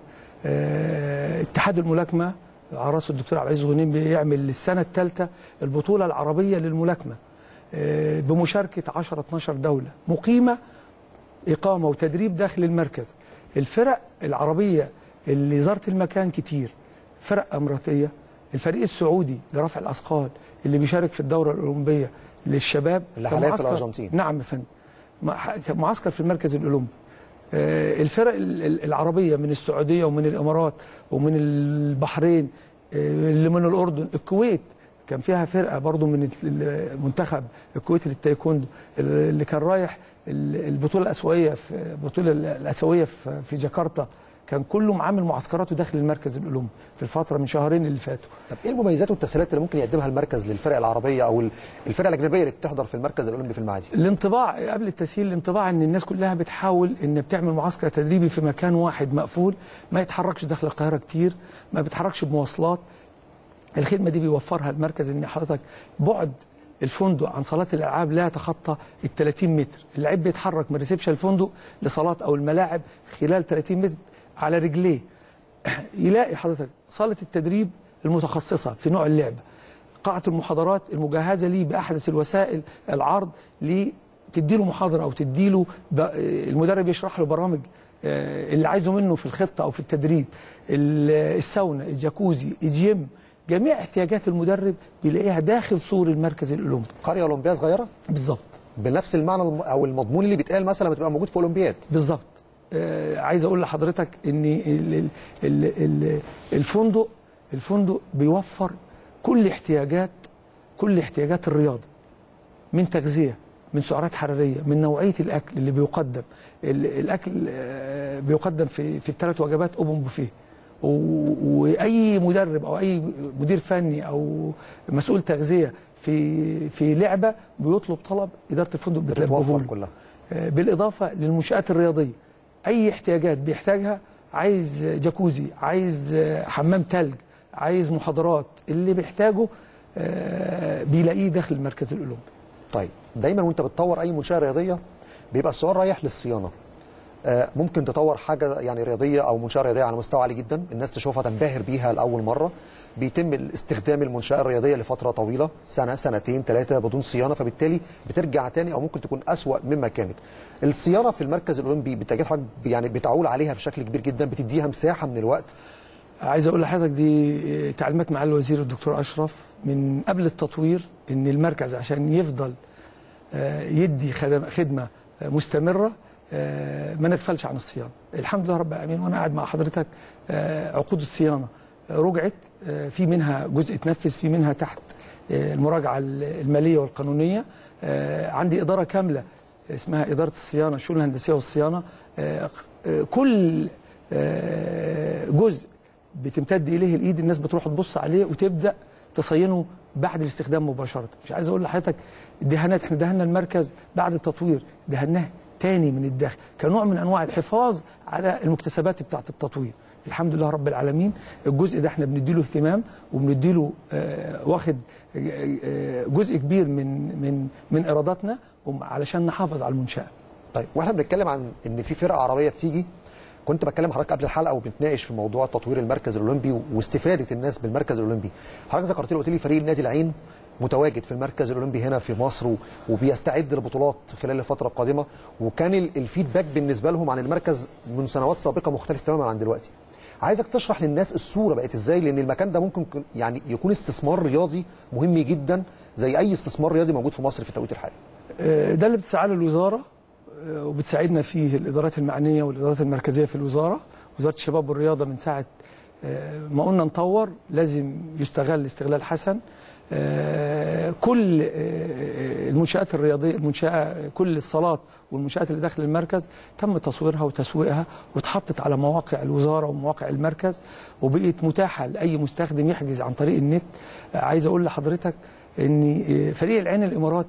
آه، اتحاد الملاكمه على راسه الدكتور عبد العزيز غنيم بيعمل السنه الثالثه البطوله العربيه للملاكمه آه، بمشاركه 10 12 دوله مقيمه اقامه وتدريب داخل المركز الفرق العربيه اللي زارت المكان كتير فرق اماراتيه الفريق السعودي لرفع الاثقال اللي بيشارك في الدوره الاولمبيه للشباب اللي حاليا في كمعسكر- الأرجنتين. نعم يا فندم مع- معسكر في المركز الاولمبي آه، الفرق ال- ال- العربيه من السعوديه ومن الامارات ومن البحرين آه، اللي من الاردن الكويت كان فيها فرقه برضو من المنتخب الكويتي للتايكوندو اللي كان رايح ال- البطوله الاسيويه في البطوله الاسيويه في في جاكرتا كان كله معامل معسكراته داخل المركز الاولمبي في الفتره من شهرين اللي فاتوا طب ايه المميزات والتسهيلات اللي ممكن يقدمها المركز للفرق العربيه او ال- الفرق الاجنبيه اللي بتحضر في المركز الاولمبي في المعادي الانطباع قبل التسهيل الانطباع ان الناس كلها بتحاول ان بتعمل معسكر تدريبي في مكان واحد مقفول ما يتحركش داخل القاهره كتير ما بيتحركش بمواصلات الخدمه دي بيوفرها المركز ان حضرتك بعد الفندق عن صالات الالعاب لا يتخطى ال 30 متر اللعيب بيتحرك من ريسبشن الفندق لصالات او الملاعب خلال 30 متر على رجليه يلاقي حضرتك صاله التدريب المتخصصه في نوع اللعبه قاعه المحاضرات المجهزه ليه باحدث الوسائل العرض ليه تديله محاضره او تديله ب- المدرب يشرح له برامج آه، اللي عايزه منه في الخطه او في التدريب ال- الساونا الجاكوزي الجيم جميع احتياجات المدرب بيلاقيها داخل سور المركز الاولمبي قريه اولمبيه صغيره بالظبط بنفس المعنى الم- او المضمون اللي بيتقال مثلا لما تبقى موجود في اولمبياد بالظبط آه عايز اقول لحضرتك ان ال- ال- ال- ال- الفندق الفندق بيوفر كل احتياجات كل احتياجات الرياضه من تغذيه من سعرات حراريه من نوعيه الاكل اللي بيقدم ال- الاكل آه، بيقدم في في الثلاث وجبات اوبن بوفيه و- واي مدرب او اي مدير فني او مسؤول تغذيه في في لعبه بيطلب طلب اداره الفندق بتلبيه بتتوفر له. كلها آه، بالاضافه للمنشات الرياضيه اي احتياجات بيحتاجها عايز جاكوزي عايز آه، حمام تلج عايز محاضرات اللي بيحتاجه آه، بيلاقيه داخل المركز الاولمبي طيب دايما وانت بتطور اي منشاه رياضيه بيبقى السؤال رايح للصيانه آه، ممكن تطور حاجه يعني رياضيه او منشاه رياضيه على مستوى عالي جدا الناس تشوفها تنبهر بيها لاول مره بيتم استخدام المنشاه الرياضيه لفتره طويله سنه سنتين ثلاثه بدون صيانه فبالتالي بترجع تاني او ممكن تكون اسوا مما كانت الصيانه في المركز الاولمبي بالتاكيد حضرتك يعني بتعول عليها بشكل كبير جدا بتديها مساحه من الوقت عايز اقول لحضرتك دي تعليمات مع الوزير الدكتور اشرف من قبل التطوير ان المركز عشان يفضل آه، يدي خدم- خدمه آه، مستمره آه، ما نغفلش عن الصيانه الحمد لله رب العالمين وانا قاعد مع حضرتك آه، عقود الصيانه آه، رجعت آه، في منها جزء اتنفذ في منها تحت آه، المراجعه الماليه والقانونيه آه، عندي اداره كامله اسمها اداره الصيانه الشؤون الهندسيه والصيانه آه، آه، كل آه، جزء بتمتد اليه الايد الناس بتروح تبص عليه وتبدا تصينه بعد الاستخدام مباشره مش عايز اقول لحضرتك الدهانات احنا دهنا المركز بعد التطوير دهناه تاني من الداخل كنوع من انواع الحفاظ على المكتسبات بتاعه التطوير الحمد لله رب العالمين الجزء ده احنا بنديله اهتمام وبنديله آه واخد آه، آه، جزء كبير من من من ايراداتنا وم- علشان نحافظ على المنشاه طيب واحنا بنتكلم عن ان في فرقه عربيه بتيجي كنت بكلم حضرتك قبل الحلقه وبنتناقش في موضوع تطوير المركز الاولمبي واستفاده الناس بالمركز الاولمبي حضرتك ذكرت لي قلت لي فريق النادي العين متواجد في المركز الاولمبي هنا في مصر و- وبيستعد لبطولات خلال الفتره القادمه وكان ال- الفيدباك بالنسبه لهم عن المركز من سنوات سابقه مختلف تماما عن دلوقتي عايزك تشرح للناس الصوره بقت ازاي لان المكان ده ممكن يكون- يعني يكون استثمار رياضي مهم جدا زي اي استثمار رياضي موجود في مصر في التوقيت الحالي آه، ده اللي بتسعى له الوزاره آه، وبتساعدنا فيه الادارات المعنيه والادارات المركزيه في الوزاره وزاره الشباب والرياضه من ساعه آه، ما قلنا نطور لازم يستغل استغلال حسن آه، كل آه، المنشآت الرياضية المنشأة كل الصالات والمنشآت اللي داخل المركز تم تصويرها وتسويقها واتحطت على مواقع الوزارة ومواقع المركز وبقت متاحة لأي مستخدم يحجز عن طريق النت آه، عايز أقول لحضرتك ان فريق العين الاماراتي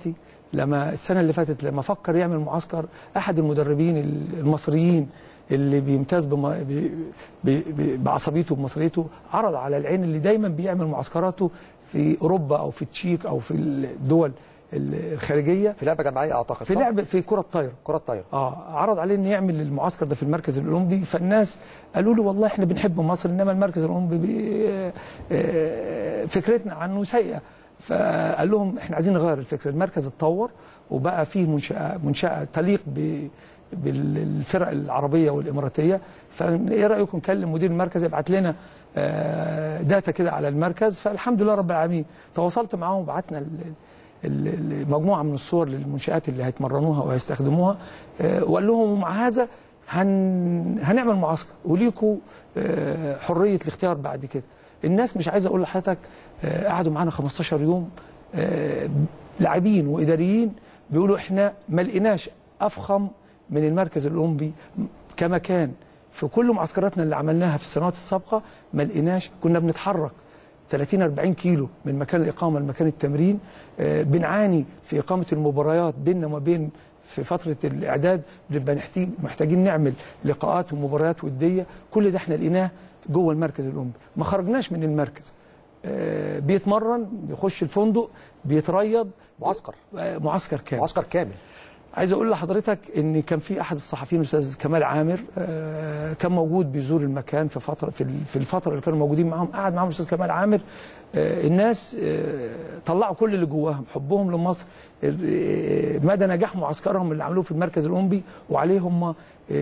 لما السنه اللي فاتت لما فكر يعمل معسكر احد المدربين المصريين اللي بيمتاز بم- ب- ب- ب- بعصبيته وبمصريته عرض على العين اللي دايما بيعمل معسكراته في اوروبا او في التشيك او في الدول الخارجيه في لعبه جماعيه اعتقد في صح؟ لعبه في كره الطايره كره الطايره اه عرض عليه انه يعمل المعسكر ده في المركز الاولمبي فالناس قالوا له والله احنا بنحب مصر انما المركز الاولمبي بي- آه، فكرتنا عنه سيئه فقال لهم احنا عايزين نغير الفكره المركز اتطور وبقى فيه منشاه منشاه تليق ب بالفرق العربيه والاماراتيه فايه رايكم نكلم مدير المركز يبعت لنا آه، داتا كده على المركز فالحمد لله رب العالمين تواصلت معاهم وبعتنا ال- ال- ال- مجموعه من الصور للمنشات اللي هيتمرنوها وهيستخدموها آه، وقال لهم ومع هذا هن هنعمل معسكر وليكوا آه، حريه الاختيار بعد كده الناس مش عايز اقول لحضرتك آه، قعدوا معانا 15 يوم آه، لاعبين واداريين بيقولوا احنا ما لقيناش افخم من المركز الاولمبي كمكان في كل معسكراتنا اللي عملناها في السنوات السابقه ما لقيناش كنا بنتحرك 30 40 كيلو من مكان الاقامه لمكان التمرين آه، بنعاني في اقامه المباريات بيننا وما بين في فتره الاعداد بنبقى نحتاج محتاجين نعمل لقاءات ومباريات وديه كل ده احنا لقيناه جوه المركز الاولمبي ما خرجناش من المركز آه، بيتمرن بيخش الفندق بيتريض معسكر معسكر كامل معسكر كامل عايز اقول لحضرتك ان كان في احد الصحفيين الاستاذ كمال عامر آه، كان موجود بيزور المكان في فتره في ال- في الفتره اللي كانوا موجودين معاهم قعد معاهم الاستاذ كمال عامر آه، الناس آه، طلعوا كل اللي جواهم حبهم لمصر آه، مدى نجاح معسكرهم اللي عملوه في المركز الاولمبي وعليه هم آه،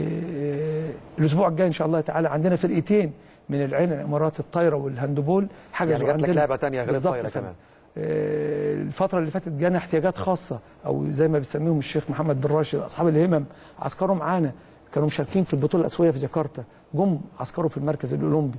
الاسبوع الجاي ان شاء الله تعالى عندنا فرقتين من العين الامارات الطايره والهاندبول حجزوا يعني جات لك عندنا. لعبه تانية غير بالظبط الطايره كده. كمان آه، الفترة اللي فاتت جانا احتياجات خاصة أو زي ما بيسميهم الشيخ محمد بن راشد أصحاب الهمم عسكروا معانا كانوا مشاركين في البطولة الآسيوية في جاكرتا جم عسكروا في المركز الأولمبي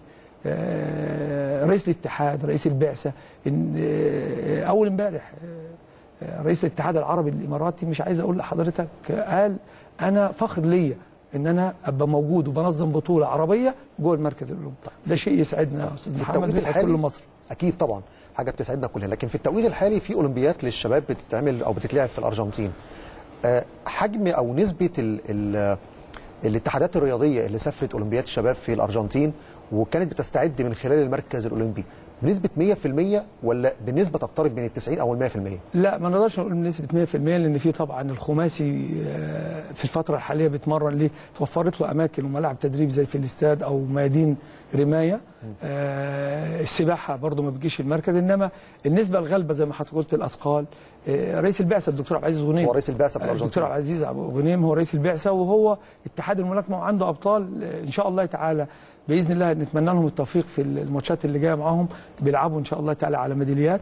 آه، رئيس الاتحاد رئيس البعثة إن- آه، أول امبارح آه، رئيس الاتحاد العربي الإماراتي مش عايز أقول لحضرتك آه، قال أنا فخر ليا إن أنا أبقى موجود وبنظم بطولة عربية جوه المركز الأولمبي ده شيء يسعدنا يا أستاذ في محمد التوقيت ويسعد الحالي كل مصر اكيد طبعا حاجه بتسعدنا كلنا لكن في التوقيت الحالي في اولمبيات للشباب بتتعمل او بتتلعب في الارجنتين آه، حجم او نسبه ال ال الاتحادات الرياضيه اللي سافرت اولمبياد الشباب في الارجنتين وكانت بتستعد من خلال المركز الاولمبي بنسبه 100% ولا بنسبه تقترب من ال 90 او ال 100%؟ لا ما نقدرش نقول بنسبه 100% لان في طبعا الخماسي آه، في الفتره الحاليه بيتمرن ليه توفرت له اماكن وملاعب تدريب زي في الاستاد او ميادين رمايه آه، السباحه برضو ما بتجيش المركز انما النسبه الغالبه زي ما حضرتك قلت الاثقال آه، رئيس البعثه الدكتور عبد العزيز غنيم هو رئيس البعثة في آه، الأرجنتين. الدكتور عبد العزيز غنيم هو رئيس البعثه وهو اتحاد الملاكمه وعنده ابطال آه، ان شاء الله تعالى باذن الله نتمنى لهم التوفيق في الماتشات اللي جايه معاهم بيلعبوا ان شاء الله تعالى على ميداليات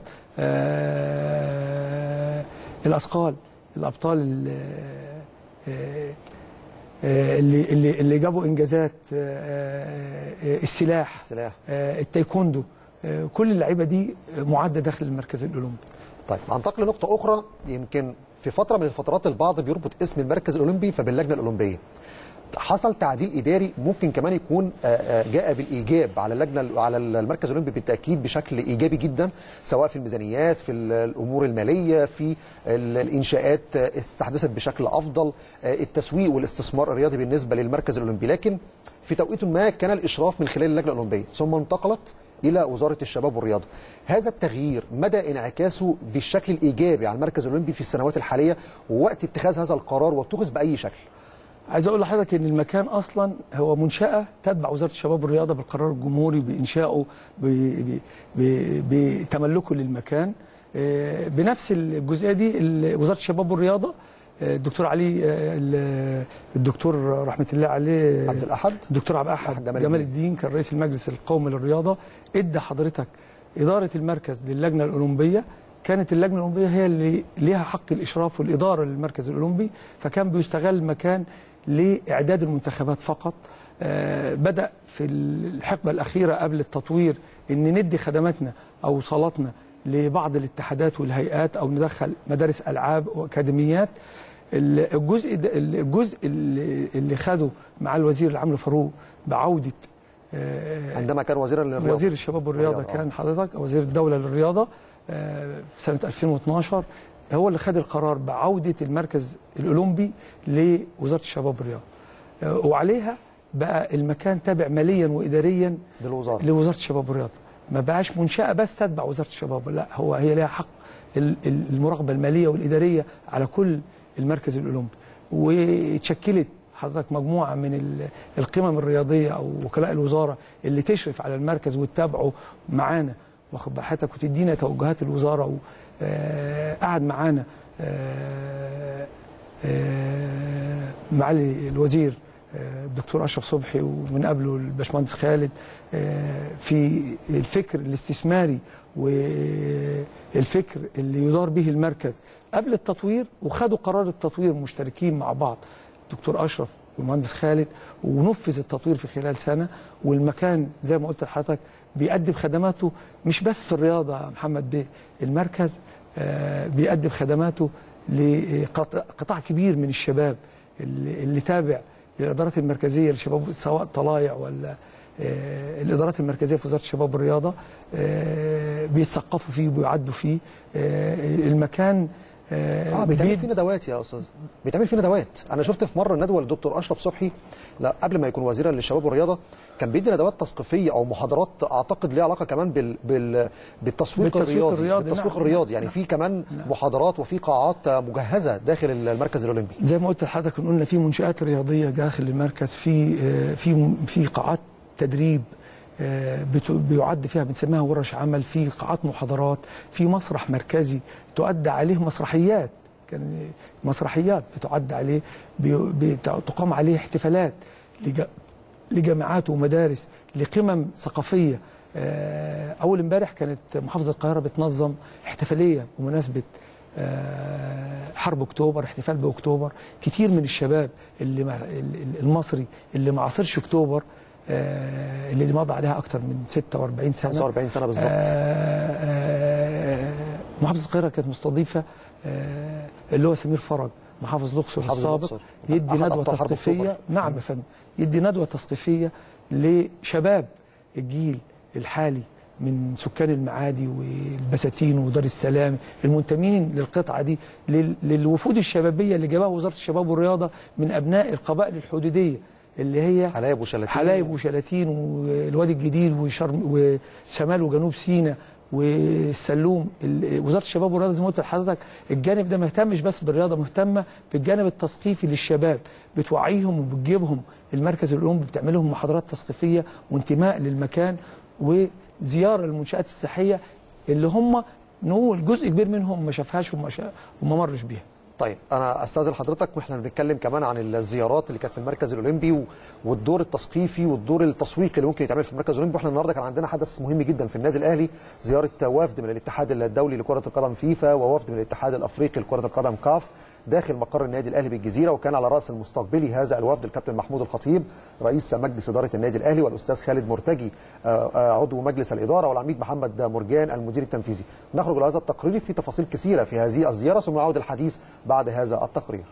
آه، الاثقال الابطال ال- آه، آه، اللي اللي اللي جابوا انجازات آه، آه، السلاح السلاح آه، التايكوندو آه، كل اللعيبه دي معده داخل المركز الاولمبي طيب هنتقل لنقطة أخرى يمكن في فترة من الفترات البعض بيربط اسم المركز الأولمبي فباللجنة الأولمبية. حصل تعديل إداري ممكن كمان يكون آه، آه، جاء بالإيجاب على اللجنة على المركز الأولمبي بالتأكيد بشكل إيجابي جدا سواء في الميزانيات في ال- الأمور المالية في ال- الإنشاءات آه، استحدثت بشكل أفضل آه، التسويق والاستثمار الرياضي بالنسبة للمركز الأولمبي لكن في توقيت ما كان الإشراف من خلال اللجنة الأولمبية ثم انتقلت الى وزاره الشباب والرياضه. هذا التغيير مدى انعكاسه بالشكل الايجابي على المركز الاولمبي في السنوات الحاليه ووقت اتخاذ هذا القرار واتخذ باي شكل؟ عايز اقول لحضرتك ان المكان اصلا هو منشاه تتبع وزاره الشباب والرياضه بالقرار الجمهوري بانشائه ب- ب- ب- بتملكه للمكان آه، بنفس الجزئيه دي ال- وزاره الشباب والرياضه آه، الدكتور علي آه، ال- الدكتور رحمه الله عليه عبد الاحد الدكتور عبد الاحد جمال جمال, الدين. الدين كان رئيس المجلس القومي للرياضه ادى حضرتك اداره المركز للجنه الاولمبيه كانت اللجنه الاولمبيه هي اللي ليها حق الاشراف والاداره للمركز الاولمبي فكان بيستغل المكان لاعداد المنتخبات فقط آه، بدا في الحقبه الاخيره قبل التطوير ان ندي خدماتنا او صالاتنا لبعض الاتحادات والهيئات او ندخل مدارس العاب واكاديميات ال- الجزء ده الجزء اللي اللي خده مع الوزير العام فاروق بعوده آه، عندما كان وزيرا للرياضه وزير الشباب والرياضه والرياضة، آه. كان حضرتك وزير الدوله للرياضه آه، في سنه 2012 هو اللي خد القرار بعوده المركز الاولمبي لوزاره الشباب والرياضه آه، وعليها بقى المكان تابع ماليا واداريا للوزاره لوزاره الشباب والرياضه ما بقاش منشاه بس تتبع وزاره الشباب لا هو هي لها حق ال- ال- المراقبه الماليه والاداريه على كل المركز الاولمبي واتشكلت حضرتك مجموعه من ال- القمم الرياضيه او وكلاء الوزاره اللي تشرف على المركز وتتابعه معانا واخد بال حضرتك وتدينا توجهات الوزاره و- آه، قعد معانا آه، آه، معالي الوزير آه، الدكتور اشرف صبحي ومن قبله الباشمهندس خالد آه، في الفكر الاستثماري والفكر اللي يدار به المركز قبل التطوير وخدوا قرار التطوير مشتركين مع بعض الدكتور اشرف والمهندس خالد ونفذ التطوير في خلال سنه والمكان زي ما قلت لحضرتك بيقدم خدماته مش بس في الرياضه يا محمد بيه المركز آه، بيقدم خدماته لقطاع كبير من الشباب اللي, اللي تابع للادارات المركزيه للشباب سواء طلايع ولا آه، الادارات المركزيه في وزاره الشباب والرياضه آه، بيتثقفوا فيه وبيعدوا فيه آه، المكان آه، اه بيتعمل بيد- فيه ندوات يا استاذ بيتعمل فيه ندوات انا شفت في مره ندوه للدكتور اشرف صبحي لا قبل ما يكون وزيرا للشباب والرياضه كان بيدي ندوات تثقيفيه او محاضرات اعتقد ليها علاقه كمان بال بال بالتسويق, بالتسويق الرياضي الرياضي، بالتسويق نعم. الرياضي يعني في كمان محاضرات وفي قاعات مجهزه داخل المركز الاولمبي زي ما قلت لحضرتك إن قلنا في منشآت رياضية داخل المركز في آه، في في قاعات تدريب آه، بت- بيعد فيها بنسميها ورش عمل في قاعات محاضرات في مسرح مركزي تؤدى عليه مسرحيات كان مسرحيات بتعد عليه بي- بت- تقام عليه احتفالات لج- لجامعات ومدارس لقمم ثقافية آه، أول امبارح كانت محافظة القاهرة بتنظم احتفالية بمناسبة آه، حرب اكتوبر احتفال باكتوبر كتير من الشباب اللي مع ال- المصري اللي ما عاصرش اكتوبر آه، اللي مضى عليها اكتر من 46 سنه 45 سنه بالظبط آه، آه، محافظه القاهره كانت مستضيفه آه، اللي هو سمير فرج محافظ الاقصر محافظ السابق الأقصر. يدي أحد ندوه أبطال حرب تثقيفيه أكتوبر. نعم يا فندم يدي ندوه تثقيفيه لشباب الجيل الحالي من سكان المعادي والبساتين ودار السلام المنتمين للقطعه دي لل- للوفود الشبابيه اللي جابها وزاره الشباب والرياضه من ابناء القبائل الحدوديه اللي هي حلايب وشلاتين حلايب وشلاتين والوادي الجديد وشرم وشمال وجنوب سيناء والسلوم ال- وزاره الشباب والرياضه زي ما قلت لحضرتك الجانب ده ما اهتمش بس بالرياضه مهتمه بالجانب التثقيفي للشباب بتوعيهم وبتجيبهم المركز الاولمبي بتعمل لهم محاضرات تثقيفيه وانتماء للمكان وزياره للمنشات الصحيه اللي هم نقول جزء كبير منهم ما شافهاش وما شا- وما مرش بيها طيب انا استاذن حضرتك واحنا بنتكلم كمان عن الزيارات اللي كانت في المركز الاولمبي و- والدور التثقيفي والدور التسويقي اللي ممكن يتعمل في المركز الاولمبي واحنا النهارده كان عندنا حدث مهم جدا في النادي الاهلي زياره وفد من الاتحاد الدولي لكره القدم فيفا ووفد من الاتحاد الافريقي لكره القدم كاف داخل مقر النادي الاهلي بالجزيره وكان على راس المستقبلي هذا الوفد الكابتن محمود الخطيب رئيس مجلس اداره النادي الاهلي والاستاذ خالد مرتجي آه، آه، عضو مجلس الاداره والعميد محمد مرجان المدير التنفيذي نخرج لهذا التقرير في تفاصيل كثيره في هذه الزياره ثم نعود الحديث بعد هذا التقرير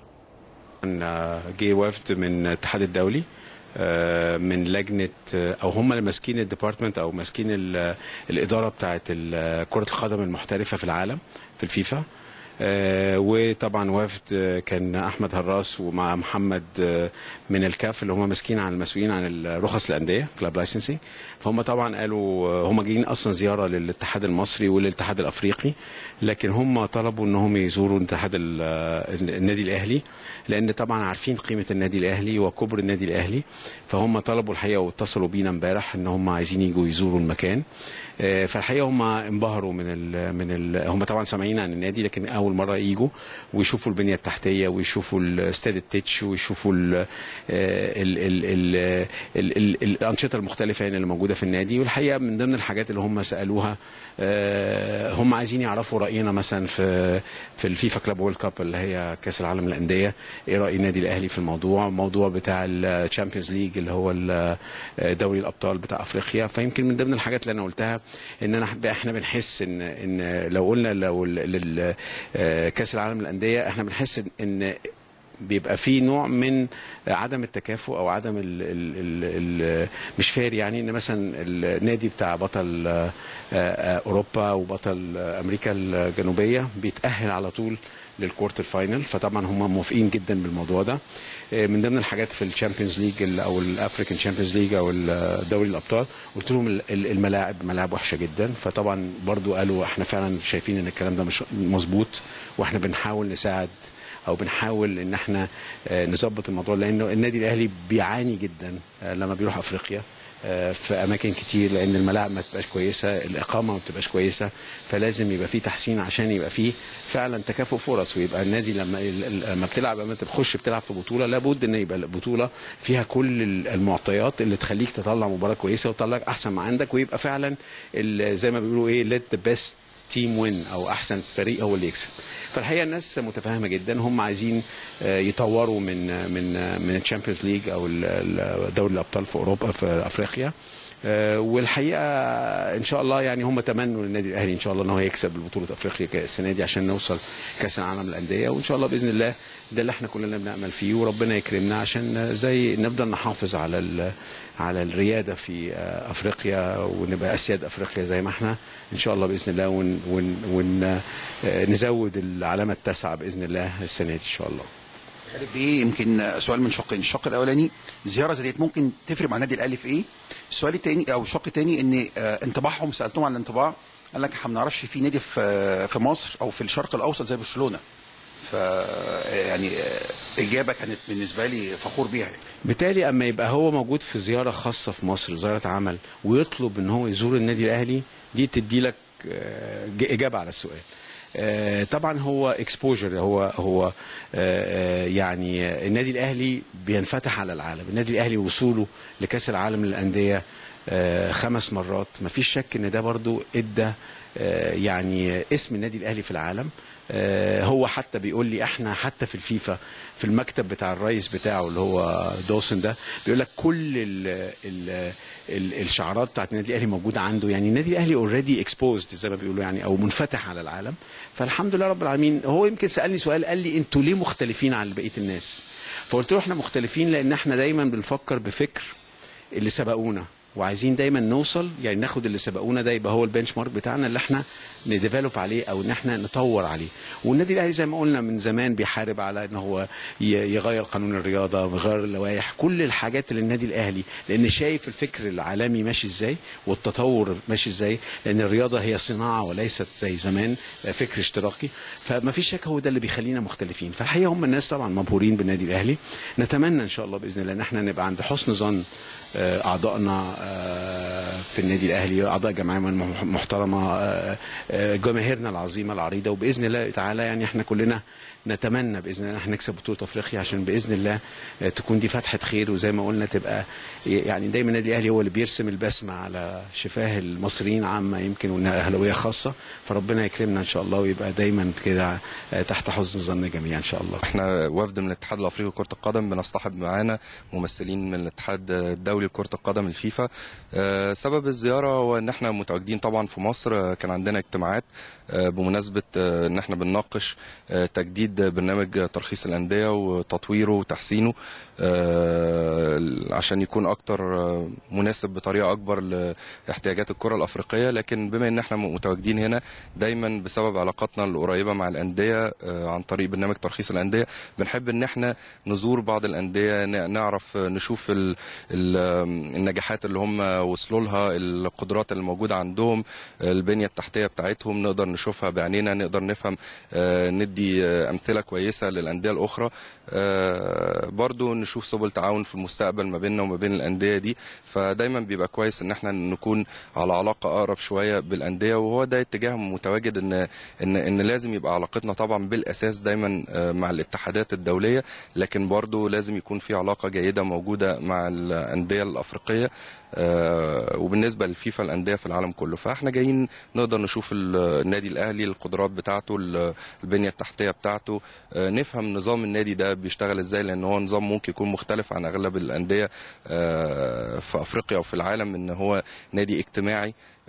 كان جه وفد من الاتحاد الدولي آه، من لجنه آه، او هم اللي ماسكين الديبارتمنت او ماسكين ال- الاداره بتاعه ال- كره القدم المحترفه في العالم في الفيفا آه، وطبعا وفد آه، كان احمد هراس ومع محمد آه، من الكاف اللي هم ماسكين عن المسؤولين عن الرخص الانديه كلاب لايسنسي فهم طبعا قالوا آه، هم جايين اصلا زياره للاتحاد المصري وللاتحاد الافريقي لكن هم طلبوا انهم يزوروا الاتحاد ال- آه، النادي الاهلي لان طبعا عارفين قيمه النادي الاهلي وكبر النادي الاهلي فهم طلبوا الحقيقه واتصلوا بينا امبارح ان هم عايزين يجوا يزوروا المكان آه، فالحقيقه هم انبهروا من ال من ال هم طبعا سامعين عن النادي لكن اول مره يجوا ويشوفوا البنيه التحتيه ويشوفوا الاستاد التتش ويشوفوا ال ال ال ال ال ال الانشطه المختلفه يعني اللي موجوده في النادي والحقيقه من ضمن الحاجات اللي هم سالوها آه، هم عايزين يعرفوا راينا مثلا في في الفيفا كلاب وورلد كاب اللي هي كاس العالم للانديه ايه راي النادي الاهلي في الموضوع الموضوع بتاع الشامبيونز ليج اللي هو ال- دوري الابطال بتاع افريقيا فيمكن من ضمن الحاجات اللي انا قلتها ان انا احنا بنحس ان ان لو قلنا لو ال- لل- آه، كاس العالم للانديه احنا بنحس ان بيبقى في نوع من عدم التكافؤ او عدم ال ال ال ال مش فاري يعني ان مثلا النادي بتاع بطل آه، آه، اوروبا وبطل آه، امريكا الجنوبيه بيتاهل على طول للكوارتر فاينل فطبعا هم موافقين جدا بالموضوع ده آه، من ضمن الحاجات في الشامبيونز ليج او الافريكان شامبيونز ليج او ال- دوري الابطال قلت لهم ال- ال- الملاعب ملاعب وحشه جدا فطبعا برضو قالوا احنا فعلا شايفين ان الكلام ده مش مظبوط واحنا بنحاول نساعد او بنحاول ان احنا آه، نظبط الموضوع لانه النادي الاهلي بيعاني جدا آه، لما بيروح افريقيا آه، في اماكن كتير لان الملاعب ما بتبقاش كويسه الاقامه ما بتبقاش كويسه فلازم يبقى في تحسين عشان يبقى في فعلا تكافؤ فرص ويبقى النادي لما لما بتلعب لما انت بتخش بتلعب في بطوله لابد ان يبقى البطوله فيها كل المعطيات اللي تخليك تطلع مباراه كويسه وتطلع احسن ما عندك ويبقى فعلا ال- زي ما بيقولوا ايه let the best تيم وين او احسن فريق هو اللي يكسب فالحقيقه الناس متفاهمه جدا هم عايزين آه، يطوروا من من من الشامبيونز ليج او ال- ال- دوري الابطال في اوروبا في افريقيا آه، والحقيقه ان شاء الله يعني هم تمنوا للنادي الاهلي ان شاء الله ان هو يكسب بطوله افريقيا السنه دي عشان نوصل كاس العالم للانديه وان شاء الله باذن الله ده اللي احنا كلنا بنامل فيه وربنا يكرمنا عشان زي نفضل نحافظ على ال- على الرياده في آه، افريقيا ونبقى اسياد افريقيا زي ما احنا ان شاء الله باذن الله ون ون ون آه، نزود العلامه التاسعه باذن الله السنه دي ان شاء الله خالد بيه يمكن سؤال من شقين الشق الاولاني زياره زي ديت ممكن تفرق مع النادي الاهلي في ايه السؤال الثاني او الشق الثاني ان آه، انطباعهم سالتهم عن الانطباع قال لك احنا ما بنعرفش في نادي في آه، في مصر او في الشرق الاوسط زي برشلونه ف يعني آه، اجابه كانت بالنسبه لي فخور بيها يعني. بالتالي اما يبقى هو موجود في زياره خاصه في مصر زياره عمل ويطلب ان هو يزور النادي الاهلي دي تدي لك آه، ج- اجابه على السؤال آه، طبعا هو اكسبوجر هو هو آه، آه، يعني آه، النادي الاهلي بينفتح على العالم النادي الاهلي وصوله لكاس العالم للانديه آه، خمس مرات مفيش شك ان ده برضو ادى آه، يعني اسم النادي الاهلي في العالم آه، هو حتى بيقول لي احنا حتى في الفيفا في المكتب بتاع الرئيس بتاعه اللي هو دوسن ده بيقول لك كل ال ال ال الشعارات بتاعت النادي الاهلي موجوده عنده يعني النادي الاهلي اوريدي اكسبوزد زي ما بيقولوا يعني او منفتح على العالم فالحمد لله رب العالمين هو يمكن سالني سؤال قال لي انتوا ليه مختلفين عن بقيه الناس فقلت له احنا مختلفين لان احنا دايما بنفكر بفكر اللي سبقونا وعايزين دايما نوصل يعني ناخد اللي سبقونا ده يبقى هو البنش مارك بتاعنا اللي احنا نديفلوب عليه او ان احنا نطور عليه والنادي الاهلي زي ما قلنا من زمان بيحارب على ان هو ي- يغير قانون الرياضه ويغير اللوائح كل الحاجات اللي النادي الاهلي لان شايف الفكر العالمي ماشي ازاي والتطور ماشي ازاي لان الرياضه هي صناعه وليست زي زمان فكر اشتراكي فما فيش شك هو ده اللي بيخلينا مختلفين فالحقيقه هم الناس طبعا مبهورين بالنادي الاهلي نتمنى ان شاء الله باذن الله ان احنا نبقى عند حسن ظن آه، اعضائنا آه، في النادي الاهلي اعضاء جمعيه محترمه آه، آه، جماهيرنا العظيمه العريضه وباذن الله تعالى يعني احنا كلنا نتمنى باذن الله ان احنا نكسب بطوله افريقيا عشان باذن الله آه، تكون دي فتحه خير وزي ما قلنا تبقى يعني دايما النادي الاهلي هو اللي بيرسم البسمه على شفاه المصريين عامه يمكن والاهلاويه خاصه فربنا يكرمنا ان شاء الله ويبقى دايما كده آه، تحت حسن ظن الجميع ان شاء الله احنا وفد من الاتحاد الافريقي لكره القدم بنصطحب معانا ممثلين من الاتحاد الدولي لكره القدم الفيفا آه، سبب الزياره هو ان احنا متواجدين طبعا في مصر آه، كان عندنا اجتماعات آه، بمناسبه آه، ان احنا بنناقش آه، تجديد برنامج ترخيص الانديه وتطويره وتحسينه آه، عشان يكون اكتر آه، مناسب بطريقه اكبر لاحتياجات الكره الافريقيه لكن بما ان احنا متواجدين هنا دايما بسبب علاقاتنا القريبه مع الانديه آه، عن طريق برنامج ترخيص الانديه بنحب ان احنا نزور بعض الانديه ن- نعرف آه، نشوف ال- ال- آه، النجاحات اللي هم وصلوا لها القدرات اللي موجوده عندهم البنيه التحتيه بتاعتهم نقدر نشوفها بعينينا نقدر نفهم آه، ندي آه، امثله كويسه للانديه الاخرى آه، برضو نشوف سبل تعاون في المستقبل ما بيننا وما بين الانديه دي فدايما بيبقى كويس ان احنا نكون على علاقه اقرب شويه بالانديه وهو ده اتجاه متواجد ان ان ان لازم يبقى علاقتنا طبعا بالاساس دايما آه، مع الاتحادات الدوليه لكن برضو لازم يكون في علاقه جيده موجوده مع الانديه الافريقيه آه، وبالنسبه للفيفا الانديه في العالم كله فاحنا جايين نقدر نشوف ال- النادي الاهلي القدرات بتاعته ال- البنيه التحتيه بتاعته آه، نفهم نظام النادي ده بيشتغل ازاي لان هو نظام ممكن يكون مختلف عن اغلب الانديه آه، في افريقيا وفي العالم ان هو نادي اجتماعي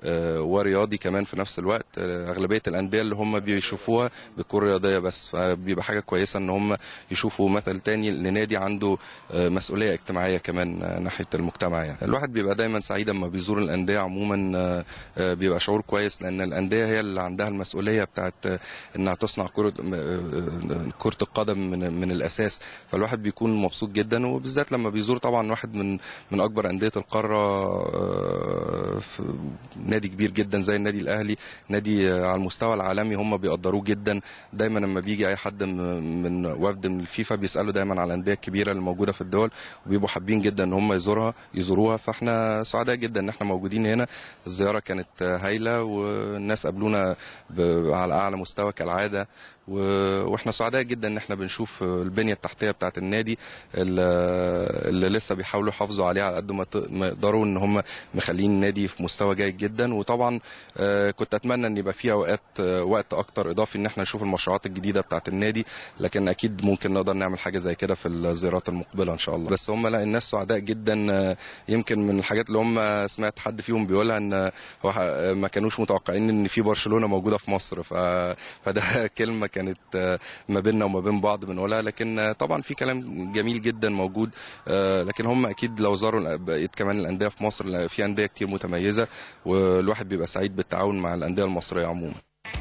آه، ورياضي كمان في نفس الوقت آه، اغلبيه الانديه اللي هم بيشوفوها بتكون رياضيه بس فبيبقى حاجه كويسه ان هم يشوفوا مثل تاني لنادي عنده آه، مسؤوليه اجتماعيه كمان آه، ناحيه المجتمع يعني الواحد بيبقى دايما سعيد لما بيزور الانديه عموما آه، آه، بيبقى شعور كويس لان الانديه هي اللي عندها المسؤوليه بتاعت آه، انها تصنع كره آه، آه، كره القدم من من الاساس فالواحد بيكون مبسوط جدا وبالذات لما بيزور طبعا واحد من من اكبر انديه القاره آه، في نادي كبير جدا زي النادي الاهلي نادي آه، على المستوى العالمي هم بيقدروه جدا دايما لما بيجي اي حد م- من وفد من الفيفا بيسالوا دايما على الانديه الكبيره اللي موجوده في الدول وبيبقوا حابين جدا ان هم يزورها يزوروها فاحنا سعداء جدا ان احنا موجودين هنا الزياره كانت آه، هايله والناس قابلونا ب- على اعلى مستوى كالعاده و- واحنا سعداء جدا ان احنا بنشوف البنيه التحتيه بتاعه النادي اللي اللي لسه بيحاولوا يحافظوا عليها على قد ما ت- ما يقدروا ان هم مخلين النادي في مستوى جيد جدا وطبعا آه، كنت اتمنى ان يبقى في اوقات آه، وقت اكتر اضافي ان احنا نشوف المشروعات الجديده بتاعه النادي لكن اكيد ممكن نقدر نعمل حاجه زي كده في الزيارات المقبله ان شاء الله بس هم لا الناس سعداء جدا آه، يمكن من الحاجات اللي هم سمعت حد فيهم بيقولها ان هو ح- ما كانوش متوقعين ان في برشلونه موجوده في مصر ف... فده كلمه كانت آه، ما بيننا وما بين بعض بنقولها لكن آه، طبعا في كلام جميل جدا موجود آه، لكن هم اكيد لو زاروا بقيه كمان الانديه في مصر لأن في انديه كتير متميزه والواحد بيبقى سعيد بالتعاون مع الانديه المصريه عموما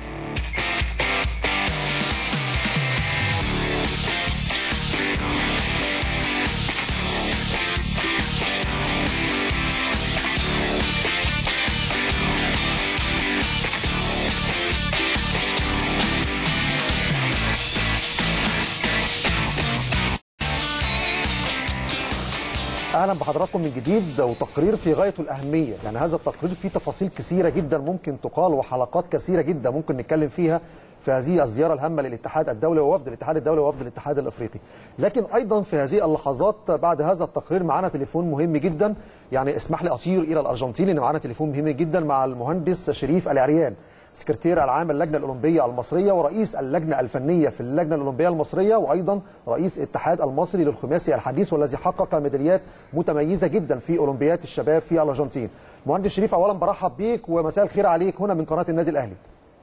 اهلا بحضراتكم من جديد وتقرير في غايه الاهميه يعني هذا التقرير فيه تفاصيل كثيره جدا ممكن تقال وحلقات كثيره جدا ممكن نتكلم فيها في هذه الزياره الهامه للاتحاد الدولي ووفد الاتحاد الدولي ووفد الاتحاد الافريقي لكن ايضا في هذه اللحظات بعد هذا التقرير معنا تليفون مهم جدا يعني اسمح لي اطير الى الارجنتين ان معنا تليفون مهم جدا مع المهندس شريف العريان سكرتير العام اللجنه الاولمبيه المصريه ورئيس اللجنه الفنيه في اللجنه الاولمبيه المصريه وايضا رئيس الاتحاد المصري للخماسي الحديث والذي حقق ميداليات متميزه جدا في اولمبيات الشباب في الارجنتين. مهندس شريف اولا برحب بيك ومساء الخير عليك هنا من قناه النادي الاهلي.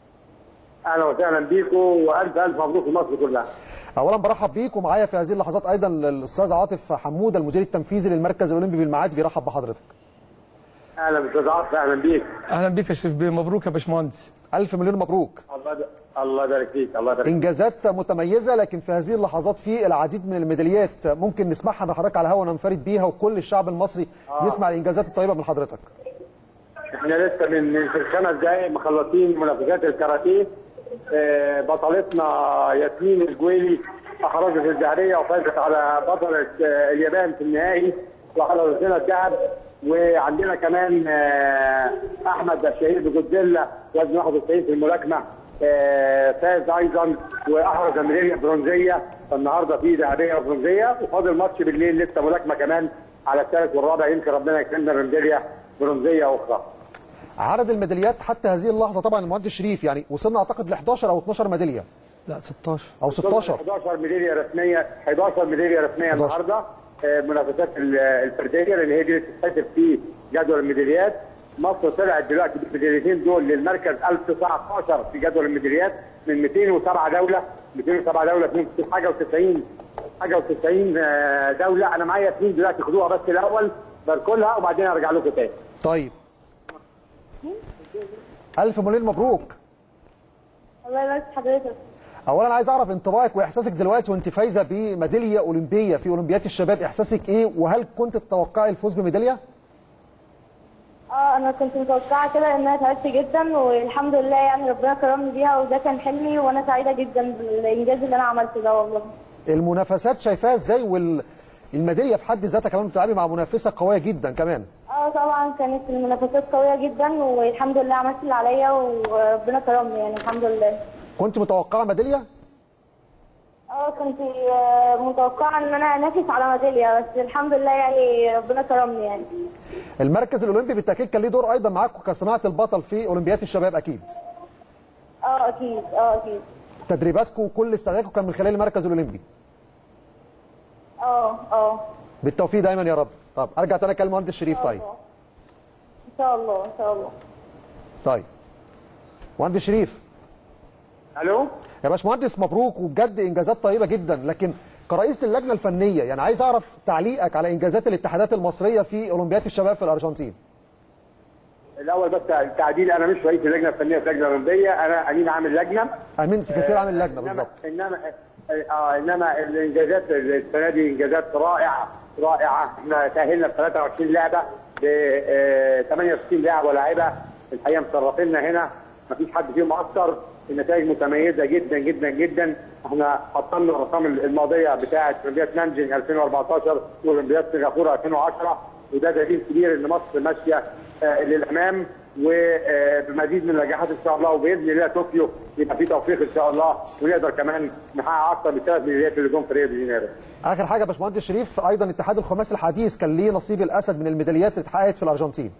اهلا وسهلا بيكم والف الف مبروك لمصر كلها. اولا برحب بيك ومعايا في هذه اللحظات ايضا الاستاذ عاطف حمود المدير التنفيذي للمركز الاولمبي بالمعاد بيرحب بحضرتك. اهلا باستاذ عاطف اهلا بيك. اهلا بيك يا شريف بيه مبروك يا باشمهندس الف مليون مبروك. الله د... الله يبارك فيك الله يبارك فيك. انجازات متميزه لكن في هذه اللحظات في العديد من الميداليات ممكن نسمعها من حضرتك على الهواء وننفرد بيها وكل الشعب المصري آه. يسمع الانجازات الطيبه من حضرتك. احنا لسه من من في الخمس دقائق مخلصين منافسات الكاراتيه آه، بطلتنا ياسمين الجويلي احرزت الذهبيه وفازت على بطله آه، اليابان في النهائي وحرزت لنا الذهب وعندنا كمان آه، احمد الشهيد بجودزيلا وزن 91 في الملاكمه آه، فاز ايضا واحرز ميداليه برونزيه فالنهارده في ذهبيه وبرونزيه وفاضل ماتش بالليل لسه ملاكمه كمان على الثالث والرابع يمكن ربنا يكرمنا بميداليه برونزيه اخرى. عدد الميداليات حتى هذه اللحظه طبعا المهندس شريف يعني وصلنا اعتقد ل 11 او 12 ميداليه لا 16 او 16 11 ميداليه رسميه 11 ميداليه رسميه النهارده آه، منافسات ال- الفرديه لان هي دي اللي بتتحسب في جدول الميداليات مصر طلعت دلوقتي بالميداليتين دول للمركز 1019 في جدول الميداليات من 207 دوله 207 دوله 92 حاجه و90 حاجه و90 دوله انا معايا اثنين دلوقتي خدوها بس الاول باركلها وبعدين ارجع لكم تاني طيب الف مليون مبروك الله يبارك في حضرتك اولا عايز اعرف انطباعك واحساسك دلوقتي وانت فايزه بميداليه اولمبيه في اولمبياد الشباب احساسك ايه وهل كنت تتوقعي الفوز بميداليه اه انا كنت متوقعه كده ان انا تعبت جدا والحمد لله يعني ربنا كرمني بيها وده كان حلمي وانا سعيده جدا بالانجاز اللي انا عملته ده والله المنافسات شايفاها ازاي والميداليه في حد ذاتها كمان بتلعبي مع منافسه قويه جدا كمان اه طبعا كانت المنافسات قويه جدا والحمد لله عملت اللي عليا وربنا كرمني يعني الحمد لله كنت متوقعه ميداليه اه كنت آه، متوقعه ان انا انافس على ميداليه بس الحمد لله يعني ربنا كرمني يعني المركز الاولمبي بالتاكيد كان ليه دور ايضا معاك كصناعه البطل في اولمبياد الشباب اكيد اه اكيد اه اكيد تدريباتكم وكل استعداداتكم كان من خلال المركز الاولمبي اه اه بالتوفيق دايما يا رب طب ارجع تاني اكلم المهندس شريف طيب ان شاء الله ان شاء الله طيب مهندس شريف الو يا باشمهندس مبروك وبجد انجازات طيبه جدا لكن كرئيس اللجنه الفنيه يعني عايز اعرف تعليقك على انجازات الاتحادات المصريه في اولمبياد الشباب في الارجنتين الاول بس تعديل انا مش رئيس اللجنه الفنيه في اللجنه الاولمبيه انا امين عام اللجنه امين سكرتير عام اللجنه إنما- بالظبط انما آه انما الانجازات السنه دي انجازات رائعه رائعه احنا تاهلنا ب 23 لعبه ب آه، 68 لاعب ولاعيبه الحقيقه مشرفينا هنا مفيش حد فيهم اثر النتائج متميزه جدا جدا جدا احنا حطمنا الارقام الماضيه بتاعه اولمبياد نانجينج 2014 واولمبياد سنغافوره 2010 وده دليل كبير ان مصر ماشيه آه، للامام وبمزيد من النجاحات ان شاء الله وباذن الله طوكيو يبقى في توفيق ان شاء الله ونقدر كمان نحقق اكثر من ثلاث ميداليات اللي جم في ريو دي جانيرو. اخر حاجه يا باشمهندس شريف ايضا اتحاد الخماسي الحديث كان ليه نصيب الاسد من الميداليات اللي اتحققت في الارجنتين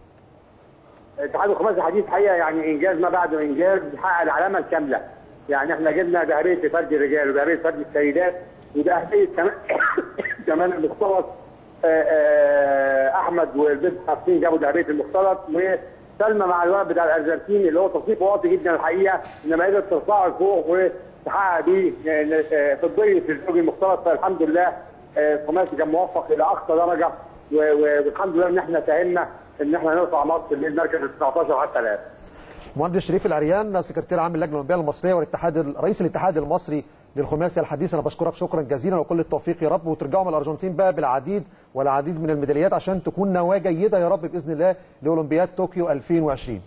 اتحاد الخماسي الحديث حقيقه يعني انجاز ما بعده انجاز بيحقق العلامه الكامله يعني احنا جبنا ذهبيه فرد الرجال وذهبيه فرد السيدات وذهبيه كمان كمان المختلط آه، آه، احمد والبنت حافظين جابوا ذهبيه المختلط وسلمى مع الولد بتاع الارجنتين اللي هو تصنيفه واطي جدا الحقيقه انما قدرت ترفعه لفوق وتحقق بيه آه، آه، فضيه في الزوج المختلط فالحمد لله آه، الخماسي كان موفق الى اقصى درجه و- و- والحمد لله ان احنا ساهمنا ان احنا نرفع مصر للمركز ال 19 حتى الان. مهندس شريف العريان سكرتير عام اللجنه الاولمبيه المصريه والاتحاد رئيس الاتحاد المصري للخماسي الحديث انا بشكرك شكرا جزيلا وكل التوفيق يا رب وترجعوا من الارجنتين بقى بالعديد والعديد من الميداليات عشان تكون نواه جيده يا رب باذن الله لاولمبياد طوكيو 2020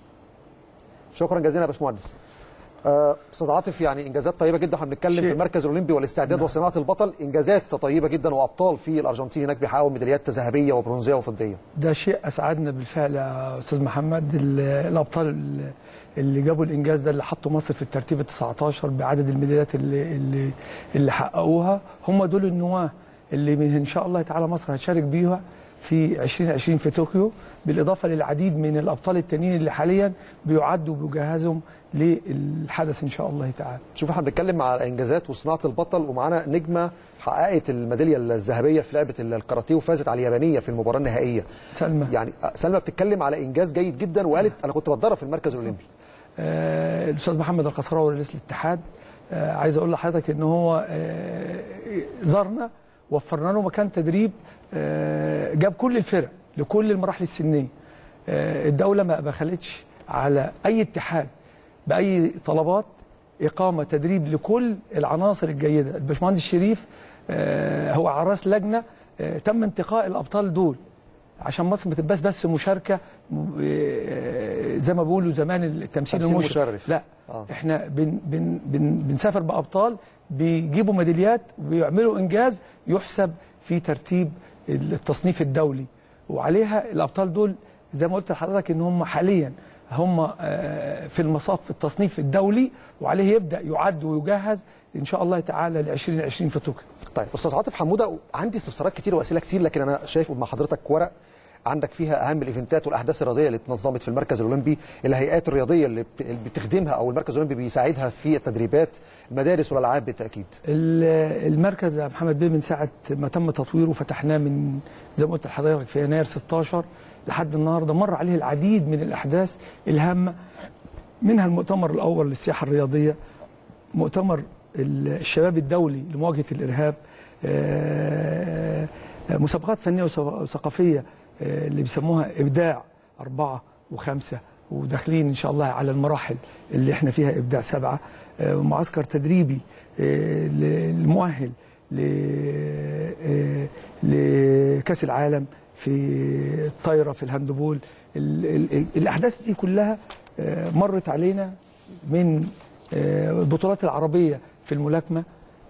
شكرا جزيلا يا باشمهندس آه، استاذ عاطف يعني انجازات طيبه جدا احنا بنتكلم في المركز الاولمبي والاستعداد وصناعه البطل انجازات طيبه جدا وابطال في الارجنتين هناك بيحققوا ميداليات ذهبيه وبرونزيه وفضيه ده شيء اسعدنا بالفعل يا استاذ محمد ال- الابطال ال- اللي جابوا الانجاز ده اللي حطوا مصر في الترتيب ال 19 بعدد الميداليات اللي اللي اللي حققوها هم دول النواه اللي من ان شاء الله تعالى مصر هتشارك بيها في 2020 في طوكيو بالاضافه للعديد من الابطال التانيين اللي حاليا بيعدوا وبيجهزهم للحدث ان شاء الله تعالى شوف احنا بنتكلم على انجازات وصناعه البطل ومعانا نجمه حققت الميداليه الذهبيه في لعبه الكاراتيه وفازت على اليابانيه في المباراه النهائيه سلمى يعني سلمى بتتكلم على انجاز جيد جدا وقالت انا كنت بتدرب في المركز الاولمبي آه، الاستاذ محمد القصراوي رئيس الاتحاد آه، عايز اقول لحضرتك ان هو آه، زارنا وفرنا له مكان تدريب آه، جاب كل الفرق لكل المراحل السنيه آه، الدوله ما بخلتش على اي اتحاد باي طلبات اقامه تدريب لكل العناصر الجيده الباشمهندس شريف آه، هو على راس لجنه آه، تم انتقاء الابطال دول عشان مصر ما تبقاش بس مشاركه آه، زي ما بيقولوا زمان التمثيل تمثيل المشرف مشرف. لا آه. آه. احنا بن بن بن بنسافر بابطال بيجيبوا ميداليات وبيعملوا انجاز يحسب في ترتيب التصنيف الدولي وعليها الابطال دول زي ما قلت لحضرتك ان هم حاليا هم آه، في المصاف في التصنيف الدولي وعليه يبدا يعد ويجهز ان شاء الله تعالى ل 2020 في طوكيو طيب استاذ عاطف حموده عندي استفسارات كتير واسئله كتير لكن انا شايف مع حضرتك ورق عندك فيها اهم الايفنتات والاحداث الرياضيه اللي اتنظمت في المركز الاولمبي الهيئات الرياضيه اللي بت- اللي بتخدمها او المركز الاولمبي بيساعدها في التدريبات المدارس والالعاب بالتاكيد ال- المركز يا محمد بيه من ساعه ما تم تطويره فتحناه من زي ما قلت لحضرتك في يناير 16 لحد النهارده مر عليه العديد من الاحداث الهامه منها المؤتمر الاول للسياحه الرياضيه مؤتمر ال- الشباب الدولي لمواجهه الارهاب آه، آه، مسابقات فنيه وث- وثقافيه آه، اللي بيسموها ابداع اربعه وخمسه وداخلين ان شاء الله على المراحل اللي احنا فيها ابداع سبعه آه، ومعسكر تدريبي آه، ل- المؤهل ل- آه، لكاس العالم في الطايره في الهاندبول ال- ال- ال- الاحداث دي كلها آه، مرت علينا من آه، البطولات العربيه في الملاكمه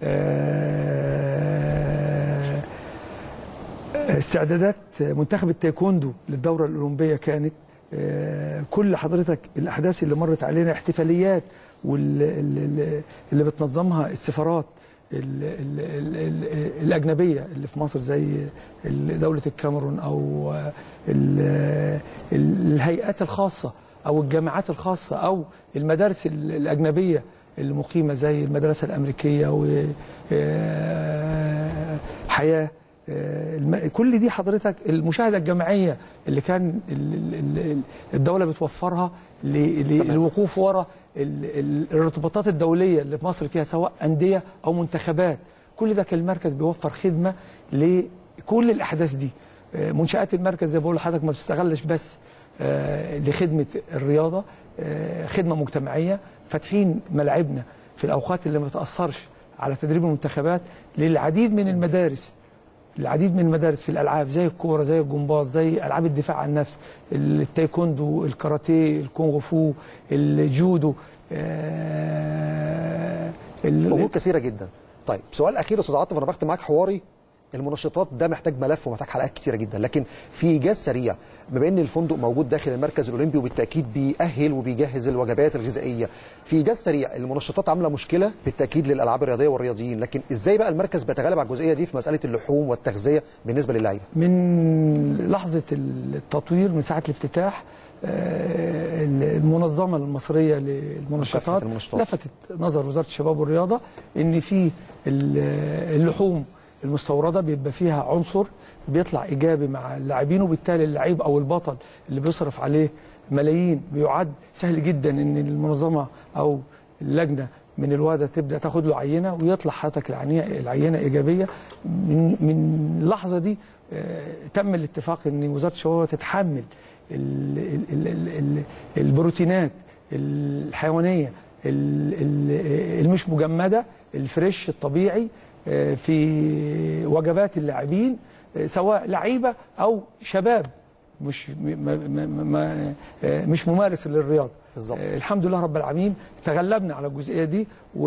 آه، استعدادات منتخب التايكوندو للدوره الاولمبيه كانت آه، كل حضرتك الاحداث اللي مرت علينا احتفاليات واللي اللي بتنظمها السفارات ال ال ال ال الاجنبيه اللي في مصر زي ال- دوله الكاميرون او ال- ال- الهيئات الخاصه او الجامعات الخاصه او المدارس ال- الاجنبيه المقيمه زي المدرسه الامريكيه وحياه آه، الم- كل دي حضرتك المشاهده الجماعيه اللي كان ال- ال- ال- الدوله بتوفرها ل- ل- للوقوف ورا ال- ال- الارتباطات الدوليه اللي في مصر فيها سواء انديه او منتخبات كل ده كان المركز بيوفر خدمه لكل الاحداث دي آه، منشات المركز زي ما بقول لحضرتك ما بتستغلش بس آه، لخدمه الرياضه آه، خدمه مجتمعيه فاتحين ملاعبنا في الاوقات اللي ما بتاثرش على تدريب المنتخبات للعديد من المدارس العديد من المدارس في الالعاب زي الكوره زي الجمباز زي العاب الدفاع عن النفس التايكوندو الكاراتيه الكونغ فو الجودو آه، ال- امور كثيره جدا طيب سؤال اخير يا استاذ عاطف انا بختم معاك حواري المنشطات ده محتاج ملف ومحتاج حلقات كتيره جدا لكن في ايجاز سريع بما ان الفندق موجود داخل المركز الاولمبي وبالتاكيد بيأهل وبيجهز الوجبات الغذائيه في ايجاز سريع المنشطات عامله مشكله بالتاكيد للالعاب الرياضيه والرياضيين لكن ازاي بقى المركز بيتغلب على الجزئيه دي في مساله اللحوم والتغذيه بالنسبه للعيبه من لحظة التطوير من ساعة الافتتاح آه، المنظمة المصرية للمنشطات مكافحة المنشطات. لفتت نظر وزارة الشباب والرياضة ان في ال- اللحوم المستوردة بيبقى فيها عنصر بيطلع ايجابي مع اللاعبين وبالتالي اللعيب او البطل اللي بيصرف عليه ملايين بيعد سهل جدا ان المنظمة او اللجنة من الوادة تبدا تاخد له عينه ويطلع حضرتك العينه العينه ايجابيه من من اللحظه دي آه، تم الاتفاق ان وزاره الشباب تتحمل ال ال ال ال ال البروتينات الحيوانيه ال- ال- المش مجمده الفريش الطبيعي آه، في وجبات اللاعبين آه، سواء لعيبه او شباب مش م- ما ما ما آه، مش ممارس للرياضه بالظبط. آه، الحمد لله رب العالمين تغلبنا على الجزئيه دي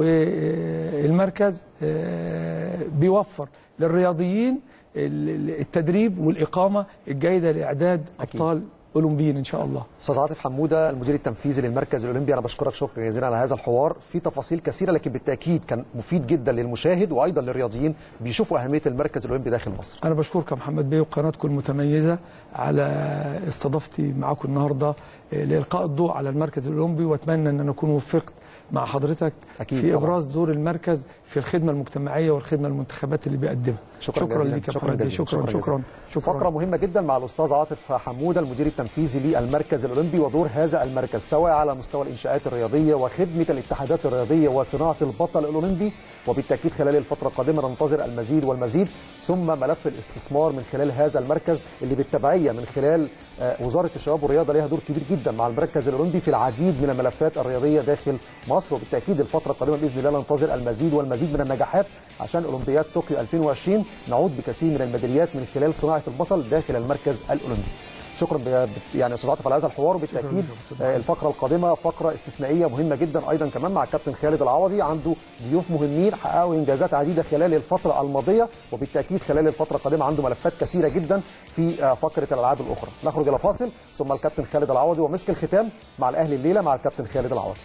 والمركز آه، بيوفر للرياضيين ال- ال- التدريب والاقامه الجيده لاعداد ابطال اولمبيين ان شاء الله استاذ عاطف حموده المدير التنفيذي للمركز الاولمبي انا بشكرك شكرا جزيلا على هذا الحوار في تفاصيل كثيره لكن بالتاكيد كان مفيد جدا للمشاهد وايضا للرياضيين بيشوفوا اهميه المركز الاولمبي داخل مصر انا بشكرك يا محمد بيه وقناتكم المتميزه على استضافتي معاكم النهارده آه، لالقاء الضوء على المركز الاولمبي واتمنى ان انا اكون وفقت مع حضرتك أكيد في طبعاً. ابراز دور المركز في الخدمه المجتمعيه والخدمه للمنتخبات اللي بيقدمها شكرا, شكرا جزيلا ليك يا شكرا محمد بيه جزيلا شكرا شكرا جزيلا. شكرا فقره مهمه جدا مع الاستاذ عاطف حموده المدير التنفيذي للمركز الاولمبي ودور هذا المركز سواء على مستوى الانشاءات الرياضيه وخدمه الاتحادات الرياضيه وصناعه البطل الاولمبي وبالتاكيد خلال الفتره القادمه ننتظر المزيد والمزيد ثم ملف الاستثمار من خلال هذا المركز اللي بالتبعيه من خلال آه، وزاره الشباب والرياضه ليها دور كبير جدا مع المركز الاولمبي في العديد من الملفات الرياضيه داخل مصر وبالتاكيد الفتره القادمه باذن الله ننتظر المزيد والمزيد من النجاحات عشان اولمبياد طوكيو 2020 نعود بكثير من الميداليات من خلال صناعه البطل داخل المركز الاولمبي شكرا ب- ب- يعني استاذ عاطف على هذا الحوار وبالتاكيد آه، الفقره القادمه فقره استثنائيه مهمه جدا ايضا كمان مع الكابتن خالد العوضي عنده ضيوف مهمين حققوا انجازات عديده خلال الفتره الماضيه وبالتاكيد خلال الفتره القادمه عنده ملفات كثيره جدا في آه، فقره الالعاب الاخرى نخرج الى فاصل ثم الكابتن خالد العوضي ومسك الختام مع الاهلي الليله مع الكابتن خالد العوضي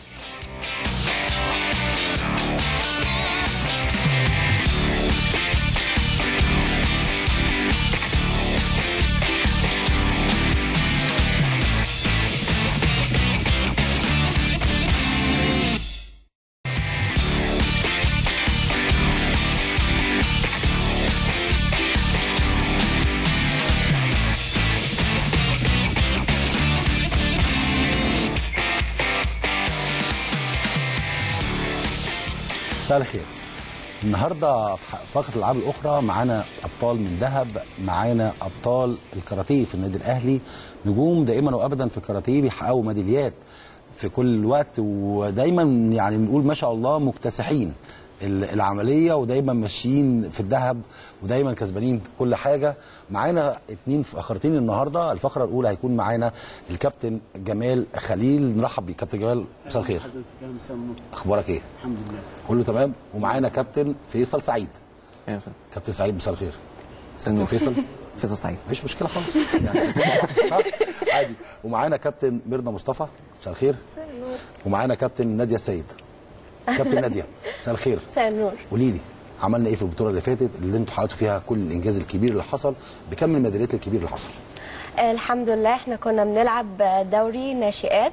مساء الخير النهارده في فقره الالعاب الاخرى معانا ابطال من ذهب معانا ابطال الكاراتيه في النادي الاهلي نجوم دائما وابدا في الكاراتيه بيحققوا ميداليات في كل وقت ودايما يعني بنقول ما شاء الله مكتسحين ال- العمليه ودايما ماشيين في الذهب ودايما كسبانين كل حاجه معانا اتنين فقرتين النهارده الفقره الاولى هيكون معانا الكابتن جمال خليل نرحب بيه كابتن جمال مساء الخير اخبارك ايه الحمد لله كله تمام ومعانا كابتن فيصل سعيد ايوه فندم كابتن سعيد مساء الخير سنور. كابتن فيصل فيصل سعيد مفيش مشكله خالص يعني صح عادي ومعانا كابتن ميرنا مصطفى مساء الخير ومعانا كابتن ناديه السيد كابتن ناديه مساء الخير مساء النور قولي لي عملنا ايه في البطوله اللي فاتت اللي انتوا حققتوا فيها كل الانجاز الكبير اللي حصل بكم الميداليات الكبير اللي حصل آه، الحمد لله احنا كنا بنلعب دوري ناشئات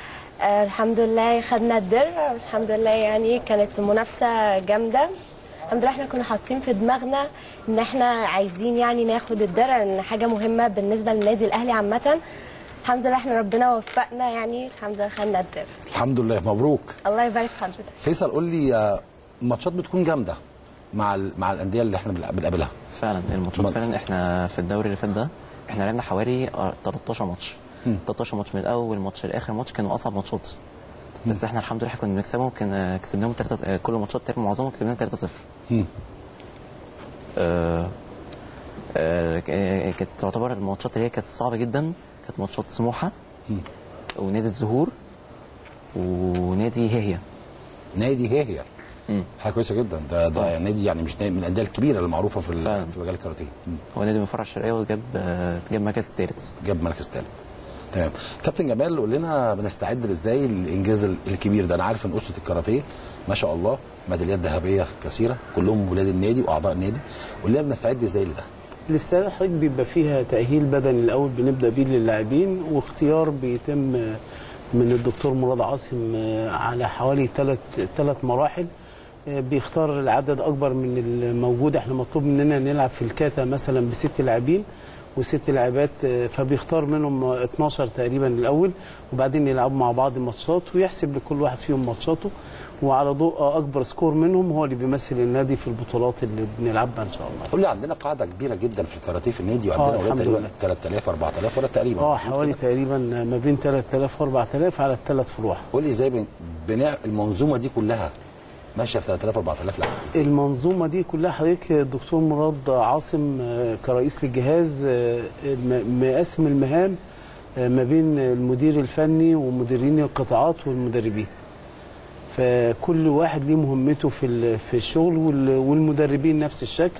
آه، الحمد لله خدنا الدر الحمد لله يعني كانت منافسة جامدة الحمد لله احنا كنا حاطين في دماغنا ان احنا عايزين يعني ناخد الدرع ان حاجه مهمه بالنسبه للنادي الاهلي عامه الحمد لله احنا ربنا وفقنا يعني الحمد لله خدنا الدرع الحمد لله مبروك الله يبارك في حضرتك فيصل قول لي آه، ماتشات بتكون جامده مع ال- مع الانديه اللي احنا بنلع- بنقابلها فعلا الماتشات فعلا احنا في الدوري اللي فات ده احنا لعبنا حوالي آه، 13 ماتش مم. 13 ماتش من اول ماتش لاخر ماتش كانوا اصعب ماتشات بس احنا الحمد لله كنا بنكسبهم كان كسبناهم 3 كل الماتشات تقريبا معظمهم كسبناهم 3 0 مم. آه، آه، ك- كانت تعتبر الماتشات اللي هي كانت صعبه جدا كانت ماتشات سموحه مم. ونادي الزهور ونادي هيهيا نادي هي حاجه كويسه جدا ده ده نادي يعني مش نادي من الانديه الكبيره المعروفه في ال- في مجال الكاراتيه مم. هو نادي من فرع الشرقيه وجاب آه، جاب مركز الثالث جاب مركز ثالث تمام كابتن جمال قول لنا بنستعد ازاي للانجاز ال- الكبير ده انا عارف ان اسره الكاراتيه ما شاء الله ميداليات ذهبيه كثيره كلهم ولاد النادي واعضاء النادي قول لنا بنستعد ازاي لده الاستعداد حضرتك بيبقى فيها تأهيل بدني الأول بنبدأ بيه للاعبين واختيار بيتم من الدكتور مراد عاصم على حوالي ثلاث ثلاث مراحل بيختار العدد أكبر من الموجود احنا مطلوب مننا نلعب في الكاتا مثلا بست لاعبين وست لاعبات فبيختار منهم 12 تقريبا الأول وبعدين يلعبوا مع بعض ماتشات ويحسب لكل واحد فيهم ماتشاته وعلى ضوء أكبر سكور منهم هو اللي بيمثل النادي في البطولات اللي بنلعبها إن شاء الله قول لي عندنا قاعده كبيره جدا في الكاراتيه في النادي آه، وعندنا ولاد الحمد تقريبا لله. 3000 4000 ولا تقريبا اه حوالي تقريبا ما بين 3000 و 4000 على الثلاث فروع قول لي ازاي بن- بنع المنظومه دي كلها ماشيه في 3000 4000 لا المنظومه دي كلها حضرتك الدكتور مراد عاصم آه، كرئيس للجهاز آه، م- مقسم المهام آه، ما بين المدير الفني ومديرين القطاعات والمدربين فكل واحد ليه مهمته في ال- في الشغل وال- والمدربين نفس الشكل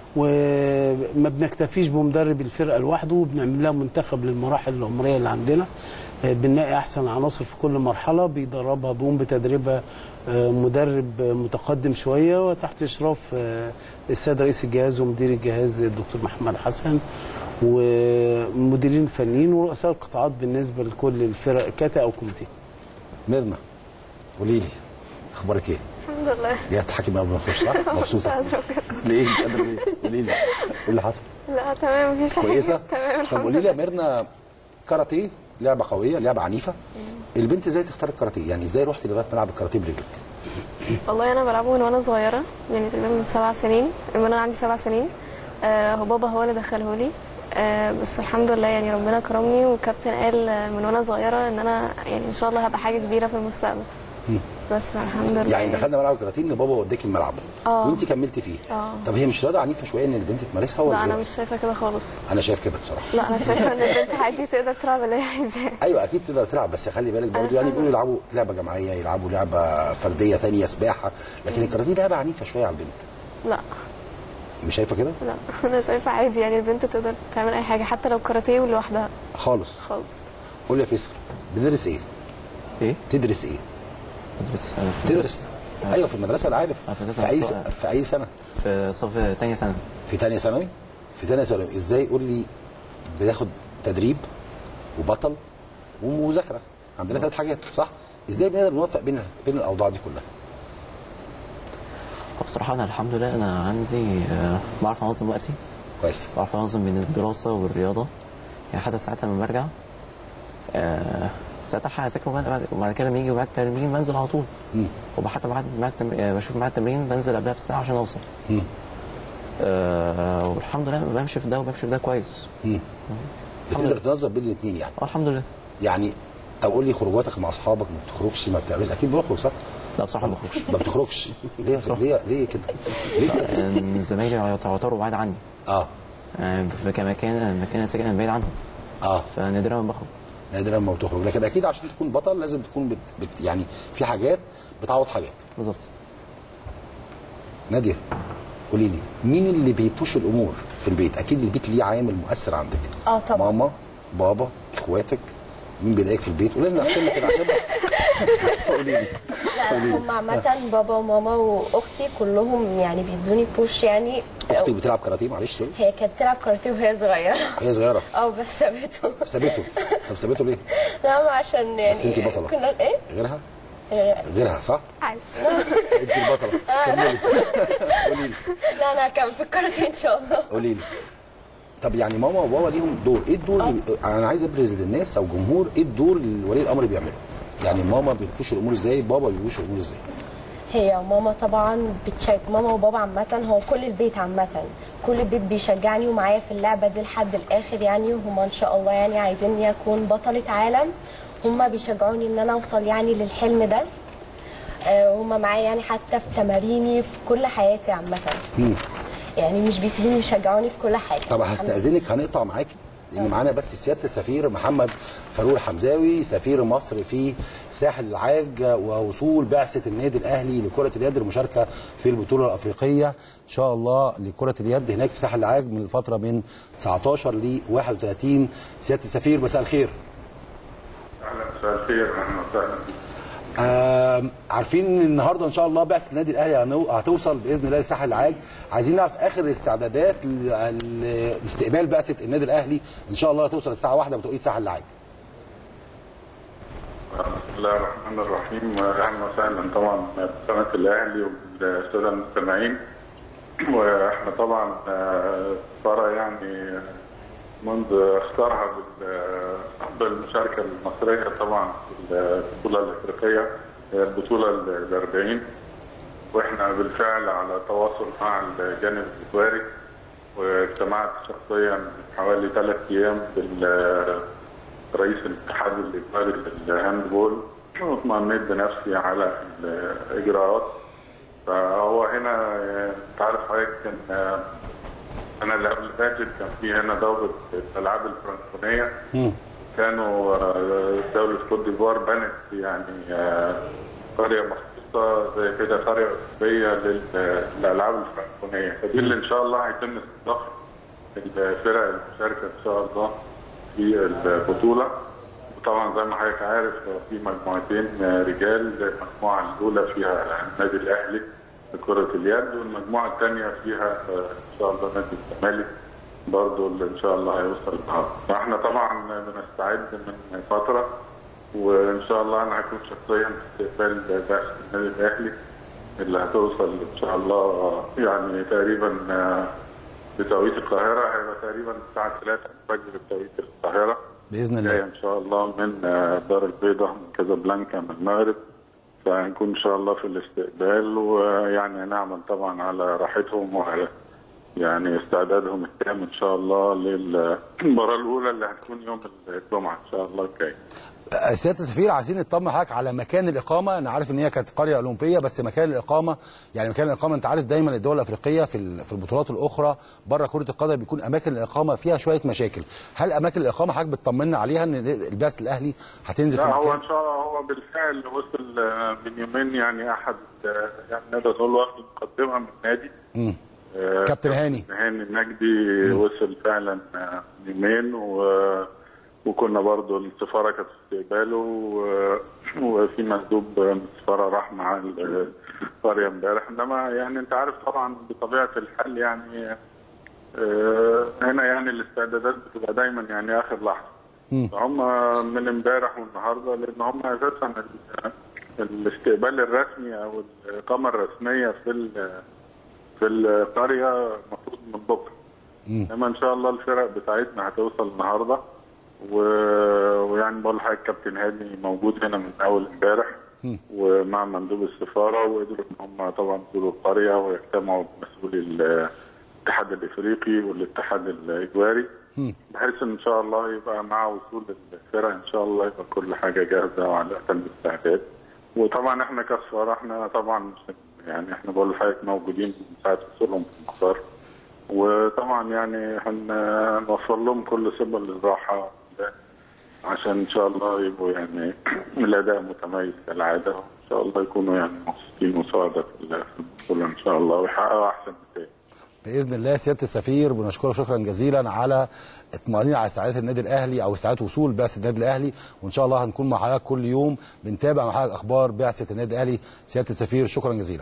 وما بنكتفيش بمدرب الفرقه لوحده بنعمل لها منتخب للمراحل العمريه اللي عندنا آه، بنلاقي احسن عناصر في كل مرحله بيدربها بيقوم بتدريبها آه، مدرب آه، متقدم شويه وتحت اشراف آه، السيد رئيس الجهاز ومدير الجهاز الدكتور محمد حسن ومديرين فنيين ورؤساء القطاعات بالنسبه لكل الفرق كاتا او كوميتي ميرنا قولي لي اخبارك ايه؟ الحمد لله جايه تحكي من قبل ما نخش صح؟ مش مبسوطه قادرة بجد. ليه مش قادره ليه؟ قولي لي ايه اللي حصل؟ لا تمام مفيش حاجة كويسه؟ تمام طب الحمد قولي لي لله يا ميرنا كاراتيه لعبه قويه لعبه عنيفه البنت ازاي تختار الكاراتيه؟ يعني ازاي رحتي لغايه ملعب الكاراتيه برجلك؟ والله انا بلعبه من وانا صغيره يعني تقريبا من سبع سنين من وانا عندي سبع سنين آه هو بابا هو اللي دخله لي آه بس الحمد لله يعني ربنا كرمني والكابتن قال آه، من وانا صغيره ان انا يعني ان شاء الله هبقى حاجه كبيره في المستقبل مم. بس الحمد لله يعني دخلنا ملعب الكاراتيه ان بابا وداكي الملعب اه. وانت كملتي فيه اه طب هي مش رياضه عنيفه شويه ان البنت تمارسها ولا لا انا إيه؟ مش شايفه كده خالص انا شايف كده بصراحه لا انا شايفه ان البنت عادي تقدر تلعب اللي هي عايزاه ايوه اكيد تقدر تلعب بس خلي بالك برضه يعني بيقولوا يلعبوا لعبه جماعيه يلعبوا لعبه فرديه تانية سباحه لكن الكاراتيه لعبه عنيفه شويه على البنت لا مش شايفه كده لا انا شايفه عادي يعني البنت تقدر تعمل اي حاجه حتى لو كاراتيه لوحدها خالص خالص قول لي يا فيصل بندرس ايه ايه تدرس ايه بدرس تدرس ايوه في المدرسه انا عارف في المدرسة في اي بس- س- في اي سنه في صف تانية ثانوي في تانية ثانوي في تانية ثانوي ازاي قول لي بتاخد تدريب وبطل ومذاكره عندنا ثلاث حاجات صح ازاي بنقدر نوفق بين بين الاوضاع دي كلها بصراحة أنا الحمد لله أنا عندي آه، بعرف أنظم وقتي كويس بعرف أنظم بين الدراسة والرياضة يعني حتى ساعات لما برجع آه، ساعات الحق أذاكر وبعد- بعد- وبعد كده لما يجي وبعد التمرين بنزل على طول وحتى بعد بعد التمرين آه، بشوف ميعاد التمرين بنزل قبلها بساعة عشان أوصل مم. آه والحمد لله بمشي في ده وبمشي في ده كويس مم. بتقدر تنظم بين الاثنين يعني اه الحمد لله يعني طب قول لي خروجاتك مع اصحابك ما بتخرجش ما بتعملش اكيد بتخرج صح؟ لا بصراحه ما بخرجش ما بتخرجش ليه ليه ليه كده؟ ليه كده؟ لأن زمايلي يعتبروا بعاد عني اه في كمكان المكان اللي ساكن انا بعيد عنهم اه فنادرا ما بخرج نادرا ما بتخرج لكن اكيد عشان تكون بطل لازم تكون بت... بت... يعني في حاجات بتعوض حاجات بالظبط ناديه قولي لي مين اللي بيبوش الامور في البيت اكيد البيت ليه عامل مؤثر عندك اه طبعا ماما بابا اخواتك مين بيضايقك في البيت قولي لنا عشان كده عشان قولي لي لا هم عامة بابا وماما واختي كلهم يعني بيدوني بوش يعني اختك بتلعب كاراتيه معلش سوري هي كانت بتلعب كاراتيه وهي صغيرة هي صغيره اه بس سابته سابته طب سابته ليه؟ لا ما عشان يعني بس انتي بطلة. كنا ايه؟ غيرها آه، غيرها صح؟ عاش انت البطله كملي قولي لي لا انا كان في الكاراتيه ان شاء الله قولي لي طب يعني ماما وبابا ليهم دور ايه الدور اللي انا عايز ابرز للناس او جمهور ايه الدور اللي ولي الامر بيعمله يعني ماما بتبوش الامور ازاي بابا بيبوش الامور ازاي هي ماما طبعا بتشجع ماما وبابا عامة هو كل البيت عامة كل البيت بيشجعني ومعايا في اللعبة دي لحد الآخر يعني وهما إن شاء الله يعني عايزيني أكون بطلة عالم هما بيشجعوني إن أنا أوصل يعني للحلم ده آه، وهما معايا يعني حتى في تماريني في كل حياتي عامة مم. يعني مش بيسيبوني يشجعوني في كل حاجة طب هستأذنك هنقطع معاكي لان معانا بس سياده السفير محمد فاروق الحمزاوي سفير مصر في ساحل العاج ووصول بعثه النادي الاهلي لكره اليد للمشاركه في البطوله الافريقيه ان شاء الله لكره اليد هناك في ساحل العاج من الفتره من 19 ل 31 سياده السفير مساء الخير اهلا مساء الخير اهلا وسهلا آم، عارفين ان النهارده ان شاء الله بعثه النادي الاهلي هنو- هتوصل باذن الله لساحل العاج عايزين نعرف اخر الاستعدادات ل- ل- لاستقبال بعثه النادي الاهلي ان شاء الله هتوصل الساعه 1 بتوقيت ساحل العاج بسم الله الرحمن الرحيم اهلا وسهلا طبعا بقناه الاهلي والساده المستمعين واحنا طبعا آه، فرع يعني منذ اختارها بال- بالمشاركه المصريه طبعا في البطوله الافريقيه هي البطوله ال 40 واحنا بالفعل على تواصل مع الجانب الاخباري واجتمعت شخصيا حوالي ثلاث ايام بال رئيس الاتحاد الايطالي للهاندبول واطمئنيت بنفسي على الاجراءات فهو هنا آه، انت عارف حضرتك كان آه، السنه اللي قبل اللي فاتت كان في هنا دوره الالعاب الفرنسيه كانوا آه، دولة كوت ديفوار بنت يعني آه، قرية مخصوصة زي كده قرية أوروبية لل- للألعاب الفرنسية فدي اللي إن شاء الله هيتم استضافة الفرق المشاركة إن شاء الله في البطولة وطبعا زي ما حضرتك عارف آه، في مجموعتين آه، رجال المجموعة الأولى فيها النادي الأهلي لكرة اليد والمجموعة الثانية فيها آه، إن شاء الله نادي الزمالك برضه اللي ان شاء الله هيوصل النهارده. فاحنا طبعا بنستعد من فتره وان شاء الله انا هكون شخصيا في استقبال بعثه النادي الاهلي اللي هتوصل ان شاء الله يعني تقريبا آه، بتوقيت القاهره هيبقى تقريبا الساعه 3 الفجر بتوقيت القاهره. باذن جايه ان شاء الله من آه، دار البيضاء من كازابلانكا من المغرب فهنكون ان شاء الله في الاستقبال ويعني نعمل طبعا على راحتهم وعلى يعني استعدادهم التام ان شاء الله للمباراه الاولى اللي هتكون يوم الجمعه ان شاء الله الجاي. آه، سياده السفير عايزين نطمن حضرتك على مكان الاقامه انا عارف ان هي كانت قريه اولمبيه بس مكان الاقامه يعني مكان الاقامه انت عارف دايما الدول الافريقيه في ال- في البطولات الاخرى بره كره القدم بيكون اماكن الاقامه فيها شويه مشاكل هل اماكن الاقامه حضرتك بتطمنا عليها ان البعث الاهلي هتنزل في لا هو مكان ان شاء الله هو بالفعل وصل آه، من يومين يعني احد آه، يعني نقدر نقول واخد مقدمه من النادي مم. آه، كابتن هاني. هاني النجدي وصل فعلا آه، من يومين و وكنا برضو السفاره كانت في استقباله و- وفي مندوب من السفاره راح مع القريه امبارح انما يعني انت عارف طبعا بطبيعه الحال يعني آه، هنا يعني الاستعدادات بتبقى دايما يعني اخر لحظه هم من امبارح والنهارده لان هم اساسا ال- الاستقبال الرسمي او الاقامه الرسميه في ال- في القريه المفروض من بكره انما ان شاء الله الفرق بتاعتنا هتوصل النهارده و... ويعني بقول لحضرتك كابتن هاني موجود هنا من اول امبارح ومع مندوب السفاره وقدروا ان هم طبعا يزوروا القريه ويجتمعوا بمسؤولي الاتحاد الافريقي والاتحاد الاجواري بحيث ان شاء الله يبقى مع وصول الفرق ان شاء الله يبقى كل حاجه جاهزه وعلى اتم الاستعداد وطبعا احنا كسفاره احنا طبعا مش- يعني احنا بقول لحضرتك موجودين من ساعه وصولهم في المطار وطبعا يعني هنوفر لهم كل سبل الراحه عشان ان شاء الله يبقوا يعني الاداء متميز كالعاده وان شاء الله يكونوا يعني مبسوطين وسعداء في البطوله ان شاء الله ويحققوا احسن نتائج باذن الله سياده السفير بنشكرك شكرا جزيلا على اطمئنان على استعدادات النادي الاهلي او استعداد وصول بعثه النادي الاهلي وان شاء الله هنكون مع حضرتك كل يوم بنتابع مع حضرتك اخبار بعثه النادي الاهلي سياده السفير شكرا جزيلا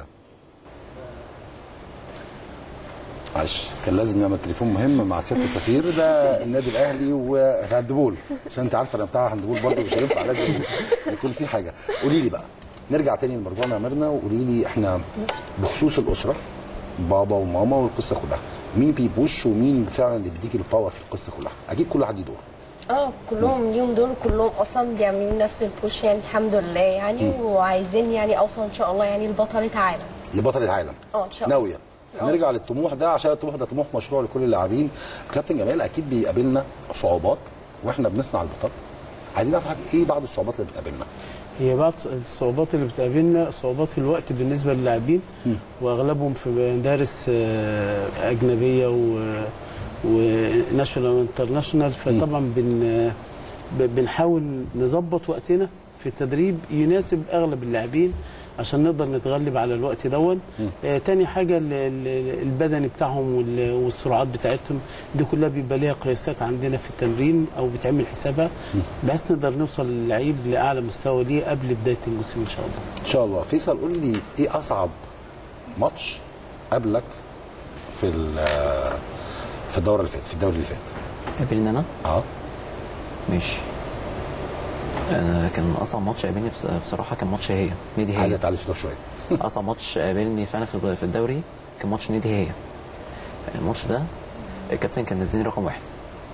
معلش كان لازم نعمل تليفون مهم مع سياده السفير ده النادي الاهلي وهاندبول عشان انت عارفه انا بتاع هاندبول برضه مش هينفع لازم يكون في حاجه قولي لي بقى نرجع تاني لمرجوعنا يا ميرنا وقولي لي احنا بخصوص الاسره بابا وماما والقصه كلها مين بيبوش ومين فعلا اللي بيديكي الباور في القصه كلها اكيد كل واحد ليه دور اه كلهم ليهم دول كلهم اصلا بيعملوا نفس البوش يعني الحمد لله يعني مم. وعايزين يعني اوصل ان شاء الله يعني لبطلة عالم لبطل العالم اه ان شاء الله ناويه هنرجع للطموح ده عشان الطموح ده طموح مشروع لكل اللاعبين كابتن جمال اكيد بيقابلنا صعوبات واحنا بنصنع البطل عايزين نعرف حاجة- ايه بعض الصعوبات اللي بتقابلنا هي بعض الصعوبات اللي بتقابلنا صعوبات الوقت بالنسبه للاعبين واغلبهم في مدارس آه، اجنبيه و وناشونال وانترناشونال فطبعا بن ب- بنحاول نظبط وقتنا في التدريب يناسب اغلب اللاعبين عشان نقدر نتغلب على الوقت دون آه تاني حاجه ال- ال- البدني بتاعهم وال- والسرعات بتاعتهم دي كلها بيبقى ليها قياسات عندنا في التمرين او بتعمل حسابها بحيث نقدر نوصل للعيب لاعلى مستوى ليه قبل بدايه الموسم ان شاء الله ان شاء الله فيصل قول لي ايه اصعب ماتش قابلك في ال- في الدوره اللي فاتت في الدوري اللي فات قابلني انا؟ اه ماشي انا كان اصعب ماتش قابلني بص- بصراحه كان ماتش هي نادي هي عايز تعلي صوتك شويه اصعب ماتش قابلني فعلا في في الدوري كان ماتش نادي هي الماتش ده الكابتن كان نزلني رقم واحد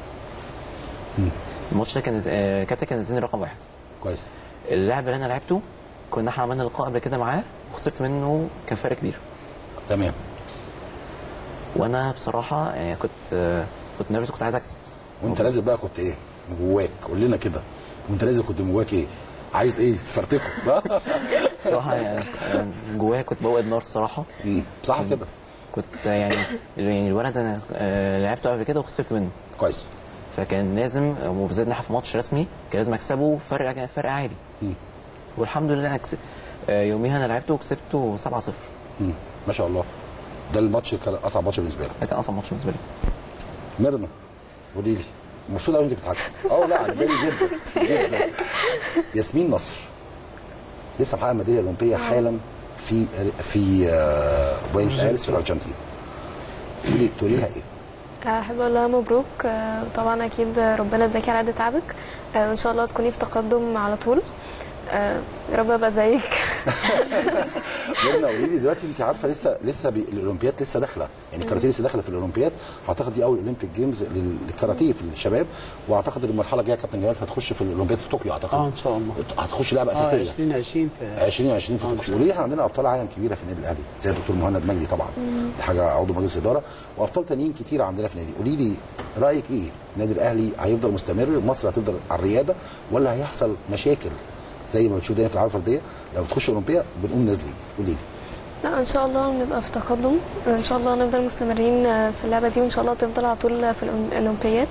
الماتش ده كان نز... آه، الكابتن كان نزلني رقم واحد كويس اللاعب اللي انا لعبته كنا احنا عملنا لقاء قبل كده معاه وخسرت منه كان فرق كبير تمام وانا بصراحه يعني كنت آه، كنت نيرفز كنت عايز اكسب وانت نازل بقى كنت ايه من جواك قول لنا كده وانت نازل كنت من جواك ايه عايز ايه تفرتكه صح بصراحه يعني أنا جوايا كنت بوقد نار الصراحه صح كده كنت يعني يعني الولد انا آه، لعبته قبل كده وخسرت منه كويس فكان لازم وبالذات ان احنا في ماتش رسمي كان لازم اكسبه فرق فرق عالي والحمد لله أكس... آه، يوميها انا لعبته وكسبته 7-0 مم. ما شاء الله ده الماتش كان اصعب ماتش بالنسبه لك ده كان اصعب ماتش بالنسبه لي ميرنا قولي لي مبسوط قوي انت بتضحكي اه لا على بالي جدا جدا ياسمين نصر لسه محققه الميداليه الاولمبيه حالا في في آه، بوينس ايرس في الارجنتين قولي تقولي لها ايه؟ احب اقول لها مبروك آه، طبعا اكيد ربنا اداكي على قد تعبك آه، وان شاء الله تكوني في تقدم على طول آه، يا رب ابقى زيك ميرنا قولي لي دلوقتي انت عارفه لسه لسه بي... الاولمبياد لسه داخله يعني الكاراتيه لسه داخله في الاولمبياد اعتقد دي اول اولمبيك جيمز لل- للكاراتيه في الشباب واعتقد المرحله الجايه كابتن جمال هتخش في الاولمبياد في طوكيو اعتقد اه ان شاء الله هتخش لعبه اه اساسيه 2020 في 2020 في طوكيو وليه عندنا ابطال عالم كبيره في النادي الاهلي زي الدكتور مهند مجدي طبعا مم. دي حاجه عضو مجلس اداره وابطال تانيين كتير عندنا في النادي قولي لي رايك ايه النادي الاهلي هيفضل مستمر مصر هتفضل على الرياده ولا هيحصل مشاكل زي ما بتشوف دايما في العاب الفرديه لما بتخش اولمبيا بنقوم نازلين قولي لي لا ان شاء الله نبقى في تقدم ان شاء الله نفضل مستمرين آه، في اللعبه دي وان شاء الله تفضل على طول في الأولم- الاولمبيات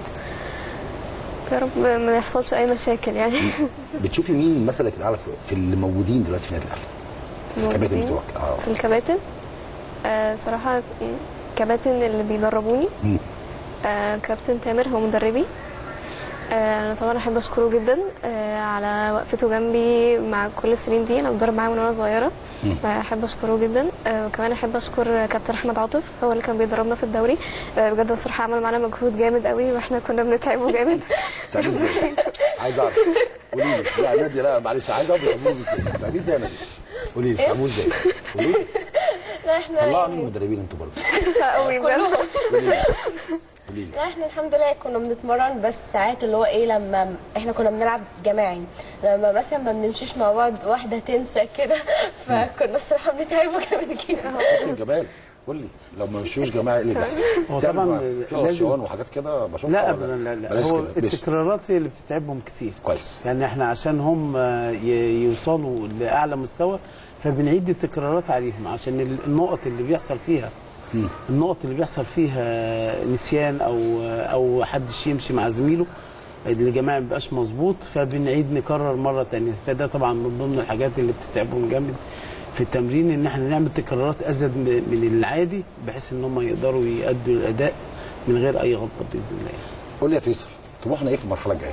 يا رب ما يحصلش اي مشاكل يعني بتشوفي مين مثلك الاعلى في- في اللي موجودين دلوقتي في النادي الاهلي في الكباتن موجودين بتوعك اه في الكباتن آه صراحه كباتن اللي بيدربوني مم. آه كابتن تامر هو مدربي آه انا طبعا احب اشكره جدا آه على وقفته جنبي مع كل السنين دي انا بتدرب معاه من وانا صغيره مم. بحب اشكره جدا آه وكمان احب اشكر كابتن احمد عاطف هو اللي كان بيدربنا في الدوري آه بجد الصراحه عمل معانا مجهود جامد قوي واحنا كنا بنتعبه جامد بتعملي ازاي؟ عايز اعرف قولي لي لا نادي لا معلش عايز اعرف بتعملوه ازاي؟ بتعملي ازاي يا نادي؟ قولي لي بتعملوه ازاي؟ قولي لي لا احنا طلعوا مين المدربين انتوا برضه؟ قوي بجد قولي لي قولي لي لا احنا الحمد لله كنا بنتمرن بس ساعات اللي هو ايه لما احنا كنا بنلعب جماعي لما مثلا ما بنمشيش مع بعض واحده تنسى كده فكنا الصراحه بنتعبوا جامد كده كابتن جمال قول لي لو ما مشوش جماعه ايه اللي بيحصل؟ هو بتعمل طبعا بقى في لازم- عصيان وحاجات كده بشوفها لا ولا ابدا لا لا بلاش هو كده ماشي. التكرارات هي اللي بتتعبهم كتير كويس يعني احنا عشان هم ي- يوصلوا لاعلى مستوى فبنعيد التكرارات عليهم عشان ال- النقط اللي بيحصل فيها النقط اللي بيحصل فيها نسيان او او حدش يمشي مع زميله اللي جماعي مبقاش مظبوط فبنعيد نكرر مره تانية فده طبعا من ضمن الحاجات اللي بتتعبهم جامد في التمرين ان احنا نعمل تكرارات ازيد من من العادي بحيث ان هم يقدروا يأدوا الاداء من غير اي غلطه باذن الله قول لي يا فيصل طموحنا ايه في المرحله الجايه؟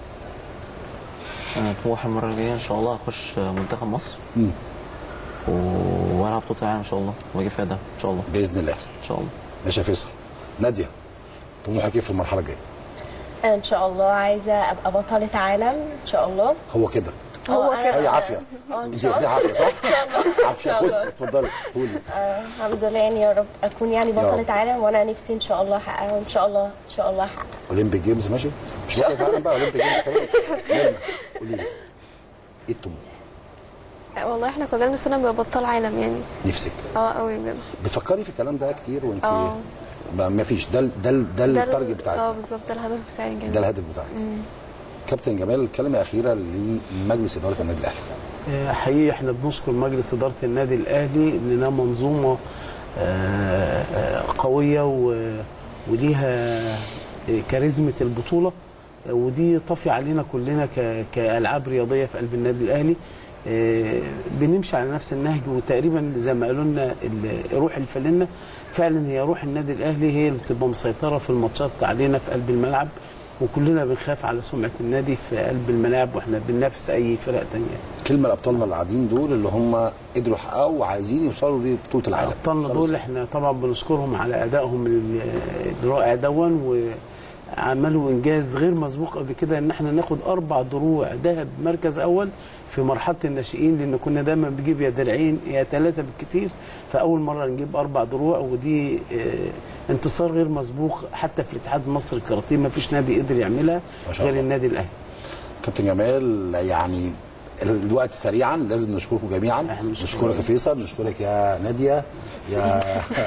انا طموح المره الجايه ان شاء الله اخش منتخب مصر مم. و- والعب بطوله العالم ان شاء الله واجي فيها ده ان شاء الله باذن الله ان شاء الله ماشي يا فيصل ناديه طموحك ايه في المرحله الجايه؟ انا ان شاء الله عايزه ابقى بطله عالم ان شاء الله هو كده هو آه، كده هي عافيه اه ان انت شاء واخدها الله عافيه صح؟ ان شاء الله عافيه إن شاء خش الله. اتفضلي قولي آه، الحمد لله يعني يا رب اكون يعني يا رب. بطلة عالم وانا نفسي ان شاء الله احققها وان شاء الله ان شاء الله احققها اولمبيك جيمز ماشي مش بطلة عالم بقى اولمبيك جيمز كمان يلا، قولي لي ايه الطموح؟ والله احنا كلنا نفسنا نبقى بطال عالم يعني نفسك اه قوي بجد بتفكري في الكلام ده كتير وانت اه ما ما فيش ده ال- ده ال- ده ده ال- التارجت بتاعك اه بالظبط ده الهدف بتاعي جدا ده الهدف بتاعك مم. كابتن جمال كلمه اخيره لمجلس اداره النادي الاهلي آه، حقيقي احنا بنشكر مجلس اداره النادي الاهلي اننا منظومه آه، آه، قويه و- وليها آه، كاريزمه البطوله آه، ودي طافي علينا كلنا ك- كالعاب رياضيه في قلب النادي الاهلي آه، بنمشي على نفس النهج وتقريبا زي ما قالوا لنا ال- روح الفلنه فعلا هي روح النادي الاهلي هي اللي بتبقى مسيطره في الماتشات علينا في قلب الملعب وكلنا بنخاف على سمعه النادي في قلب الملاعب واحنا بننافس اي فرق تانية كلمه لابطالنا اللي قاعدين دول اللي هم قدروا يحققوا وعايزين يوصلوا لبطوله العالم ابطالنا دول احنا طبعا بنشكرهم على ادائهم ال- الرائع دون وعملوا انجاز غير مسبوق قبل كده ان احنا ناخد اربع دروع ذهب مركز اول في مرحله الناشئين لان كنا دايما بنجيب يا درعين يا ثلاثه بالكتير فاول مره نجيب اربع دروع ودي اه، انتصار غير مسبوق حتى في الاتحاد المصري للكاراتيه ما فيش نادي قدر يعملها ما شاء غير الله. النادي الاهلي كابتن جمال يعني الوقت سريعا لازم نشكركم جميعا نشكرك يا فيصل نشكرك يا ناديه يا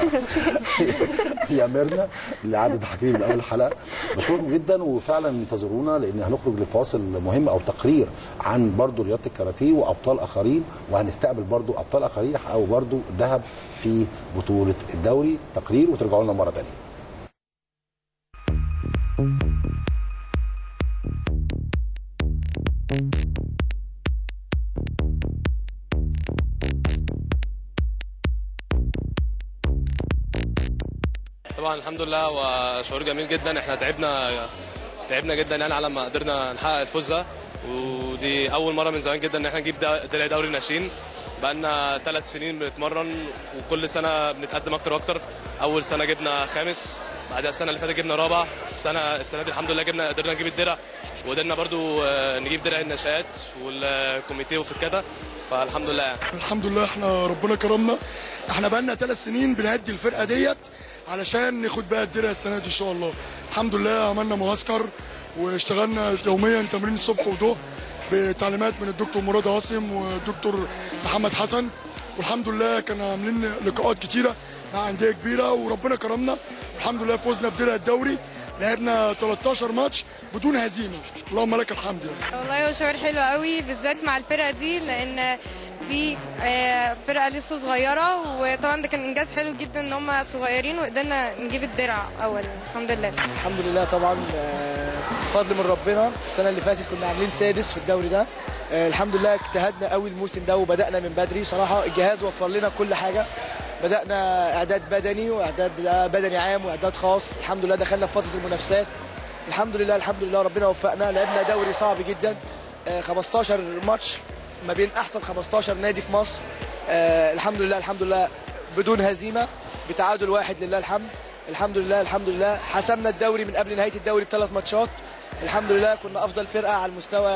يا ميرنا اللي قعدت تحكي من اول الحلقه بشكركم جدا وفعلا انتظرونا لان هنخرج لفاصل مهم او تقرير عن برضو رياضه الكاراتيه وابطال اخرين وهنستقبل برضو ابطال اخرين يحققوا برضو ذهب في بطوله الدوري تقرير وترجعوا لنا مره ثانيه طبعا الحمد لله وشعور جميل جدا احنا تعبنا تعبنا جدا يعني على ما قدرنا نحقق الفوز ده ودي اول مره من زمان جدا ان احنا نجيب دا- درع دوري الناشئين بقالنا ثلاث سنين بنتمرن وكل سنه بنتقدم اكتر واكتر اول سنه جبنا خامس بعدها السنه اللي فاتت جبنا رابع السنه السنه دي الحمد لله جبنا قدرنا نجيب الدرع وقدرنا برضو آه، نجيب درع النشآت والكوميتيه وفي الكتا فالحمد لله يعني. الحمد لله احنا ربنا كرمنا احنا بقالنا ثلاث سنين بنهدي الفرقه ديت علشان ناخد بقى الدرع السنه دي ان شاء الله الحمد لله عملنا معسكر واشتغلنا يوميا تمرين الصبح وضوء بتعليمات من الدكتور مراد عاصم والدكتور محمد حسن والحمد لله كانوا عاملين لقاءات كتيره مع انديه كبيره وربنا كرمنا الحمد لله فوزنا بدرع الدوري لعبنا 13 ماتش بدون هزيمه اللهم لك الحمد يعني. والله هو شعور حلو قوي بالذات مع الفرقه دي لان دي آه، فرقه لسه صغيره وطبعا ده كان انجاز حلو جدا ان هم صغيرين وقدرنا نجيب الدرع اول الحمد لله الحمد لله طبعا آه، فضل من ربنا السنه اللي فاتت كنا عاملين سادس في الدوري ده آه، الحمد لله اجتهدنا قوي الموسم ده وبدانا من بدري صراحه الجهاز وفر لنا كل حاجه بدانا اعداد بدني واعداد بدني عام واعداد خاص الحمد لله دخلنا في فتره المنافسات الحمد لله الحمد لله ربنا وفقنا لعبنا دوري صعب جدا آه، 15 ماتش ما بين احسن 15 نادي في مصر آه، الحمد لله الحمد لله بدون هزيمه بتعادل واحد لله الحمد الحمد لله الحمد لله حسمنا الدوري من قبل نهايه الدوري بثلاث ماتشات الحمد لله كنا افضل فرقه على المستوى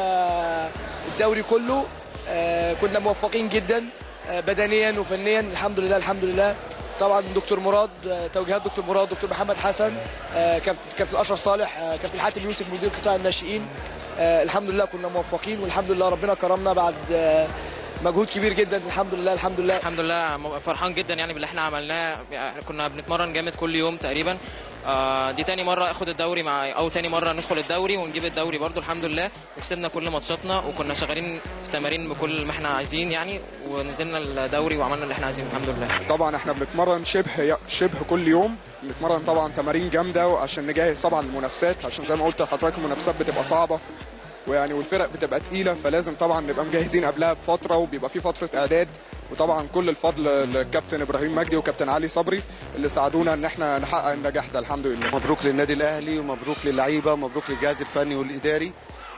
الدوري كله آه، كنا موفقين جدا آه، بدنيا وفنيا الحمد لله الحمد لله طبعا دكتور مراد آه، توجيهات دكتور مراد دكتور محمد حسن آه، كابتن كابتن اشرف صالح آه، كابتن حاتم يوسف مدير قطاع الناشئين آه، الحمد لله كنا موفقين والحمد لله ربنا كرمنا بعد آه، مجهود كبير جدا الحمد لله الحمد لله الحمد لله م- فرحان جدا يعني باللي احنا عملناه يعني كنا بنتمرن جامد كل يوم تقريبا آه، دي تاني مرة اخد الدوري مع او تاني مرة ندخل الدوري ونجيب الدوري برضو الحمد لله وكسبنا كل ماتشاتنا وكنا شغالين في تمارين بكل ما احنا عايزين يعني ونزلنا الدوري وعملنا اللي احنا عايزينه الحمد لله طبعا احنا بنتمرن شبه شبه كل يوم بنتمرن طبعا تمارين جامده وعشان نجهز طبعا المنافسات عشان زي ما قلت لحضرتك المنافسات بتبقى صعبه ويعني والفرق بتبقى تقيله فلازم طبعا نبقى مجهزين قبلها بفتره وبيبقى في فتره اعداد وطبعا كل الفضل للكابتن ابراهيم مجدي وكابتن علي صبري اللي ساعدونا ان احنا نحقق النجاح ده الحمد لله مبروك للنادي الاهلي ومبروك للعيبه ومبروك للجهاز الفني والاداري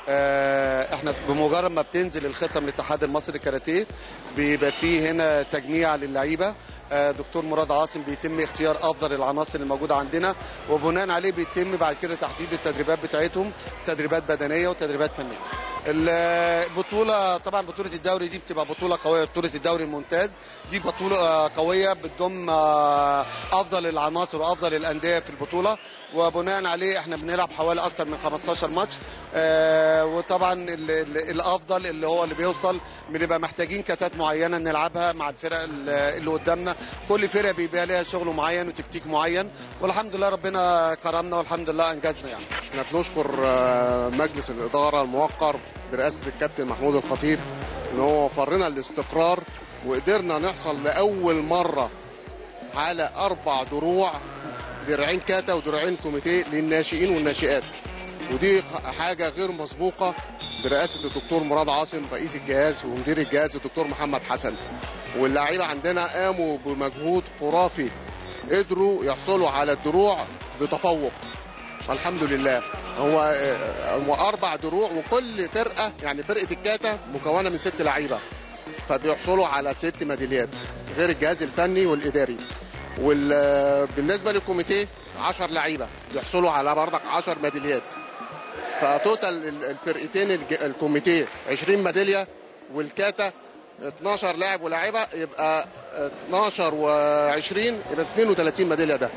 آه، احنا بمجرد ما بتنزل الخطه من الاتحاد المصري للكاراتيه بيبقى فيه هنا تجميع للعيبه آه، دكتور مراد عاصم بيتم اختيار افضل العناصر الموجوده عندنا وبناء عليه بيتم بعد كده تحديد التدريبات بتاعتهم تدريبات بدنيه وتدريبات فنيه البطوله طبعا بطوله الدوري دي بتبقى بطوله قويه بطوله الدوري الممتاز دي بطوله آه، قويه بتضم آه، افضل العناصر وافضل الانديه في البطوله وبناء عليه احنا بنلعب حوالي اكتر من 15 ماتش آه، وطبعا ال- ال- الافضل اللي هو اللي بيوصل بنبقى محتاجين كتات معينه نلعبها مع الفرق ال- اللي قدامنا كل فرقه بيبقى ليها شغل معين وتكتيك معين والحمد لله ربنا كرمنا والحمد لله انجزنا يعني احنا بنشكر آه، مجلس الاداره الموقر برئاسه الكابتن محمود الخطيب ان هو وفر لنا الاستقرار وقدرنا نحصل لاول مره على اربع دروع درعين كاتا ودرعين كوميتيه للناشئين والناشئات ودي خ- حاجه غير مسبوقه برئاسه الدكتور مراد عاصم رئيس الجهاز ومدير الجهاز الدكتور محمد حسن واللعيبه عندنا قاموا بمجهود خرافي قدروا يحصلوا على الدروع بتفوق فالحمد لله هو آه، هو اربع دروع وكل فرقه يعني فرقه الكاتا مكونه من ست لعيبه فبيحصلوا على ست ميداليات غير الجهاز الفني والاداري وبالنسبه للكوميتيه 10 لعيبه بيحصلوا على بردك 10 ميداليات فتوتال ال- الفرقتين الج- الكوميتيه 20 ميداليه والكاتا 12 لاعب ولاعيبه يبقى 12 و20 يبقى 32 ميداليه ده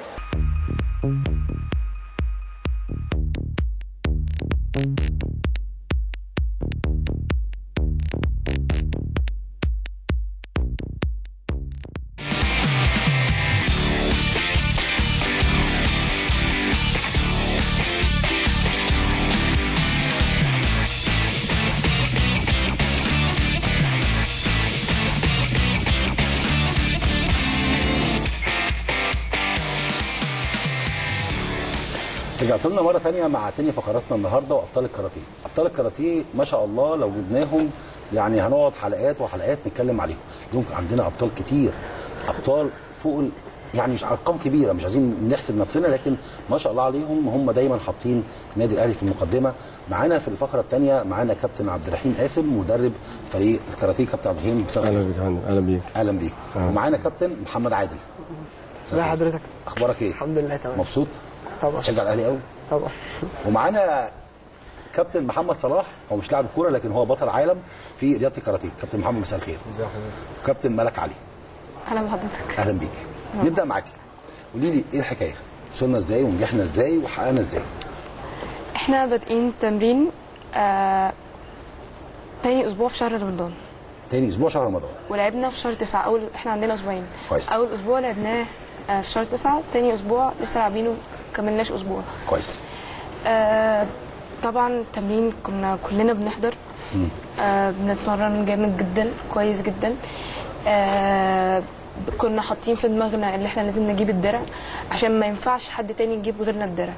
رجعت لنا مره ثانيه مع تاني فقراتنا النهارده وابطال الكاراتيه ابطال الكاراتيه ما شاء الله لو جبناهم يعني هنقعد حلقات وحلقات نتكلم عليهم دول عندنا ابطال كتير ابطال فوق ال- يعني مش ارقام كبيره مش عايزين نحسب نفسنا لكن ما شاء الله عليهم هم دايما حاطين النادي الاهلي في المقدمه معانا في الفقره الثانيه معانا كابتن عبد الرحيم قاسم مدرب فريق الكاراتيه كابتن عبد الرحيم مساء اهلا بيك يا فندم اهلا بيك اهلا بيك ومعانا كابتن محمد عادل ازي حضرتك اخبارك ايه الحمد لله تمام مبسوط طبعا تشجع الاهلي قوي طبعا ومعانا كابتن محمد صلاح هو مش لاعب كوره لكن هو بطل عالم في رياضه الكاراتيه كابتن محمد مساء الخير ازي حضرتك وكابتن ملك علي اهلا بحضرتك اهلا بيك نبدا معاكي قولي لي ايه الحكايه وصلنا ازاي ونجحنا ازاي وحققنا ازاي احنا بادئين تمرين آه... تاني اسبوع في شهر رمضان تاني اسبوع شهر رمضان ولعبنا في شهر تسعة اول احنا عندنا اسبوعين كويس. اول اسبوع لعبناه آه، في شهر تسعة تاني اسبوع لسه لاعبينه كملناش اسبوع كويس آه... طبعا التمرين كنا كلنا بنحضر آه بنتمرن جامد جدا كويس جدا آه كنا حاطين في دماغنا ان احنا لازم نجيب الدرع عشان ما ينفعش حد تاني يجيب غيرنا الدرع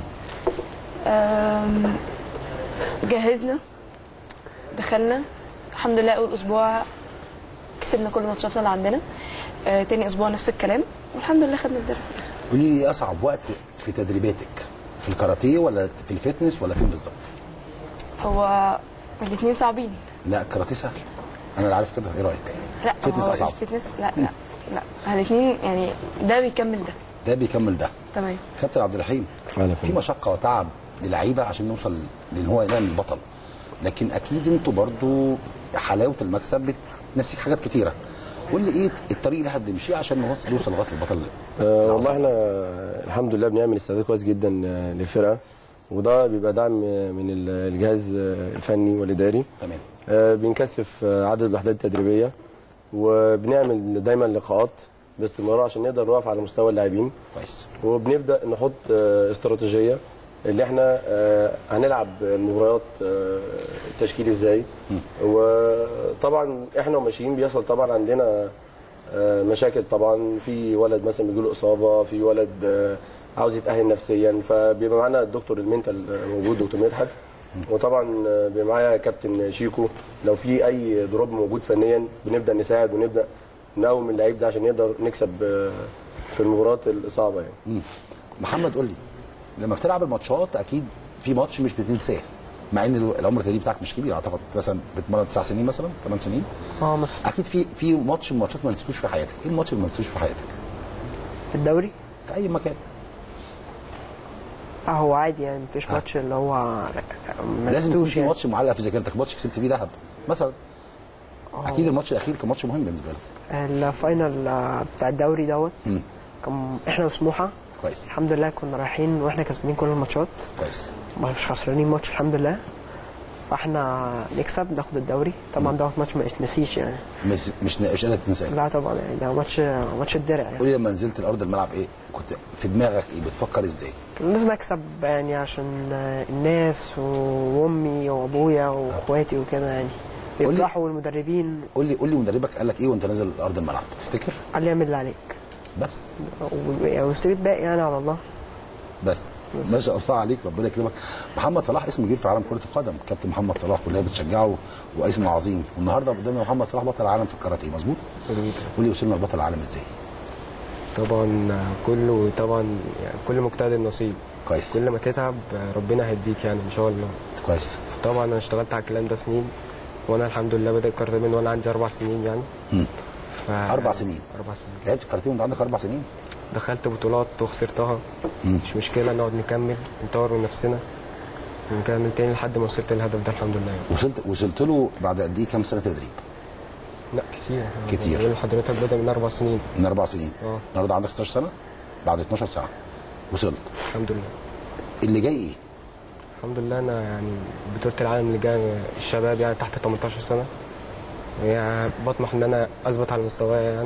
آم، جهزنا دخلنا الحمد لله اول اسبوع كسبنا كل ماتشاتنا اللي عندنا آه تاني اسبوع نفس الكلام والحمد لله خدنا الدرع قولي لي ايه اصعب وقت في تدريباتك في الكاراتيه ولا في الفتنس ولا فين بالظبط هو الاثنين صعبين لا الكاراتيه سهل انا اللي عارف كده ايه رايك لا فتنس هو أصعب. الفتنس لا لا لا الاثنين يعني ده بيكمل ده ده بيكمل ده تمام كابتن عبد الرحيم في مشقه وتعب للعيبه عشان نوصل لان هو ينال البطل لكن اكيد انتوا برضو حلاوه المكسب بتنسيك حاجات كتيره قول لي ايه الطريق اللي احنا بنمشيه عشان نوصل نوصل لغايه البطل أه والله احنا الحمد لله بنعمل استعداد كويس جدا آه، للفرقه وده بيبقى دعم آه، من ال- الجهاز آه، الفني والاداري تمام آه، بنكثف آه، عدد الوحدات التدريبيه وبنعمل دايما لقاءات باستمرار عشان نقدر نقف على مستوى اللاعبين كويس وبنبدا نحط آه، استراتيجيه اللي احنا آه، هنلعب المباريات آه، التشكيل ازاي وطبعا احنا وماشيين بيحصل طبعا عندنا آه، مشاكل طبعا في ولد مثلا بيجي له اصابه في ولد آه، عاوز يتاهل نفسيا فبيبقى معانا الدكتور المنتال موجود دكتور مدحت وطبعا آه، بيبقى معايا كابتن شيكو لو في اي دروب موجود فنيا بنبدا نساعد ونبدا نقوم اللعيب ده عشان نقدر نكسب آه، في المباريات الصعبه يعني مم. محمد قول لي لما بتلعب الماتشات اكيد في ماتش مش بتنساه مع ان ال- العمر التدريبي بتاعك مش كبير اعتقد مثلا بتمرن تسع سنين مثلا ثمان سنين اه مثلا اكيد في في ماتش من الماتشات ما نسيتوش في حياتك ايه الماتش اللي ما نسيتوش في حياتك في الدوري في اي مكان اه هو عادي يعني مفيش ماتش اللي هو ما لازم يكون نسيتوش في يعني. ماتش معلق في ذاكرتك ماتش كسبت فيه ذهب مثلا اكيد الماتش الاخير كان ماتش مهم بالنسبه لك الفاينل آه، بتاع الدوري دوت مم. كان احنا وسموحه كويس الحمد لله كنا رايحين واحنا كسبانين كل الماتشات كويس ما فيش خسرانين ماتش الحمد لله فاحنا نكسب ناخد الدوري طبعا دوت ماتش ما يتنسيش يعني مش مش مش قادر تنساه لا طبعا يعني ده ماتش ماتش الدرع يعني قولي لما نزلت الارض الملعب ايه كنت في دماغك ايه بتفكر ازاي كان لازم اكسب يعني عشان آه، الناس وامي وابويا واخواتي وكده يعني قولي- بيفرحوا والمدربين قول لي قول لي مدربك قال لك ايه وانت نازل ارض الملعب تفتكر قال لي اعمل اللي عليك بس و- واستوي الباقي يعني على الله بس ما شاء الله عليك ربنا يكرمك محمد صلاح اسمه كبير في عالم كره القدم كابتن محمد صلاح كلها بتشجعه واسمه عظيم والنهارده قدامنا محمد صلاح بطل العالم في الكاراتيه مظبوط مظبوط قول لي وصلنا لبطل العالم ازاي طبعا كله طبعا يعني كل مجتهد النصيب كويس كل ما تتعب ربنا هيديك يعني ان شاء الله كويس طبعا انا اشتغلت على الكلام ده سنين وانا الحمد لله بادئ كاراتيه من وانا عندي اربع سنين يعني مم. ف... اربع سنين اربع سنين لعبت كاراتيه وانت عندك اربع سنين دخلت بطولات وخسرتها مم. مش مشكله نقعد نكمل نطور من نفسنا ونكمل تاني لحد ما وصلت للهدف ده الحمد لله وصلت وصلت له بعد قد ايه كام سنه تدريب لا كتير كتير. بقول لحضرتك بدا من اربع سنين من اربع سنين اه النهارده عندك 16 سنه بعد 12 ساعه وصلت الحمد لله اللي جاي ايه الحمد لله انا يعني بطوله العالم اللي جايه الشباب يعني تحت 18 سنه يعني بطمح ان انا اثبت على مستواي يعني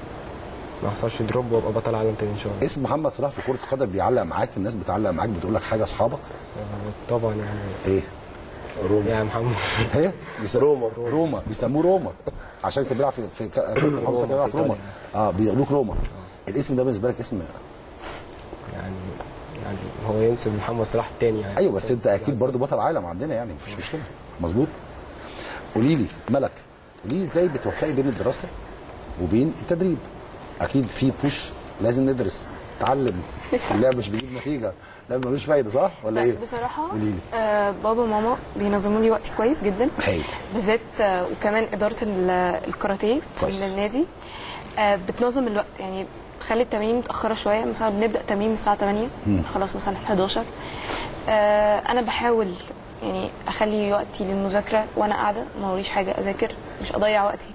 وما يحصلش دروب وابقى بطل عالم تاني ان شاء الله اسم محمد صلاح في كره القدم بيعلق معاك الناس بتعلق معاك بتقول لك حاجه اصحابك آه، طبعا يعني ايه روما يا محمد ايه روما روما بيسموه روما عشان كان بيلعب في في ك- كابتن حمزه كان بيلعب في روما اه بيقولوك روما الاسم ده بالنسبه لك اسم يعني يعني هو ينسب محمد صلاح التاني يعني ايوه بس انت اكيد برضو بطل عالم عندنا يعني مفيش مشكله مظبوط قولي لي ملك قولي لي ازاي بتوفقي بين الدراسه وبين التدريب اكيد في بوش لازم ندرس تعلم اللعب مش بيجيب نتيجه اللعب ملوش فايده صح ولا ايه بصراحه قولي لي آه بابا وماما بينظموا لي وقتي كويس جدا هايل بالذات آه وكمان اداره ال- الكاراتيه كويس. في النادي آه بتنظم الوقت يعني تخلي التمارين متاخره شويه مثلا بنبدا تمرين من الساعه 8 مم. خلاص مثلا 11 آه انا بحاول يعني اخلي وقتي للمذاكره وانا قاعده ما وريش حاجه اذاكر مش اضيع وقتي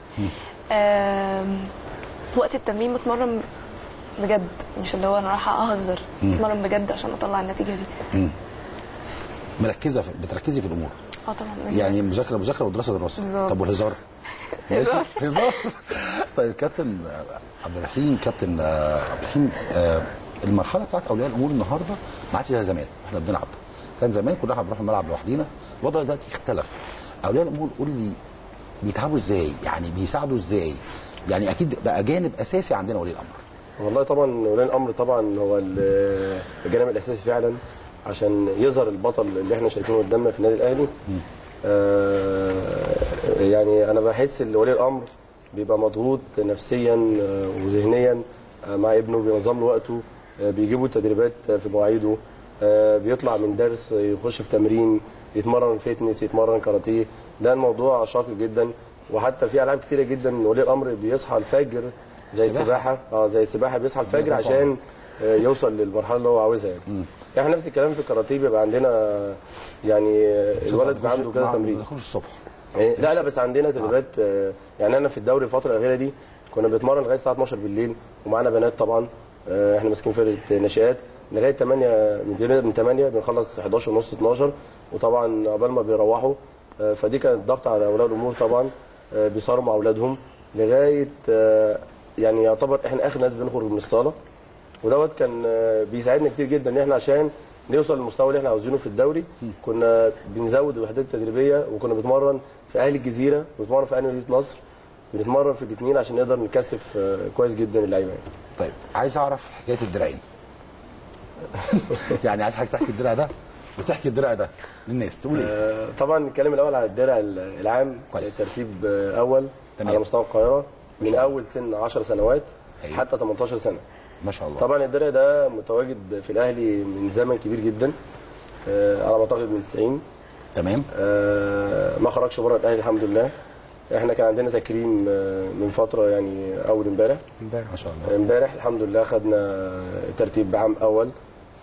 آم، وقت التمرين بتمرن بجد مش اللي هو انا رايحه اهزر مم. بتمرن بجد عشان اطلع النتيجه دي مم. مركزه في بتركزي في الامور اه طبعا لازم يعني مذاكره مذاكره ودراسه دراسه بالظبط. طب والهزار ماشي هزار طيب كابتن عبد الرحيم كابتن آه، عبد الرحيم آه، المرحله بتاعت اولياء الامور النهارده ما عادش زي زمان احنا بنلعب كان زمان كنا احنا بنروح الملعب لوحدينا الوضع دلوقتي اختلف اولياء الامور قول لي بيتعبوا ازاي يعني بيساعدوا ازاي يعني اكيد بقى جانب اساسي عندنا ولي الامر والله طبعا ولي الامر طبعا هو ال- الجانب الاساسي فعلا عشان يظهر البطل اللي احنا شايفينه قدامنا في النادي الاهلي آه يعني انا بحس ان ولي الامر بيبقى مضغوط نفسيا آه، وذهنيا آه، مع ابنه بينظم له وقته آه، بيجيبوا تدريبات في مواعيده آه، بيطلع من درس يخش في تمرين يتمرن فيتنس يتمرن كاراتيه ده الموضوع شاق جدا وحتى في العاب كتيره جدا ولي الامر بيصحى الفجر زي السباحة. السباحه اه زي السباحه بيصحى الفجر برافو عشان آه، يوصل للمرحله اللي هو عاوزها يعني احنا نفس الكلام في الكاراتيه بيبقى عندنا يعني آه، الولد بيبقى عنده كذا تمرين ما الصبح إيه، لا لا بس عندنا تدريبات آه، يعني انا في الدوري الفتره الاخيره دي كنا بنتمرن لغايه الساعه 12 بالليل ومعانا بنات طبعا آه، احنا ماسكين فرقه ناشئات لغايه 8 من بنبدأ من 8 بنخلص 11 ونص 12 وطبعا عقبال ما بيروحوا آه، فدي كانت ضغط على اولياء الامور طبعا آه، بيصاروا مع اولادهم لغايه آه، يعني يعتبر احنا اخر ناس بنخرج من الصاله ودوت كان آه، بيساعدنا كتير جدا ان احنا عشان نوصل للمستوى اللي احنا عاوزينه في الدوري كنا بنزود الوحدات التدريبيه وكنا بنتمرن في اهلي الجزيره وبنتمرن في اهلي مدينه نصر بنتمرن في الاثنين عشان نقدر نكثف آه، كويس جدا اللعيبه يعني. طيب عايز اعرف حكايه الدراعين يعني عايز حضرتك تحكي الدرع ده وتحكي الدرع ده للناس تقول ايه آه، طبعا نتكلم الاول على الدرع العام كويس. ترتيب آه، اول تمام. على مستوى القاهره من اول سن 10 سنوات حتى 18 سنه ما شاء الله طبعا الدرع ده متواجد في الاهلي من زمن كبير جدا آه، على ما اعتقد من 90 تمام آه، ما خرجش بره الاهلي الحمد لله احنا كان عندنا تكريم آه، من فتره يعني اول امبارح امبارح ما شاء الله امبارح الحمد لله خدنا ترتيب عام اول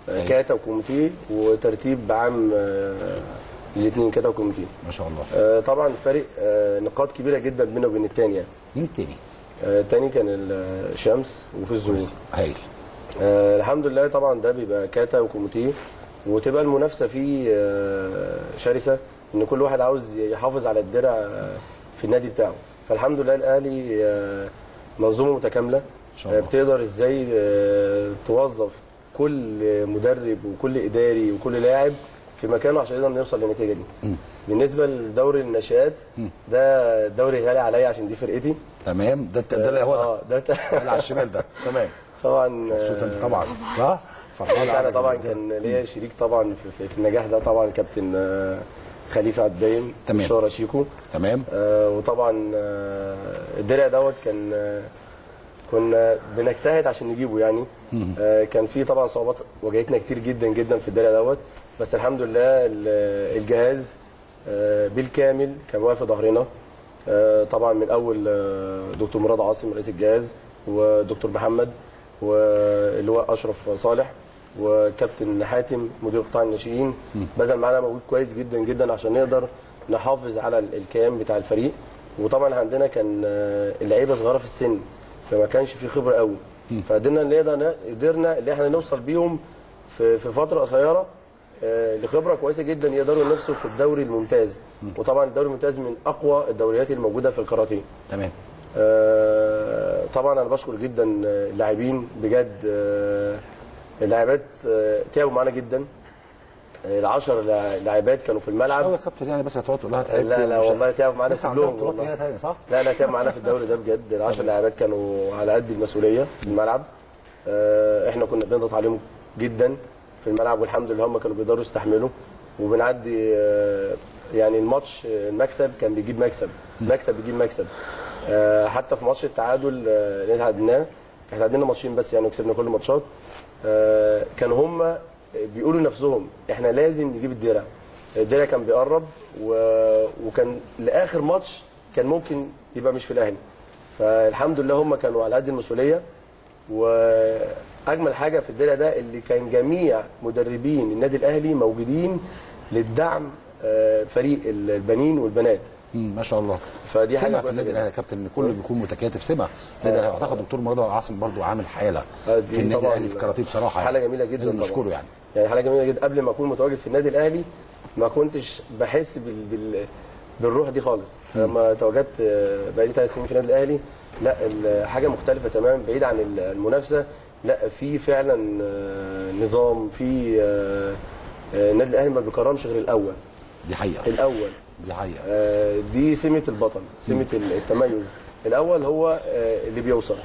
آه، كاتا وكوميتيه وترتيب عام الاثنين كاتا وكوميتيه ما شاء الله آه، طبعا فرق آه، نقاط كبيره جدا بينه وبين الثاني يعني مين الثاني؟ الثاني كان الشمس وفي الزهور هايل آه الحمد لله طبعا ده بيبقى كاتا وكوميتيه وتبقى المنافسه فيه آه شرسه ان كل واحد عاوز يحافظ على الدرع آه، في النادي بتاعه فالحمد لله الاهلي آه، منظومه متكامله شاء الله. آه، بتقدر ازاي آه، توظف كل مدرب وكل اداري وكل لاعب في مكانه عشان نقدر نوصل للنتيجه دي بالنسبه لدوري الناشئات ده دوري غالي عليا عشان دي فرقتي تمام ده ده اللي هو ده اه ده اللي على الشمال ده تمام طبعا مبسوط انت آه، طبعا صح؟ فرحان انا على طبعا جدا. كان ليا شريك طبعا في, في, في النجاح ده طبعا كابتن آه، خليفه عبايم تمام. شارة شيكو تمام آه وطبعا آه الدرع دوت كان آه كنا بنجتهد عشان نجيبه يعني آه كان في طبعا صعوبات واجهتنا كتير جدا جدا في الدرع دوت بس الحمد لله ال- الجهاز آه بالكامل كان واقف في ظهرنا آه طبعا من اول آه دكتور مراد عاصم رئيس الجهاز ودكتور محمد واللواء اشرف صالح وكابتن حاتم مدير قطاع الناشئين بذل معانا مجهود كويس جدا جدا عشان نقدر نحافظ على ال- الكيان بتاع الفريق وطبعا عندنا كان آه، اللعيبه صغيره في السن فما كانش في خبره قوي فقدرنا نقدر قدرنا ان احنا نوصل بيهم في في فتره قصيره آه، لخبره كويسه جدا يقدروا ينافسوا في الدوري الممتاز وطبعا الدوري الممتاز من اقوى الدوريات الموجوده في الكاراتيه تمام آه، طبعا انا بشكر جدا آه، اللاعبين بجد آه، اللاعبات آه، تعبوا معانا جدا آه، العشر لا- لاعبات كانوا في الملعب قوي يا كابتن يعني بس هتقعد تقول لها تعبت لا لا ومش- والله تعبوا معانا لسه عندها كلهم بطولات والله. هنا تاني صح؟ لا لا تعبوا معانا في الدوري ده بجد العشر لاعبات كانوا على قد المسؤوليه في الملعب آه، احنا كنا بنضغط عليهم جدا في الملعب والحمد لله هم كانوا بيقدروا يستحملوا وبنعدي آه، يعني الماتش آه، المكسب كان بيجيب مكسب مكسب بيجيب مكسب آه، حتى في ماتش التعادل آه، اللي تعادلناه احنا عندنا ماتشين بس يعني وكسبنا كل الماتشات آه، كانوا هم بيقولوا لنفسهم احنا لازم نجيب الدرع الدرع كان بيقرب و... وكان لاخر ماتش كان ممكن يبقى مش في الاهلي فالحمد لله هم كانوا على قد المسؤوليه واجمل حاجه في الدرع ده اللي كان جميع مدربين النادي الاهلي موجودين للدعم آه، فريق البنين والبنات ما شاء الله فدي حاجه سمع في كويسة النادي جدا. الاهلي يا كابتن ان كله بيكون متكاتف سمع ده اعتقد دكتور مراد عاصم برضو عامل حاله آه، دي في النادي طبعاً الاهلي في الكاراتيه بصراحه حاله جميله جدا لازم طبعاً. نشكره يعني يعني حاله جميله جدا قبل ما اكون متواجد في النادي الاهلي ما كنتش بحس بال... بال... بالروح دي خالص لما تواجدت آه، بقالي ثلاث سنين في النادي الاهلي لا ال- حاجه مختلفه تماما بعيد عن ال- المنافسه لا في فعلا آه، نظام في آه، آه، النادي الاهلي ما بيكرمش غير الاول دي حقيقه الاول دي حقيقه آه، دي سمه البطل سمه التميز الاول هو آه، اللي بيوصل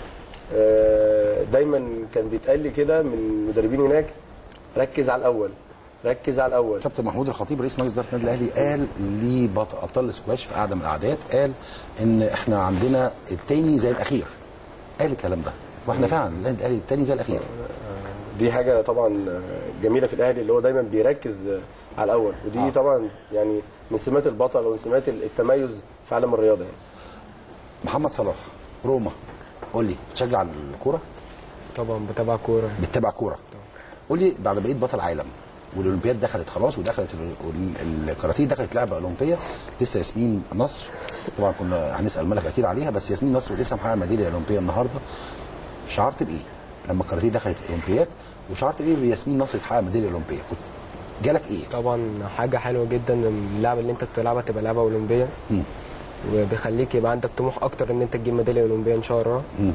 آه، دايما كان بيتقال لي كده من مدربين هناك ركز على الاول ركز على الاول كابتن محمود الخطيب رئيس مجلس اداره النادي الاهلي قال لبطل ابطال السكواش في قعده من القعدات قال ان احنا عندنا التاني زي الاخير قال الكلام ده واحنا فعلا النادي الاهلي التاني زي الاخير دي حاجه طبعا جميله في الاهلي اللي هو دايما بيركز على الاول ودي آه. طبعا يعني من سمات البطل ومن سمات التميز في عالم الرياضه يعني. محمد صلاح روما قول لي بتشجع الكوره طبعا بتابع كوره بتتابع كوره قول لي بعد بقيت بطل عالم والاولمبياد دخلت خلاص ودخلت ال- ال- الكاراتيه دخلت لعبه اولمبيه لسه ياسمين نصر طبعا كنا هنسال ملك اكيد عليها بس ياسمين نصر لسه محققه ميداليه اولمبيه النهارده شعرت بايه لما الكاراتيه دخلت الاولمبياد وشعرت بايه بياسمين نصر تحقق ميداليه اولمبيه كنت جالك ايه طبعا حاجه حلوه جدا ان اللعبه اللي انت بتلعبها تبقى لعبه اولمبيه مم. وبيخليك يبقى عندك طموح اكتر ان انت تجيب ميداليه اولمبيه ان شاء الله مم.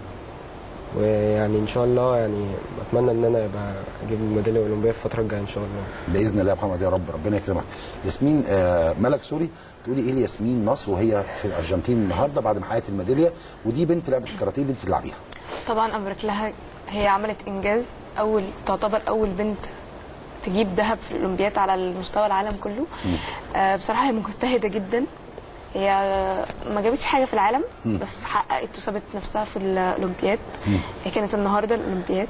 ويعني ان شاء الله يعني اتمنى ان انا يبقى اجيب ميداليه اولمبيه في الفتره الجايه ان شاء الله باذن الله يا محمد يا رب ربنا يكرمك ياسمين آه ملك سوري تقولي ايه لياسمين نصر وهي في الارجنتين النهارده بعد ما حققت الميداليه ودي بنت لعبه الكاراتيه اللي انت بتلعبيها طبعا ابارك لها هي عملت انجاز اول تعتبر اول بنت تجيب ذهب في الاولمبياد على المستوى العالم كله آه بصراحه هي مجتهده جدا هي ما جابتش حاجه في العالم مم. بس حققت وثبت نفسها في الاولمبياد هي كانت النهارده الاولمبياد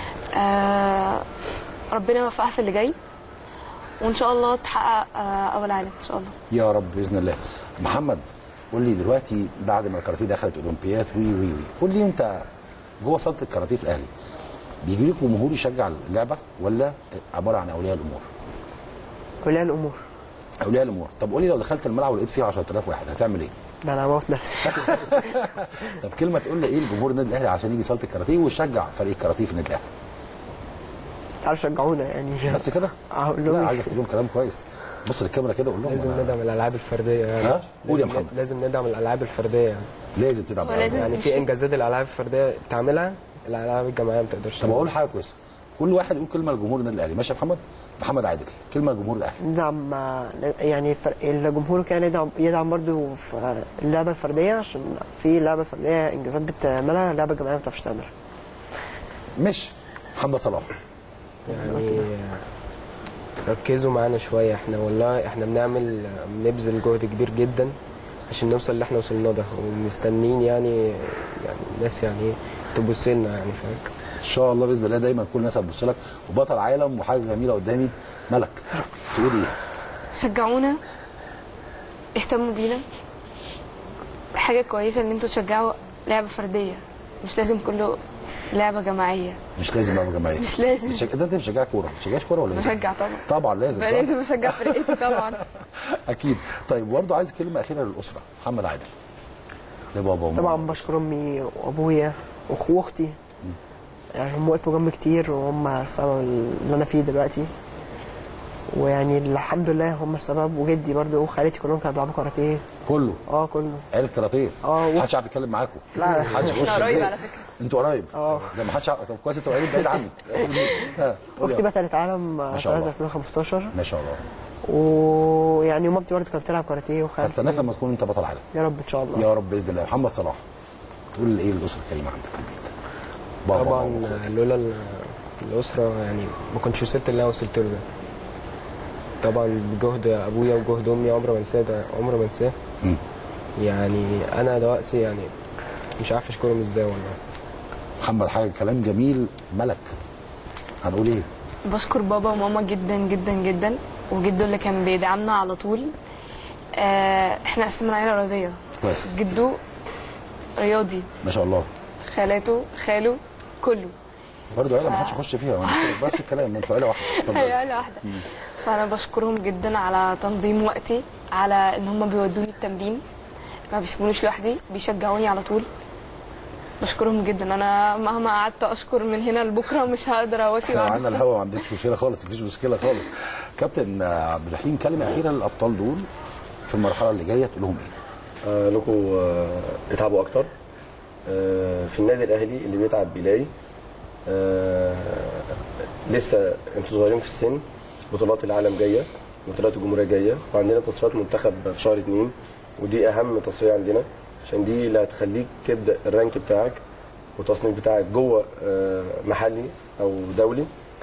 آه ربنا يوفقها في اللي جاي وان شاء الله تحقق آه اول عالم ان شاء الله يا رب باذن الله محمد قول لي دلوقتي بعد ما الكاراتيه دخلت اولمبياد وي وي وي قول لي انت جوه صاله الكاراتيه في الاهلي بيجي لكم جمهور يشجع اللعبه ولا عباره عن اولياء الامور اولياء الامور اولياء الامور طب قولي لو دخلت الملعب ولقيت فيه 10000 واحد هتعمل ايه ده انا هموت نفسي طب كلمه تقول لي ايه لجمهور النادي الاهلي عشان يجي صاله الكاراتيه ويشجع فريق الكاراتيه في النادي الاهلي تعالوا شجعونا يعني بس كده اقول لهم لا إيه؟ عايزك تقول لهم كلام كويس بص للكاميرا كده قول لهم لازم أنا- ندعم الالعاب الفرديه يعني ها؟ قول يا لازم- محمد. لازم ندعم الالعاب الفرديه يعني لازم تدعم الألعاب. يعني في انجازات الالعاب الفرديه تعملها الالعاب الجماعيه ما تقدرش طب اقول حاجه كويسه كل واحد يقول كلمه لجمهور النادي الاهلي ماشي يا محمد محمد عادل كلمه لجمهور الاهلي ندعم يعني فر- الجمهور كان يدعم يدعم برضه في اللعبه الفرديه عشان في اللعبه الفرديه انجازات بتعملها اللعبه الجماعيه ما بتعرفش تعملها ماشي محمد صلاح يعني ركزوا معانا شويه احنا والله احنا بنعمل بنبذل جهد كبير جدا عشان نوصل اللي احنا وصلنا ده ومستنيين يعني يعني الناس يعني ايه تبص لنا يعني فاهم ان شاء الله باذن الله دايما كل الناس هتبص لك وبطل عالم وحاجه جميله قدامي ملك تقول ايه شجعونا اهتموا بينا حاجة كويسة ان انتوا تشجعوا لعبة فردية مش لازم كله لعبة جماعية مش لازم ابقى جماعيه مش لازم. بتشج... ده انت بتشجع كوره ما بتشجعش كوره ولا ايه؟ بشجع طبعا طبعا لازم بقى صح؟ لازم اشجع فرقتي طبعا اكيد طيب برضه عايز كلمه اخيره للاسره محمد عادل لبابا وماما طبعا بشكر امي وابويا واخو واختي يعني هم وقفوا جنبي كتير وهم السبب اللي انا فيه دلوقتي ويعني الحمد لله هم السبب وجدي برضه وخالتي كلهم كانوا بيلعبوا كاراتيه كله اه كله عيله كاراتيه اه محدش عارف يتكلم معاكم لا. محدش احنا يخش قريب البيت. على فكرة. انتوا قريب اه ده محدش عارف طب كويس انتوا قريبين بعيد عني ها، قول اختي يا بطلت عالم ما شاء سنه الله. 2015 ما شاء الله ويعني مامتي برضه كانت بتلعب كاراتيه وخالتي هستناك لما تكون انت بطل عالم يا رب ان شاء الله يا رب باذن الله محمد صلاح تقول ايه للاسره الكريمه عندك في البيت بابا طبعا وأخواتك. لولا ال- الاسره يعني ما كنتش وصلت اللي انا وصلت له ده طبعا بجهد ابويا وجهد امي عمري ما انساه ده عمري ما انساه مم. يعني انا دلوقتي يعني مش عارف اشكرهم ازاي والله محمد حاجه كلام جميل ملك هنقول ايه بشكر بابا وماما جدا جدا جدا وجده اللي كان بيدعمنا على طول آه احنا قسمنا عيله رياضيه كويس جده رياضي ما شاء الله خالاته خاله كله برضه عيله ما حدش يخش فيها وأنا نفس الكلام انتوا عيله واحده اتفضل. هي عيله واحده فانا بشكرهم جدا على تنظيم وقتي على ان هم بيودوني التمرين ما بيسيبونيش لوحدي بيشجعوني على طول بشكرهم جدا انا مهما قعدت اشكر من هنا لبكره مش هقدر اوفي احنا معانا وعدهم. الهوا ما عندكش مشكله خالص مفيش مشكله خالص كابتن آه، عبد الرحيم كلمه اخيره للابطال دول في المرحله اللي جايه تقول لهم ايه آه لكم آه اتعبوا اكتر آه في النادي الاهلي اللي بيتعب بيلاقي آه لسه انتوا صغيرين في السن بطولات العالم جايه بطولات الجمهوريه جايه وعندنا تصفيات منتخب في شهر اتنين ودي اهم تصفيه عندنا عشان دي اللي هتخليك تبدا الرانك بتاعك والتصنيف بتاعك جوه آه محلي او دولي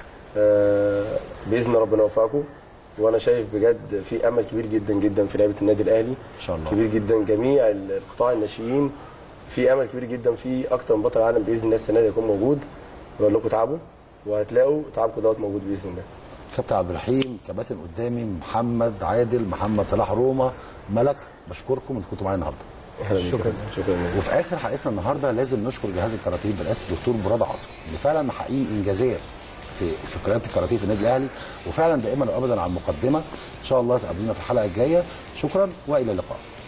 آه باذن ربنا يوفقكم وانا شايف بجد في امل كبير جدا جدا في لعيبه النادي الاهلي ان شاء الله كبير جدا جميع القطاع الناشئين في امل كبير جدا في اكتر من بطل عالم باذن الله السنه دي يكون موجود بقول لكم تعبوا وهتلاقوا تعبكم دوت موجود باذن الله كابتن عبد الرحيم كباتن قدامي محمد عادل محمد صلاح روما ملك بشكركم انتوا كنتوا معايا النهارده شكرا شكرا وفي اخر حلقتنا النهارده لازم نشكر جهاز الكاراتيه برئاسه الدكتور مراد عاصم اللي فعلا محققين انجازات في في قياده الكاراتيه في النادي الاهلي وفعلا دائما وابدا على المقدمه ان شاء الله تقابلونا في الحلقه الجايه شكرا والى اللقاء